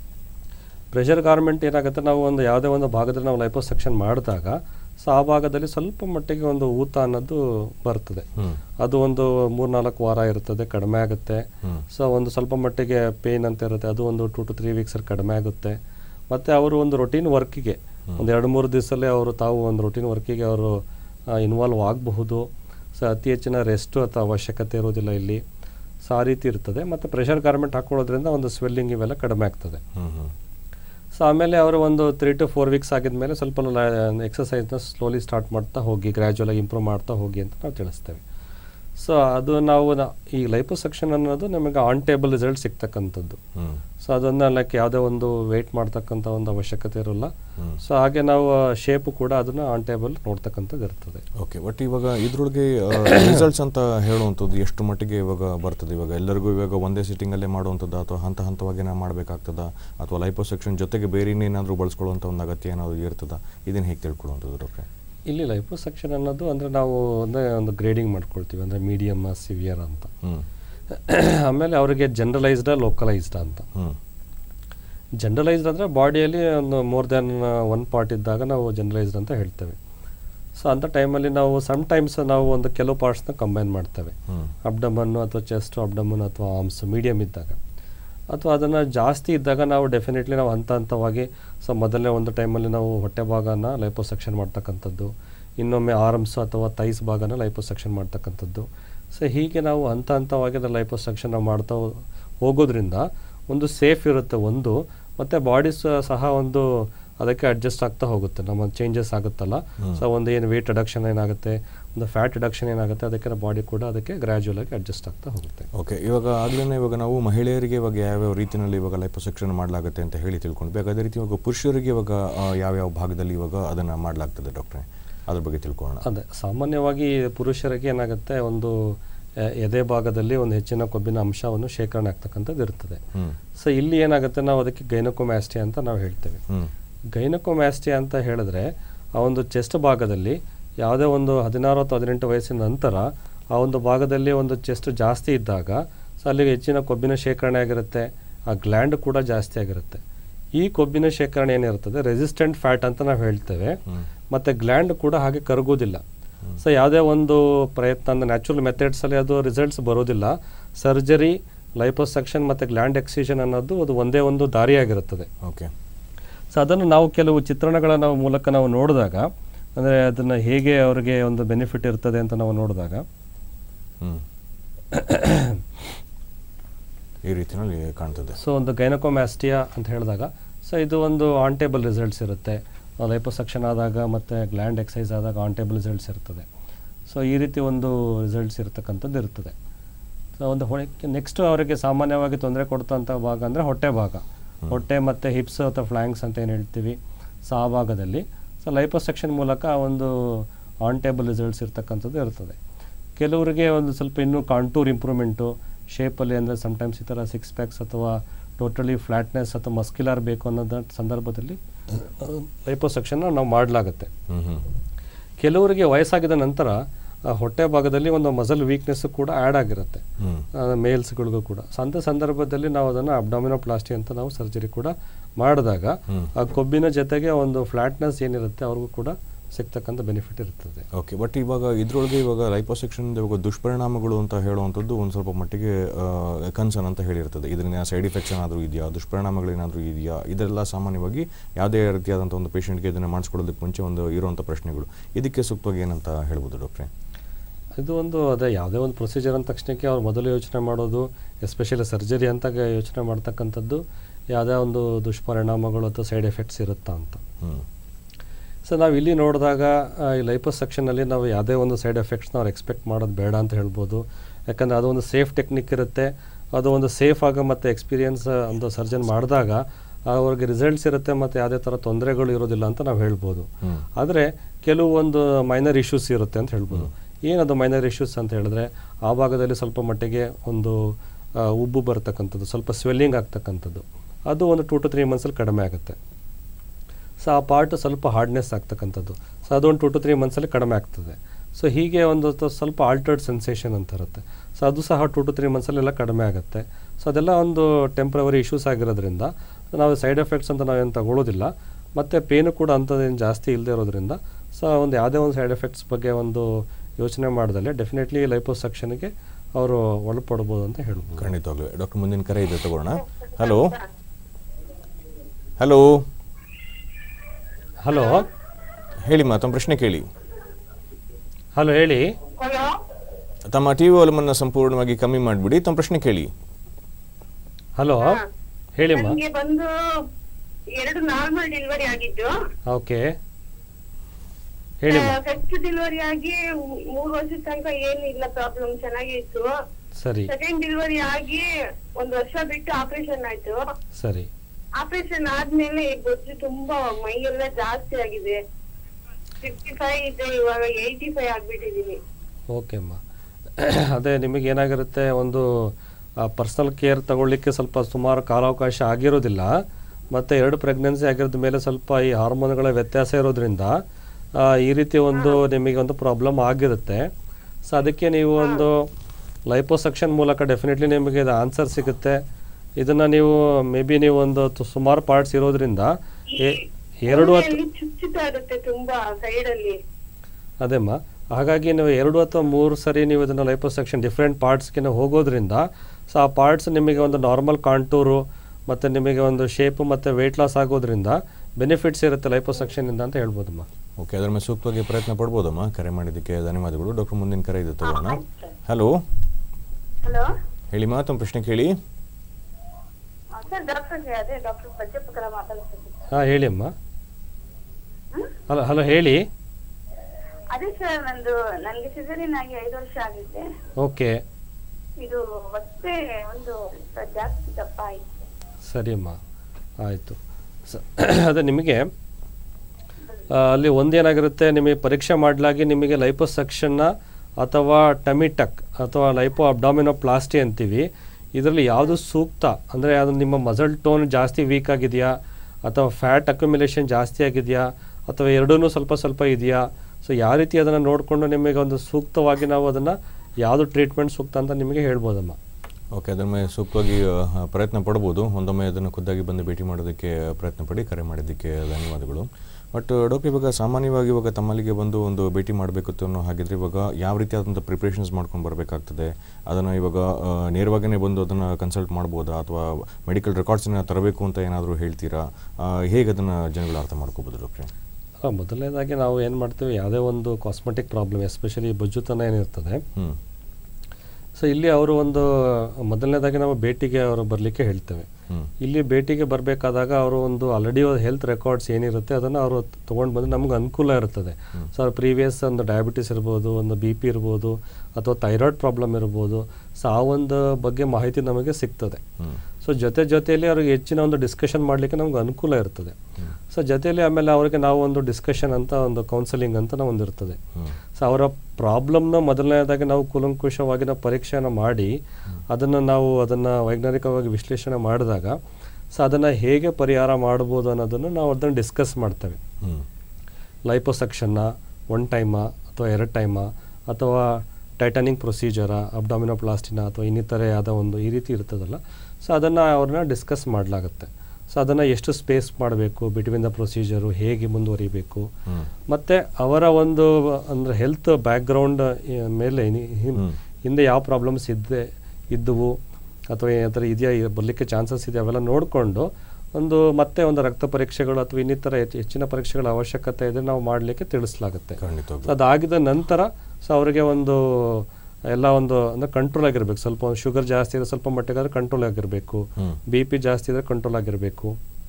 ಪ್ರೆಷರ್ ಗಾರ್ಮೆಂಟ್ ಏನಾಗುತ್ತೆ ನಾವು ಒಂದು ಯಾವುದೇ ಒಂದು ಭಾಗದಲ್ಲಿ ನಾವು ಲೈಪೋಸೆಕ್ಷನ್ ಮಾಡಿದಾಗ ಸೊ ಆ ಭಾಗದಲ್ಲಿ ಸ್ವಲ್ಪ ಮಟ್ಟಿಗೆ ಒಂದು ಊತ ಅನ್ನೋದು ಬರ್ತದೆ ಹ್ಮ್. ಅದು ಒಂದು ಮೂರ್ನಾಲ್ಕು ವಾರ ಇರ್ತದೆ ಕಡಿಮೆ ಆಗುತ್ತೆ ಹ್ಮ್. ಸೊ ಒಂದು ಸ್ವಲ್ಪ ಮಟ್ಟಿಗೆ ಪೇಯ್ನ್ ಅಂತ ಇರುತ್ತೆ ಅದು ಒಂದು ಟು ಟು ತ್ರೀ ವೀಕ್ಸಲ್ಲಿ ಕಡಿಮೆ ಆಗುತ್ತೆ ಮತ್ತು ಅವರು ಒಂದು ರೊಟೀನ್ ವರ್ಕಿಗೆ ಒಂದು ಎರಡು ಮೂರು ದಿವಸಲ್ಲೇ ಅವರು ತಾವು ಒಂದು ರೊಟೀನ್ ವರ್ಕಿಗೆ ಅವರು ಇನ್ವಾಲ್ವ್ ಆಗಬಹುದು ಸೊ ಅತಿ ಹೆಚ್ಚಿನ ರೆಸ್ಟು ಅಥವಾ ಅವಶ್ಯಕತೆ ಇರೋದಿಲ್ಲ ಇಲ್ಲಿ ಸೊ ಆ ರೀತಿ ಇರ್ತದೆ ಮತ್ತು ಪ್ರೆಷರ್ ಗಾರ್ಮೆಂಟ್ ಹಾಕೊಳ್ಳೋದ್ರಿಂದ ಒಂದು ಸ್ವೆಲ್ಲಿಂಗ್ ಇವೆಲ್ಲ ಕಡಿಮೆ ಆಗ್ತದೆ ಹ್ಮ್ ಹ್ಮ್. ಸೊ ಆಮೇಲೆ ಅವರು ಒಂದು ತ್ರೀ ಟು ಫೋರ್ ವೀಕ್ಸ್ ಆಗಿದ್ಮೇಲೆ ಸ್ವಲ್ಪ ಎಕ್ಸಸೈಸ್ನ ಸ್ಲೋಲಿ ಸ್ಟಾರ್ಟ್ ಮಾಡ್ತಾ ಹೋಗಿ ಗ್ರ್ಯಾಜುವಲಾಗಿ ಇಂಪ್ರೂವ್ ಮಾಡ್ತಾ ಹೋಗಿ ಅಂತ ನಾವು ತಿಳಿಸ್ತೇವೆ ಸೊ ಅದು ನಾವು ನ- ಈ ಲೈಪೋಸೆಕ್ಷನ್ ಅನ್ನೋದು ನಮಗೆ ಆನ್ ಟೇಬಲ್ ರಿಸಲ್ಟ್ ಸಿಗ್ತಕ್ಕಂಥದ್ದು ಹ್ಮ್. ಸೊ ಅದನ್ನು ಲೈಕ್ ಯಾವುದೇ ಒಂದು ವೆಯ್ಟ್ ಮಾಡ್ತಕ್ಕಂಥ ಒಂದು ಅವಶ್ಯಕತೆ ಇರೋಲ್ಲ ಹ್ಮ್. ಸೊ ಹಾಗೆ ನಾವು ಶೇಪು ಕೂಡ ಅದನ್ನು ಆನ್ ಟೇಬಲ್ ನೋಡ್ತಕ್ಕಂಥದ್ದು ಇರ್ತದೆ ಓಕೆ ಬಟ್ ಇವಾಗ ಇದ್ರೊಳಗೆ ರಿಸಲ್ಟ್ಸ್ ಅಂತ ಹೇಳುವಂಥದ್ದು ಎಷ್ಟು ಮಟ್ಟಿಗೆ ಇವಾಗ ಬರ್ತದೆ ಇವಾಗ ಎಲ್ಲರಿಗೂ ಇವಾಗ ಒಂದೇ ಸಿಟ್ಟಿಂಗಲ್ಲೇ ಮಾಡುವಂಥದ್ದು ಅಥವಾ ಹಂತ ಹಂತವಾಗಿ ನಾವು ಮಾಡಬೇಕಾಗ್ತದ ಅಥವಾ ಲೈಪೋಸೆಕ್ಷನ್ ಜೊತೆಗೆ ಬೇರೆ ಇನ್ನೇನಾದರೂ ಬಳಸ್ಕೊಳ್ಳುವಂಥ ಒಂದು ಅಗತ್ಯ ಏನಾದರೂ ಇರ್ತದ ಇದನ್ನು ಹೇಗೆ ತಿಳ್ಕೊಳ್ಳುವಂಥದ್ದು ಡಾಕ್ಟ್ರೆ ಇಲ್ಲಿ ಲೈಪೋಸೆಕ್ಷನ್ ಅನ್ನೋದು ಅಂದರೆ ನಾವು ಅಂದರೆ ಒಂದು ಗ್ರೇಡಿಂಗ್ ಮಾಡ್ಕೊಳ್ತೀವಿ ಅಂದರೆ ಮೀಡಿಯಮ್ ಸಿವಿಯರ್ ಅಂತ ಹ್ಮ್. ಆಮೇಲೆ ಅವರಿಗೆ ಜನರಲೈಸ್ಡ ಲೋಕಲೈಸ್ಡ್ ಅಂತ ಹ್ಮ್. ಜನರಲೈಸ್ಡ್ ಅಂದರೆ ಬಾಡಿಯಲ್ಲಿ ಒಂದು ಮೋರ್ ದೆನ್ ಒನ್ ಪಾರ್ಟ್ ಇದ್ದಾಗ ನಾವು ಜನರಲೈಸ್ಡ್ ಅಂತ ಹೇಳ್ತೇವೆ ಸೊ ಅಂಥ ಟೈಮಲ್ಲಿ ನಾವು ಸಮ್ ಟೈಮ್ಸ್ ನಾವು ಒಂದು ಕೆಲವು ಪಾರ್ಟ್ಸ್ನ ಕಂಬೈನ್ ಮಾಡ್ತೇವೆ ಹ್ಮ್. ಅಬ್ಡಮನ್ನು ಅಥವಾ ಚೆಸ್ಟ್ ಅಬ್ಡಮನ್ ಅಥವಾ ಆರ್ಮ್ಸ್ ಮೀಡಿಯಮ್ ಇದ್ದಾಗ ಅಥವಾ ಅದನ್ನು ಜಾಸ್ತಿ ಇದ್ದಾಗ ನಾವು ಡೆಫಿನೆಟ್ಲಿ ನಾವು ಹಂತ ಹಂತವಾಗಿ ಸೊ ಮೊದಲನೇ ಒಂದು ಟೈಮಲ್ಲಿ ನಾವು ಹೊಟ್ಟೆ ಭಾಗನ ಲೈಪೋಸೆಕ್ಷನ್ ಮಾಡ್ತಕ್ಕಂಥದ್ದು ಇನ್ನೊಮ್ಮೆ ಆರ್ಮ್ಸ್ ಅಥವಾ ತೈಸ್ ಭಾಗನ ಲೈಪೋಸೆಕ್ಷನ್ ಮಾಡ್ತಕ್ಕಂಥದ್ದು ಸೊ ಹೀಗೆ ನಾವು ಹಂತ ಹಂತವಾಗಿ ಅದರ ಲೈಪೋಸೆಕ್ಷನ್ ನಾವು ಮಾಡ್ತಾ ಹೋ- ಹೋಗೋದ್ರಿಂದ ಒಂದು ಸೇಫ್ ಇರುತ್ತೆ ಒಂದು ಮತ್ತು ಬಾಡಿ ಸಹ ಒಂದು ಅದಕ್ಕೆ ಅಡ್ಜಸ್ಟ್ ಆಗ್ತಾ ಹೋಗುತ್ತೆ ನಮ್ಮ ಚೇಂಜಸ್ ಆಗುತ್ತಲ್ಲ ಸೊ ಒಂದು ಏನು ವೇಟ್ ರಿಡಕ್ಷನ್ ಏನಾಗುತ್ತೆ ಒಂದು ಫ್ಯಾಟ್ ರಿಡಕ್ಷನ್ ಏನಾಗುತ್ತೆ ಅದಕ್ಕೆ ಬಾಡಿ ಕೂಡ ಅದಕ್ಕೆ ಗ್ರ್ಯಾಜುವಲ್ ಆಗಿ ಅಡ್ಜಸ್ಟ್ ಆಗ್ತಾ ಹೋಗುತ್ತೆ ಓಕೆ ಇವಾಗ ಆಗ್ಲೇ ಇವಾಗ ನಾವು ಮಹಿಳೆಯರಿಗೆ ಇವಾಗ ಯಾವ್ಯಾವ ರೀತಿಯಲ್ಲಿ ಇವಾಗ ಲೈಪೋಸೆಕ್ಷನ್ ಮಾಡಲಾಗುತ್ತೆ ಅಂತ ಹೇಳಿ ತಿಳ್ಕೊಂಡ್ವಿ ಇವಾಗ ಅದೇ ರೀತಿ ಇವಾಗ ಪುರುಷರಿಗೆ ಇವಾಗ ಆ, ಯಾವ್ಯಾವ ಭಾಗದಲ್ಲಿ ಇವಾಗ ಅದನ್ನು ಮಾಡಲಾಗ್ತದೆ ಡಾಕ್ಟ್ರೆ ಅದ್ರ ಬಗ್ಗೆ ತಿಳ್ಕೊಳ್ಳೋಣ ಅದೇ ಸಾಮಾನ್ಯವಾಗಿ ಪುರುಷರಿಗೆ ಏನಾಗುತ್ತೆ ಒಂದು ಎ, ಎದೆ ಭಾಗದಲ್ಲಿ ಒಂದು ಹೆಚ್ಚಿನ ಕೊಬ್ಬಿನ ಅಂಶವನ್ನು ಶೇಖರಣೆ ಆಗ್ತಕ್ಕಂಥದ್ದು ಇರ್ತದೆ ಹ್ಮ್. ಸೊ ಇಲ್ಲಿ ಏನಾಗುತ್ತೆ ನಾವು ಅದಕ್ಕೆ ಗೈನಕೋಮ್ಯಾಸ್ಟಿ ಅಂತ ನಾವು ಹೇಳ್ತೇವೆ ಹ್ಮ್. ಗೈನಕೋಮ್ಯಾಸ್ಟಿ ಅಂತ ಹೇಳಿದ್ರೆ ಆ ಒಂದು ಚೆಸ್ಟ್ ಭಾಗದಲ್ಲಿ ಯಾವುದೇ ಒಂದು ಹದಿನಾರು ಅಥವಾ ಹದಿನೆಂಟು ವಯಸ್ಸಿನ ನಂತರ ಆ ಒಂದು ಭಾಗದಲ್ಲಿ ಒಂದು ಚೆಸ್ಟ್ ಜಾಸ್ತಿ ಇದ್ದಾಗ ಸೊ ಅಲ್ಲಿಗೆ ಹೆಚ್ಚಿನ ಕೊಬ್ಬಿನ ಶೇಖರಣೆ ಆಗಿರುತ್ತೆ ಆ ಗ್ಲ್ಯಾಂಡ್ ಕೂಡ ಜಾಸ್ತಿ ಆಗಿರುತ್ತೆ ಈ ಕೊಬ್ಬಿನ ಶೇಖರಣೆ ಏನಿರ್ತದೆ ರೆಸಿಸ್ಟೆಂಟ್ ಫ್ಯಾಟ್ ಅಂತ ನಾವು ಹೇಳ್ತೇವೆ ಮತ್ತು ಗ್ಲ್ಯಾಂಡ್ ಕೂಡ ಹಾಗೆ ಕರಗೋದಿಲ್ಲ ಸೊ ಯಾವುದೇ ಒಂದು ಪ್ರಯತ್ನ ಅಂದರೆ ನ್ಯಾಚುರಲ್ ಮೆಥಡ್ಸಲ್ಲಿ ಅದು ರಿಸಲ್ಟ್ಸ್ ಬರೋದಿಲ್ಲ ಸರ್ಜರಿ ಲೈಪೋಸೆಕ್ಷನ್ ಮತ್ತು ಗ್ಲ್ಯಾಂಡ್ ಎಕ್ಸಿಷನ್ ಅನ್ನೋದು ಅದು ಒಂದೇ ಒಂದು ದಾರಿಯಾಗಿರುತ್ತದೆ ಓಕೆ ಸೊ ಅದನ್ನು ನಾವು ಕೆಲವು ಚಿತ್ರಣಗಳ ನಾವು ಮೂಲಕ ನಾವು ನೋಡಿದಾಗ ಅಂದರೆ ಅದನ್ನು ಹೇಗೆ ಅವರಿಗೆ ಒಂದು ಬೆನಿಫಿಟ್ ಇರ್ತದೆ ಅಂತ ನಾವು ನೋಡಿದಾಗ ಹ್ಮ್. ಈ ರೀತಿಯಲ್ಲಿ ಕಾಣ್ತದೆ ಸೊ ಒಂದು ಗೈನಕೋಮ್ಯಾಸ್ಟಿಯಾ ಅಂತ ಹೇಳಿದಾಗ ಸೊ ಇದು ಒಂದು ಆನ್ ಟೇಬಲ್ ರಿಸಲ್ಟ್ಸ್ ಇರುತ್ತೆ ಲೈಪೋಸೆಕ್ಷನ್ ಆದಾಗ ಮತ್ತು ಗ್ಲ್ಯಾಂಡ್ ಎಕ್ಸೈಸ್ ಆದಾಗ ಆನ್ ಟೇಬಲ್ ರಿಸಲ್ಟ್ಸ್ ಇರ್ತದೆ ಸೊ ಈ ರೀತಿ ಒಂದು ರಿಸಲ್ಟ್ಸ್ ಇರ್ತಕ್ಕಂಥದ್ದು ಇರ್ತದೆ ಸೊ ಒಂದು ನೆಕ್ಸ್ಟ್ ಅವರಿಗೆ ಸಾಮಾನ್ಯವಾಗಿ ತೊಂದರೆ ಕೊಡ್ತಂಥ ಭಾಗ ಅಂದರೆ ಹೊಟ್ಟೆ ಭಾಗ ಹೊಟ್ಟೆ ಮತ್ತು ಹಿಪ್ಸ್ ಅಥವಾ ಫ್ಲ್ಯಾಂಕ್ಸ್ ಅಂತ ಏನು ಹೇಳ್ತೀವಿ ಸೊ ಆ ಭಾಗದಲ್ಲಿ ಸೊ ಲೈಪೋಸೆಕ್ಷನ್ ಮೂಲಕ ಒಂದು ಆನ್ ಟೇಬಲ್ ರಿಸಲ್ಟ್ಸ್ ಇರ್ತಕ್ಕಂಥದ್ದು ಇರ್ತದೆ ಕೆಲವರಿಗೆ ಒಂದು ಸ್ವಲ್ಪ ಇನ್ನೂ ಕಾಂಟೂರ್ ಇಂಪ್ರೂವ್ಮೆಂಟು ಶೇಪಲ್ಲಿ ಅಂದರೆ ಸಮ್ಟೈಮ್ಸ್ ಈ ಥರ ಸಿಕ್ಸ್ ಪ್ಯಾಕ್ಸ್ ಅಥವಾ ಟೋಟಲಿ ಫ್ಲ್ಯಾಟ್ನೆಸ್ ಅಥವಾ ಮಸ್ಕ್ಯುಲರ್ ಬೇಕು ಅನ್ನೋದ ಸಂದರ್ಭದಲ್ಲಿ ಲೈಪೋಸೆಕ್ಷನ್ನ ನಾವು ಮಾಡಲಾಗುತ್ತೆ ಹ್ಮ್ ಹ್ಮ್ ಕೆಲವರಿಗೆ ವಯಸ್ಸಾಗಿದ ನಂತರ ಆ ಹೊಟ್ಟೆ ಭಾಗದಲ್ಲಿ ಒಂದು ಮಸಲ್ ವೀಕ್ನೆಸ್ ಕೂಡ ಆ್ಯಡ್ ಆಗಿರುತ್ತೆ ಹ್ಮ್ ಮೇಲ್ಸ್ಗಳಿಗೂ ಕೂಡ ಸೊ ಅಂಥ ಸಂದರ್ಭದಲ್ಲಿ ನಾವು ಅದನ್ನು ಅಬ್ಡಾಮಿನೋಪ್ಲಾಸ್ಟಿ ಅಂತ ನಾವು ಸರ್ಜರಿ ಕೂಡ ಮಾಡಿದಾಗ ಹ್ಮ್. ಆ ಕೊಬ್ಬಿನ ಜೊತೆಗೆ ಒಂದು ಫ್ಲ್ಯಾಟ್ನೆಸ್ ಏನಿರುತ್ತೆ ಅವ್ರಿಗೂ ಕೂಡ ಸಿಗ್ತಕ್ಕಂಥ ಬೆನಿಫಿಟ್ ಇರ್ತದೆ ಓಕೆ ಬಟ್ ಇವಾಗ ಇದ್ರೊಳಗೆ ಇವಾಗ ಲೈಪೋಸೆಕ್ಷನ್ ಇವಾಗ ದುಷ್ಪರಿಣಾಮಗಳು ಅಂತ ಹೇಳುವಂಥದ್ದು ಒಂದು ಸ್ವಲ್ಪ ಮಟ್ಟಿಗೆ ಕನ್ಸರ್ನ್ ಅಂತ ಹೇಳಿರ್ತದೆ ಇದರಿಂದ ಸೈಡ್ ಎಫೆಕ್ಟ್ಸ್ ಏನಾದರೂ ಇದೆಯಾ ದುಷ್ಪರಿಣಾಮಗಳೇನಾದರೂ ಇದೆಯಾ ಇದೆಲ್ಲ ಸಾಮಾನ್ಯವಾಗಿ ಯಾವುದೇ ರೀತಿಯಾದಂಥ ಒಂದು ಪೇಷಂಟ್ಗೆ ಇದನ್ನು ಮಾಡಿಸ್ಕೊಳ್ಳೋದಕ್ಕೆ ಮುಂಚೆ ಒಂದು ಇರುವಂಥ ಪ್ರಶ್ನೆಗಳು ಇದಕ್ಕೆ ಸೂಕ್ತವಾಗಿ ಏನಂತ ಹೇಳ್ಬೋದು ಡಾಕ್ಟ್ರೆ ಇದು ಒಂದು ಅದೇ ಯಾವುದೇ ಒಂದು ಪ್ರೊಸೀಜರ್ ಅಂದ ತಕ್ಷಣಕ್ಕೆ ಅವ್ರು ಮೊದಲು ಯೋಚನೆ ಮಾಡೋದು ಎಸ್ಪೆಷಲಿ ಸರ್ಜರಿ ಅಂತ ಯೋಚನೆ ಮಾಡ್ತಕ್ಕಂಥದ್ದು ಯಾವುದೇ ಒಂದು ದುಷ್ಪರಿಣಾಮಗಳು ಅಥವಾ ಸೈಡ್ ಎಫೆಕ್ಟ್ಸ್ ಇರುತ್ತಾ ಅಂತ ಹ್ಮ್ ಸೊ ನಾವು ಇಲ್ಲಿ ನೋಡಿದಾಗ ಆ, ಈ ಲೈಪಸ್ ಸೆಕ್ಷನಲ್ಲಿ ನಾವು ಯಾವುದೇ ಒಂದು ಸೈಡ್ ಎಫೆಕ್ಟ್ಸ್ನ ಅವ್ರು ಎಕ್ಸ್ಪೆಕ್ಟ್ ಮಾಡೋದು ಬೇಡ ಅಂತ ಹೇಳ್ಬೋದು ಯಾಕಂದರೆ ಅದು ಒಂದು ಸೇಫ್ ಟೆಕ್ನಿಕ್ ಇರುತ್ತೆ ಅದು ಒಂದು ಸೇಫ್ ಆಗ ಮತ್ತು ಎಕ್ಸ್ಪೀರಿಯನ್ಸ್ ಒಂದು ಸರ್ಜನ್ ಮಾಡಿದಾಗ ಅವ್ರಿಗೆ ರಿಸಲ್ಟ್ಸ್ ಇರುತ್ತೆ ಮತ್ತು ಯಾವುದೇ ಥರ ತೊಂದರೆಗಳು ಇರೋದಿಲ್ಲ ಅಂತ ನಾವು ಹೇಳ್ಬೋದು ಹ್ಮ್. ಆದರೆ ಕೆಲವು ಒಂದು ಮೈನರ್ ಇಶ್ಯೂಸ್ ಇರುತ್ತೆ ಅಂತ ಹೇಳ್ಬೋದು ಏನದು ಮೈನರ್ ಇಶ್ಯೂಸ್ ಅಂತ ಹೇಳಿದ್ರೆ ಆ ಭಾಗದಲ್ಲಿ ಸ್ವಲ್ಪ ಮಟ್ಟಿಗೆ ಒಂದು ಆ, ಉಬ್ಬು ಬರ್ತಕ್ಕಂಥದ್ದು ಸ್ವಲ್ಪ ಸ್ವೆಲ್ಲಿಂಗ್ ಆಗ್ತಕ್ಕಂಥದ್ದು ಅದು ಒಂದು ಟೂ ಟು ತ್ರೀ ಮಂತ್ಸಲ್ಲಿ ಕಡಿಮೆ ಆಗುತ್ತೆ ಸೊ ಆ ಪಾರ್ಟ್ ಸ್ವಲ್ಪ ಹಾರ್ಡ್ನೆಸ್ ಆಗ್ತಕ್ಕಂಥದ್ದು ಸೊ ಅದೊಂದು ಟು ಟು ತ್ರೀ ಮಂತ್ಸಲ್ಲಿ ಕಡಿಮೆ ಆಗ್ತದೆ ಸೊ ಹೀಗೆ ಒಂದು ತ- ಸ್ವಲ್ಪ ಆಲ್ಟರ್ಡ್ ಸೆನ್ಸೇಷನ್ ಅಂತ ಇರುತ್ತೆ ಸೊ ಅದು ಸಹ ಟು ಟು ತ್ರೀ ಮಂತ್ಸಲ್ಲೆಲ್ಲ ಕಡಿಮೆ ಆಗುತ್ತೆ ಸೊ ಅದೆಲ್ಲ ಒಂದು ಟೆಂಪ್ರವರಿ ಇಶ್ಯೂಸ್ ಆಗಿರೋದ್ರಿಂದ ನಾವು ಸೈಡ್ ಎಫೆಕ್ಟ್ಸ್ ಅಂತ ನಾವೇನು ತಗೊಳ್ಳೋದಿಲ್ಲ ಮತ್ತು ಪೇನು ಕೂಡ ಅಂಥದ್ದೇನು ಜಾಸ್ತಿ ಇಲ್ಲದೆ ಇರೋದ್ರಿಂದ ಸೊ ಒಂದು ಯಾವುದೇ ಒಂದು ಸೈಡ್ ಎಫೆಕ್ಟ್ಸ್ ಬಗ್ಗೆ ಒಂದು ಯೋಚನೆ ಮಾಡ್ದಲೆ ಡೆಫಿನೆಟ್ಲಿ ಲೈಪೋಸೆಕ್ಷನ್ಗೆ ಅವರು ಒಳಪಡ್ಬೋದು ಅಂತ ಹೇಳ್ಬೋದು ಖಂಡಿತವಾಗ್ಲೂ ಡಾಕ್ಟರ್ ಮುಂದಿನ ಕರೆ ಇದೆ ತಗೊಳ್ಳೋಣ ಹಲೋ ಹಲೋ ಹಲೋ ಹೇಳಿ ಮಾ ತಮ್ಮ ಪ್ರಶ್ನೆ ಕೇಳಿ ಹಲೋ ಹೇಳಿ ಹಲೋ ತಮ್ಮ ಟಿ ವಿ ವಾಲ್ಯೂಮನ್ನು ಸಂಪೂರ್ಣವಾಗಿ ಕಮ್ಮಿ ಮಾಡಿಬಿಡಿ ತಮ್ಮ ಪ್ರಶ್ನೆ ಕೇಳಿ ಹಲೋ ಹೇಳಿಮ್ಮ ನನಗೆ ಬಂದು ಎರಡು ನಾರ್ಮಲ್ ಡೆಲಿವರಿ ಆಗಿದ್ದು ಓಕೆ ಹೇಳಿಮ್ಮ ಫಸ್ಟ್ ಡೆಲಿವರಿ ಆಗಿ ಮೂ- ಮೂರ್ ವರ್ಷದ ತನಕ ಏನು ಇಲ್ಲ ಪ್ರಾಬ್ಲಮ್ ಚೆನ್ನಾಗೇ ಇತ್ತು ಸರಿ ಸೆಕೆಂಡ್ ಡೆಲಿವರಿ ಆಗಿ ಒಂದ್ ವರ್ಷ ಬಿಟ್ಟು ಆಪರೇಷನ್ ಆಯ್ತು ಸರಿ ಆಪರೇಷನ್ ಆದ್ಮೇಲೆ ಈ ಬೊಜ್ಜು ತುಂಬಾ ಮೈ ಎಲ್ಲ ಜಾಸ್ತಿ ಆಗಿದೆ ಫಿಫ್ಟಿ ಫೈವ್ ಇದೆ ಇವಾಗ ಏಯ್ಟಿ ಫೈವ್ ಆಗ್ಬಿಟ್ಟಿದೀನಿ ಓಕೆ ಅಮ್ಮ ಅದೇ ನಿಮಗೆ ಏನಾಗಿರುತ್ತೆ ಒಂದು ಪರ್ಸನಲ್ ಕೇರ್ ತಗೊಳ್ಳಿಕ್ಕೆ ಸ್ವಲ್ಪ ಸುಮಾರು ಕಾಲಾವಕಾಶ ಆಗಿರೋದಿಲ್ಲ ಮತ್ತು ಎರಡು ಪ್ರೆಗ್ನೆನ್ಸಿ ಆಗಿರೋದ ಮೇಲೆ ಸ್ವಲ್ಪ ಈ ಹಾರ್ಮೋನ್ಗಳ ವ್ಯತ್ಯಾಸ ಇರೋದ್ರಿಂದ ಆ, ಈ ರೀತಿ ಒಂದು ನಿಮಗೆ ಒಂದು ಪ್ರಾಬ್ಲಮ್ ಆಗಿರುತ್ತೆ ಸೊ ಅದಕ್ಕೆ ನೀವು ಒಂದು ಲೈಪೋಸೆಕ್ಷನ್ ಮೂಲಕ ಡೆಫಿನೆಟ್ಲಿ ನಿಮಗೆ ಇದು ಆನ್ಸರ್ ಸಿಗುತ್ತೆ ಇದನ್ನು ನೀವು ಮೇ ಬಿ ನೀವು ಒಂದು ತು- ಸುಮಾರು ಪಾರ್ಟ್ಸ್ ಇರೋದ್ರಿಂದ ಎ- ಎರಡು ಅಥವಾ ಅಲ್ಲಿ ಚುಚ್ಚುತ್ತಾ ಇರುತ್ತೆ ತುಂಬಾ ಸೈಡ್ ಅಲ್ಲಿ ಅದೇಮ್ಮ ಹಾಗಾಗಿ ನೀವು ಎರಡು ಅಥವಾ ಮೂರು ಸರಿ ನೀವು ಇದನ್ನು ಲೈಪೋಸೆಕ್ಷನ್ ಡಿಫ್ರೆಂಟ್ ಪಾರ್ಟ್ಸ್ಗೆ ಹೋಗೋದ್ರಿಂದ ಸೊ ಆ ಪಾರ್ಟ್ಸ್ ನಿಮಗೆ ಒಂದು ನಾರ್ಮಲ್ ಕಾಂಟೂರು ಮತ್ತು ನಿಮಗೆ ಒಂದು ಶೇಪು ಮತ್ತು ವೆಯ್ಟ್ ಲಾಸ್ ಆಗೋದ್ರಿಂದ ಬೆನಿಫಿಟ್ಸ್ ಇರುತ್ತೆ ಲೈಪೋಸಕ್ಷನಿಂದ ಅಂತ ಹೇಳ್ಬೋದಮ್ಮ ಓಕೆ ಅದರ ಮೇಲೆ ಸೂಕ್ತವಾಗಿ ಪ್ರಯತ್ನ ಪಡ್ಬೋದಮ್ಮ ಕರೆ ಮಾಡಿದ್ದಕ್ಕೆ ಧನ್ಯವಾದಗಳು ಡಾಕ್ಟರ್ ಮುಂದಿನ ಕರೆ ಇದೆ ತಗೋಣ ಹಲೋ ಹಲೋ ಹೇಳಿಮ್ಮ ತಮ್ಮ ಪ್ರಶ್ನೆ ಕೇಳಿ ಸರ್ ಡಾಕ್ಟರ್ ಅದೇ ಡಾಕ್ಟರ್ ಬಜ್ಜಪ್ಪಕರ ಮಾತಾಡ್ತಿದ್ದೀನಿ ಹಾಂ ಹೇಳಿ ಅಮ್ಮ ಹಲೋ ಹಲೋ ಹೇಳಿ ಅದೇ ಸರ್ ನಂದು ನನ್ಗೆ ಸಿಸರಿನ್ ಆಗಿ ಐದು ವರ್ಷ ಆಗಿದೆ ಓಕೆ ಇದು ಹೊಟ್ಟೆ ಒಂದು ಸ್ವಲ್ಪ ಜಾಸ್ತಿ ದಪ್ಪ ಆಯ್ತು ಸರಿ ಅಮ್ಮ ಆಯಿತು ಸ ಅದೇ ನಿಮಗೆ ಆ, ಅಲ್ಲಿ ಒಂದೇನಾಗಿರುತ್ತೆ ನಿಮಗೆ ಪರೀಕ್ಷೆ ಮಾಡಲಾಗಿ ನಿಮಗೆ ಲೈಪೋಸಕ್ಷನ್ನ ಅಥವಾ ಟಮಿಟಕ್ ಅಥವಾ ಲೈಪೋ ಅಬ್ಡಾಮಿನೋಪ್ಲಾಸ್ಟಿ ಅಂತೀವಿ ಇದರಲ್ಲಿ ಯಾವುದು ಸೂಕ್ತ ಅಂದರೆ ಅದು ನಿಮ್ಮ ಮಸಲ್ ಟೋನ್ ಜಾಸ್ತಿ ವೀಕ್ ಆಗಿದೆಯಾ ಅಥವಾ ಫ್ಯಾಟ್ ಅಕ್ಯುಮಿಲೇಷನ್ ಜಾಸ್ತಿ ಆಗಿದೆಯಾ ಅಥವಾ ಎರಡೂ ಸ್ವಲ್ಪ ಸ್ವಲ್ಪ ಇದೆಯಾ ಸೊ ಯಾವ ರೀತಿ ಅದನ್ನು ನೋಡಿಕೊಂಡು ನಿಮಗೆ ಒಂದು ಸೂಕ್ತವಾಗಿ ನಾವು ಅದನ್ನು ಯಾವುದು ಟ್ರೀಟ್ಮೆಂಟ್ ಸೂಕ್ತ ಅಂತ ನಿಮಗೆ ಹೇಳ್ಬೋದಮ್ಮ ಓಕೆ ಅದರ ಮೇಲೆ ಸೂಕ್ತವಾಗಿ ಆ, ಪ್ರಯತ್ನ ಪಡ್ಬೋದು ಒಂದೊಮ್ಮೆ ಅದನ್ನು ಖುದ್ದಾಗಿ ಬಂದು ಭೇಟಿ ಮಾಡೋದಕ್ಕೆ ಪ್ರಯತ್ನ ಪಡಿ ಕರೆ ಮಾಡಿದ್ದಕ್ಕೆ ಧನ್ಯವಾದಗಳು ಬಟ್ ಡಾಕ್ಟರ್ ಇವಾಗ ಸಾಮಾನ್ಯವಾಗಿ ಇವಾಗ ತಮ್ಮಲ್ಲಿಗೆ ಬಂದು ಒಂದು ಭೇಟಿ ಮಾಡಬೇಕಿತ್ತು ಅನ್ನೋ ಹಾಗಿದ್ರೆ ಇವಾಗ ಯಾವ ರೀತಿಯಾದಂಥ ಪ್ರಿಪ್ರೇಷನ್ಸ್ ಮಾಡ್ಕೊಂಡು ಬರಬೇಕಾಗ್ತದೆ ಅದನ್ನು ಇವಾಗ ಆ, ನೇರವಾಗಿಯೇ ಬಂದು ಅದನ್ನು ಕನ್ಸಲ್ಟ್ ಮಾಡ್ಬೋದಾ ಅಥವಾ ಮೆಡಿಕಲ್ ರೆಕಾರ್ಡ್ಸನ್ನ ತರಬೇಕು ಅಂತ ಏನಾದರೂ ಹೇಳ್ತೀರಾ ಆ, ಹೇಗೆ ಅದನ್ನು ಜನಗಳು ಅರ್ಥ ಮಾಡ್ಕೋಬೋದು ಡಾಕ್ಟ್ರೆ ಆ, ಮೊದಲನೇದಾಗಿ ನಾವು ಏನು ಮಾಡ್ತೀವಿ ಯಾವುದೇ ಒಂದು ಕಾಸ್ಮೆಟಿಕ್ ಪ್ರಾಬ್ಲಮ್ ಎಸ್ಪೆಷಲಿ ಬೊಜ್ಜುತನ ಏನಿರ್ತದೆ ಹ್ಞೂ ಸೊ ಇಲ್ಲಿ ಅವರು ಒಂದು ಮೊದಲನೇದಾಗಿ ನಾವು ಭೇಟಿಗೆ ಅವರು ಬರಲಿಕ್ಕೆ ಹೇಳ್ತೇವೆ ಹ್ಮ್. ಇಲ್ಲಿ ಭೇಟಿಗೆ ಬರಬೇಕಾದಾಗ ಅವರು ಒಂದು ಆಲ್ರೆಡಿ ಹೆಲ್ತ್ ರೆಕಾರ್ಡ್ಸ್ ಏನಿರುತ್ತೆ ಅದನ್ನು ಅವರು ತೊಗೊಂಡು ಬಂದು ನಮ್ಗೆ ಅನುಕೂಲ ಇರ್ತದೆ ಸೊ ಅವ್ರ ಪ್ರೀವಿಯಸ್ ಒಂದು ಡಯಾಬಿಟಿಸ್ ಇರ್ಬೋದು ಒಂದು ಬಿ ಪಿ ಇರ್ಬೋದು ಅಥವಾ ಥೈರಾಯ್ಡ್ ಪ್ರಾಬ್ಲಮ್ ಇರ್ಬೋದು ಸೊ ಆ ಒಂದು ಬಗ್ಗೆ ಮಾಹಿತಿ ನಮಗೆ ಸಿಗ್ತದೆ ಹ್ಮ್. ಸೊ ಜೊತೆ ಜೊತೆಯಲ್ಲಿ ಅವ್ರಿಗೆ ಹೆಚ್ಚಿನ ಒಂದು ಡಿಸ್ಕಷನ್ ಮಾಡಲಿಕ್ಕೆ ನಮ್ಗೆ ಅನುಕೂಲ ಇರ್ತದೆ ಸೊ ಜೊತೆಯಲ್ಲಿ ಆಮೇಲೆ ಅವರಿಗೆ ನಾವು ಒಂದು ಡಿಸ್ಕಷನ್ ಅಂತ ಒಂದು ಕೌನ್ಸಿಲಿಂಗ್ ಅಂತ ನಾವು ಒಂದು ಇರ್ತದೆ ಸೊ ಅವರ ಪ್ರಾಬ್ಲಮ್ನ ಮೊದಲನೇದಾಗಿ ನಾವು ಕೂಲಂಕುಷವಾಗಿ ನಾವು ಪರೀಕ್ಷೆಯನ್ನು ಮಾಡಿ ಅದನ್ನು ನಾವು ಅದನ್ನು ವೈಜ್ಞಾನಿಕವಾಗಿ ವಿಶ್ಲೇಷಣೆ ಮಾಡಿದಾಗ ಸೊ ಅದನ್ನು ಹೇಗೆ ಪರಿಹಾರ ಮಾಡ್ಬೋದು ಅನ್ನೋದನ್ನು ನಾವು ಅದನ್ನು ಡಿಸ್ಕಸ್ ಮಾಡ್ತೇವೆ ಹ್ಞೂ ಲೈಪೋಸಕ್ಷನ್ನ ಒನ್ ಟೈಮಾ ಅಥವಾ ಎರಡು ಟೈಮಾ ಅಥವಾ ಟೈಟನಿಂಗ್ ಪ್ರೊಸೀಜರ ಅಬ್ಡಾಮಿನೋಪ್ಲಾಸ್ಟಿನ ಅಥವಾ ಇನ್ನಿತರೆ ಆದ ಒಂದು ಈ ರೀತಿ ಇರ್ತದಲ್ಲ ಸೊ ಅದನ್ನು ಅವ್ರನ್ನ ಡಿಸ್ಕಸ್ ಮಾಡಲಾಗುತ್ತೆ ಸೊ ಅದನ್ನು ಎಷ್ಟು ಸ್ಪೇಸ್ ಮಾಡಬೇಕು ಬಿಟ್ವೀನ್ ದ ಪ್ರೊಸೀಜರು ಹೇಗೆ ಮುಂದುವರಿಬೇಕು ಹ್ಮ್. ಮತ್ತು ಅವರ ಒಂದು ಅಂದರೆ ಹೆಲ್ತ್ ಬ್ಯಾಕ್ಗ್ರೌಂಡ್ ಮೇಲೆ ನಿ- ಹಿಂ- ಹಿಂದೆ ಯಾವ ಪ್ರಾಬ್ಲಮ್ಸ್ ಇದ್ದೆ ಇದ್ದವು ಅಥವಾ ಏನಾದರೂ ಇದೆಯಾ ಬರಲಿಕ್ಕೆ ಚಾನ್ಸಸ್ ಇದೆ ಅವೆಲ್ಲ ನೋಡಿಕೊಂಡು ಒಂದು ಮತ್ತೆ ಒಂದು ರಕ್ತ ಪರೀಕ್ಷೆಗಳು ಅಥವಾ ಇನ್ನಿತರ ಹೆಚ್ಚು- ಹೆಚ್ಚಿನ ಪರೀಕ್ಷೆಗಳ ಅವಶ್ಯಕತೆ ಇದೆ ನಾವು ಮಾಡಲಿಕ್ಕೆ ತಿಳಿಸಲಾಗುತ್ತೆ ಖಂಡಿತವಾಗ್ಲೂ. ಸೊ ಅದಾಗಿದ ನಂತರ ಸೊ ಅವರಿಗೆ ಒಂದು ಎಲ್ಲ ಒಂದು ಅಂದರೆ ಕಂಟ್ರೋಲ್ ಆಗಿರ್ಬೇಕು ಸ್ವಲ್ಪ ಶುಗರ್ ಜಾಸ್ತಿ ಇದ್ರೆ ಸ್ವಲ್ಪ ಮಟ್ಟಿಗಾದ್ರೆ ಕಂಟ್ರೋಲ್ ಆಗಿರಬೇಕು ಹ್ಮ್. ಬಿ ಪಿ ಜಾಸ್ತಿ ಇದ್ರೆ ಕಂಟ್ರೋಲ್ ಆಗಿರಬೇಕು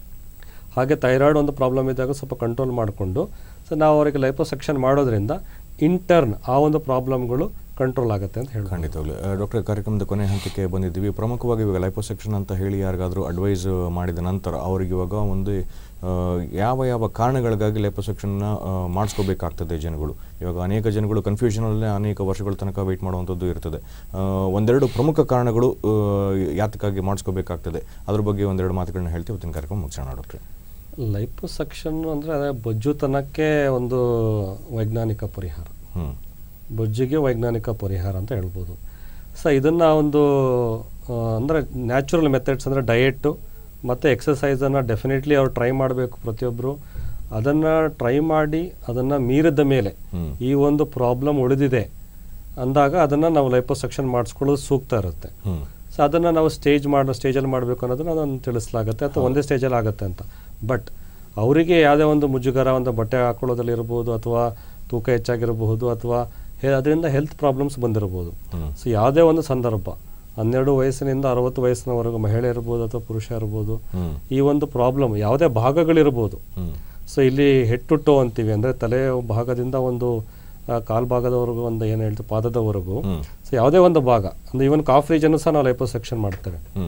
ಹಾಗೆ ಥೈರಾಯ್ಡ್ ಒಂದು ಪ್ರಾಬ್ಲಮ್ ಇದ್ದಾಗ ಸ್ವಲ್ಪ ಕಂಟ್ರೋಲ್ ಮಾಡಿಕೊಂಡು ಸೊ ನಾವು ಅವರಿಗೆ ಲೈಪೋಸೆಕ್ಷನ್ ಮಾಡೋದ್ರಿಂದ ಇಂಟರ್ನ್ ಆ ಒಂದು ಪ್ರಾಬ್ಲಮ್ಗಳು ಕಂಟ್ರೋಲ್ ಆಗುತ್ತೆ ಅಂತ ಹೇಳ್ಬೋದು ಖಂಡಿತವಾಗ್ಲೂ ಡಾಕ್ಟರ್ ಕಾರ್ಯಕ್ರಮದ ಕೊನೆ ಹಂತಕ್ಕೆ ಬಂದಿದ್ದೀವಿ ಪ್ರಮುಖವಾಗಿ ಇವಾಗ ಲೈಪೋಸೆಕ್ಷನ್ ಅಂತ ಹೇಳಿ ಯಾರಿಗಾದರೂ ಅಡ್ವೈಸ್ ಮಾಡಿದ ನಂತರ ಅವ್ರಿಗೆ ಇವಾಗ ಒಂದು ಆ, ಯಾವ ಯಾವ ಕಾರಣಗಳಿಗಾಗಿ ಲೈಪೋಸೆಕ್ಷನ್ನ ಮಾಡಿಸ್ಕೋಬೇಕಾಗ್ತದೆ ಜನಗಳು ಇವಾಗ ಅನೇಕ ಜನಗಳು ಕನ್ಫ್ಯೂಷನಲ್ಲೇ ಅನೇಕ ವರ್ಷಗಳ ತನಕ ವೆಯ್ಟ್ ಮಾಡುವಂಥದ್ದು ಇರ್ತದೆ ಆ, ಒಂದೆರಡು ಪ್ರಮುಖ ಕಾರಣಗಳು ಆ, ಯಾತಕ್ಕಾಗಿ ಮಾಡಿಸ್ಕೋಬೇಕಾಗ್ತದೆ ಅದ್ರ ಬಗ್ಗೆ ಒಂದೆರಡು ಮಾತುಗಳನ್ನ ಹೇಳ್ತೀವಿ ಇವತ್ತಿನ ಕಾರ್ಯಕ್ರಮ ಮುಗಿಸೋಣ ಡಾಕ್ಟ್ರೆ ಲೈಪೋಸೆಕ್ಷನ್ ಅಂದರೆ ಅದೇ ಬೊಜ್ಜುತನಕ್ಕೆ ಒಂದು ವೈಜ್ಞಾನಿಕ ಪರಿಹಾರ ಹ್ಞೂ ಬೊಜ್ಜಿಗೆ ವೈಜ್ಞಾನಿಕ ಪರಿಹಾರ ಅಂತ ಹೇಳ್ಬೋದು ಸೊ ಇದನ್ನು ಒಂದು ಅಂದರೆ ನ್ಯಾಚುರಲ್ ಮೆಥಡ್ಸ್ ಅಂದರೆ ಡಯೆಟ್ಟು ಮತ್ತು ಎಕ್ಸಸೈಸನ್ನು ಡೆಫಿನೆಟ್ಲಿ ಅವ್ರು ಟ್ರೈ ಮಾಡಬೇಕು ಪ್ರತಿಯೊಬ್ಬರು ಅದನ್ನು ಟ್ರೈ ಮಾಡಿ ಅದನ್ನು ಮೀರಿದ ಮೇಲೆ ಹ್ಮ್. ಈ ಒಂದು ಪ್ರಾಬ್ಲಮ್ ಉಳಿದಿದೆ ಅಂದಾಗ ಅದನ್ನು ನಾವು ಲೈಪೋಸೆಕ್ಷನ್ ಮಾಡಿಸ್ಕೊಳ್ಳೋದು ಸೂಕ್ತ ಇರುತ್ತೆ ಹ್ಞೂ ಸೊ ಅದನ್ನು ನಾವು ಸ್ಟೇಜ್ ಮಾಡೋ ಸ್ಟೇಜಲ್ಲಿ ಮಾಡಬೇಕು ಅನ್ನೋದನ್ನ ನಾನು ತಿಳಿಸಲಾಗುತ್ತೆ ಅಥವಾ ಒಂದೇ ಸ್ಟೇಜಲ್ಲಿ ಆಗುತ್ತೆ ಅಂತ ಬಟ್ ಅವರಿಗೆ ಯಾವುದೇ ಒಂದು ಮುಜುಗರ ಒಂದು ಬಟ್ಟೆ ಹಾಕೊಳ್ಳೋದ್ರಲ್ಲಿ ಇರ್ಬೋದು ಅಥವಾ ತೂಕ ಹೆಚ್ಚಾಗಿರಬಹುದು ಅಥವಾ ಹೆ- ಅದರಿಂದ ಹೆಲ್ತ್ ಪ್ರಾಬ್ಲಮ್ಸ್ ಬಂದಿರಬಹುದು ಹ್ಮ್. ಸೊ ಯಾವುದೇ ಒಂದು ಸಂದರ್ಭ ಹನ್ನೆರಡು ವಯಸ್ಸಿನಿಂದ ಅರವತ್ತು ವಯಸ್ಸಿನವರೆಗೂ ಮಹಿಳೆ ಇರ್ಬೋದು ಅಥವಾ ಪುರುಷ ಇರ್ಬೋದು ಹ್ಮ್. ಈ ಒಂದು ಪ್ರಾಬ್ಲಮ್ ಯಾವುದೇ ಭಾಗಗಳಿರ್ಬೋದು ಹ್ಞೂ ಸೊ ಇಲ್ಲಿ ಹೆಡ್ ಟು ಟೋ ಅಂತೀವಿ ಅಂದರೆ ತಲೆ ಭಾಗದಿಂದ ಒಂದು ಆ, ಕಾಲ್ ಭಾಗದವರೆಗೂ ಒಂದು ಏನು ಹೇಳ್ತೀವಿ ಪಾದದವರೆಗೂ ಹ್ಮ್. ಸೊ ಯಾವುದೇ ಒಂದು ಭಾಗ ಅಂದರೆ ಈವನ್ ಕಾಫ್ ರೀಜನ್ನು ಸಹ ನಾವು ಲೈಪೋಸೆಕ್ಷನ್ ಮಾಡ್ತೇವೆ ಹ್ಞೂ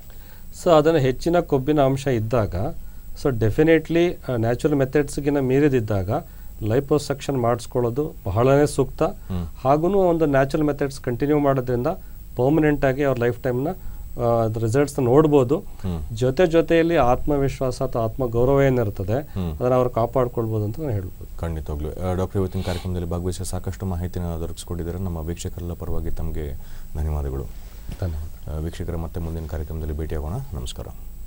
ಸೊ ಅದನ್ನು ಹೆಚ್ಚಿನ ಕೊಬ್ಬಿನ ಅಂಶ ಇದ್ದಾಗ ಸೊ ಡೆಫಿನೆಟ್ಲಿ ನ್ಯಾಚುರಲ್ ಮೆಥಡ್ಸ್ಗಿನ ಮೀರಿದಿದ್ದಾಗ ಲೈಪೋಸೆಕ್ಷನ್ ಮಾಡಿಸ್ಕೊಳ್ಳೋದು ಬಹಳನೇ ಸೂಕ್ತ ಹ್ಮ್. ಹಾಗೂ ಒಂದು ನ್ಯಾಚುರಲ್ ಮೆಥಡ್ಸ್ ಕಂಟಿನ್ಯೂ ಮಾಡೋದ್ರಿಂದ ಪರ್ಮನೆಂಟ್ ಆಗಿ ಅವ್ರ ಲೈಫ್ ಟೈಮ್ನ ರಿಸಲ್ಟ್ಸ್ನ ನೋಡ್ಬೋದು ಹ್ಮ್. ಜೊತೆ ಜೊತೆಯಲ್ಲಿ ಆತ್ಮವಿಶ್ವಾಸ ಅಥವಾ ಆತ್ಮಗೌರವ ಏನಿರ್ತದೆ ಹ್ಮ್. ಅದನ್ನು ಅವ್ರು ಕಾಪಾಡ್ಕೊಳ್ಬೋದು ಅಂತ ನಾನು ಹೇಳ್ಬೋದು ಖಂಡಿತವಾಗ್ಲೂ ಡಾಕ್ಟರ್ ಇವತ್ತಿನ ಕಾರ್ಯಕ್ರಮದಲ್ಲಿ ಭಾಗವಹಿಸಿ ಸಾಕಷ್ಟು ಮಾಹಿತಿನ ದೊರಕಿಸ್ಕೊಟ್ಟಿದ್ದಾರೆ ನಮ್ಮ ವೀಕ್ಷಕರೆಲ್ಲ ಪರವಾಗಿ ತಮಗೆ ಧನ್ಯವಾದಗಳು ಧನ್ಯವಾದ ಆ, ವೀಕ್ಷಕರ ಮತ್ತೆ ಮುಂದಿನ ಕಾರ್ಯಕ್ರಮದಲ್ಲಿ ಭೇಟಿಯಾಗೋಣ ನಮಸ್ಕಾರ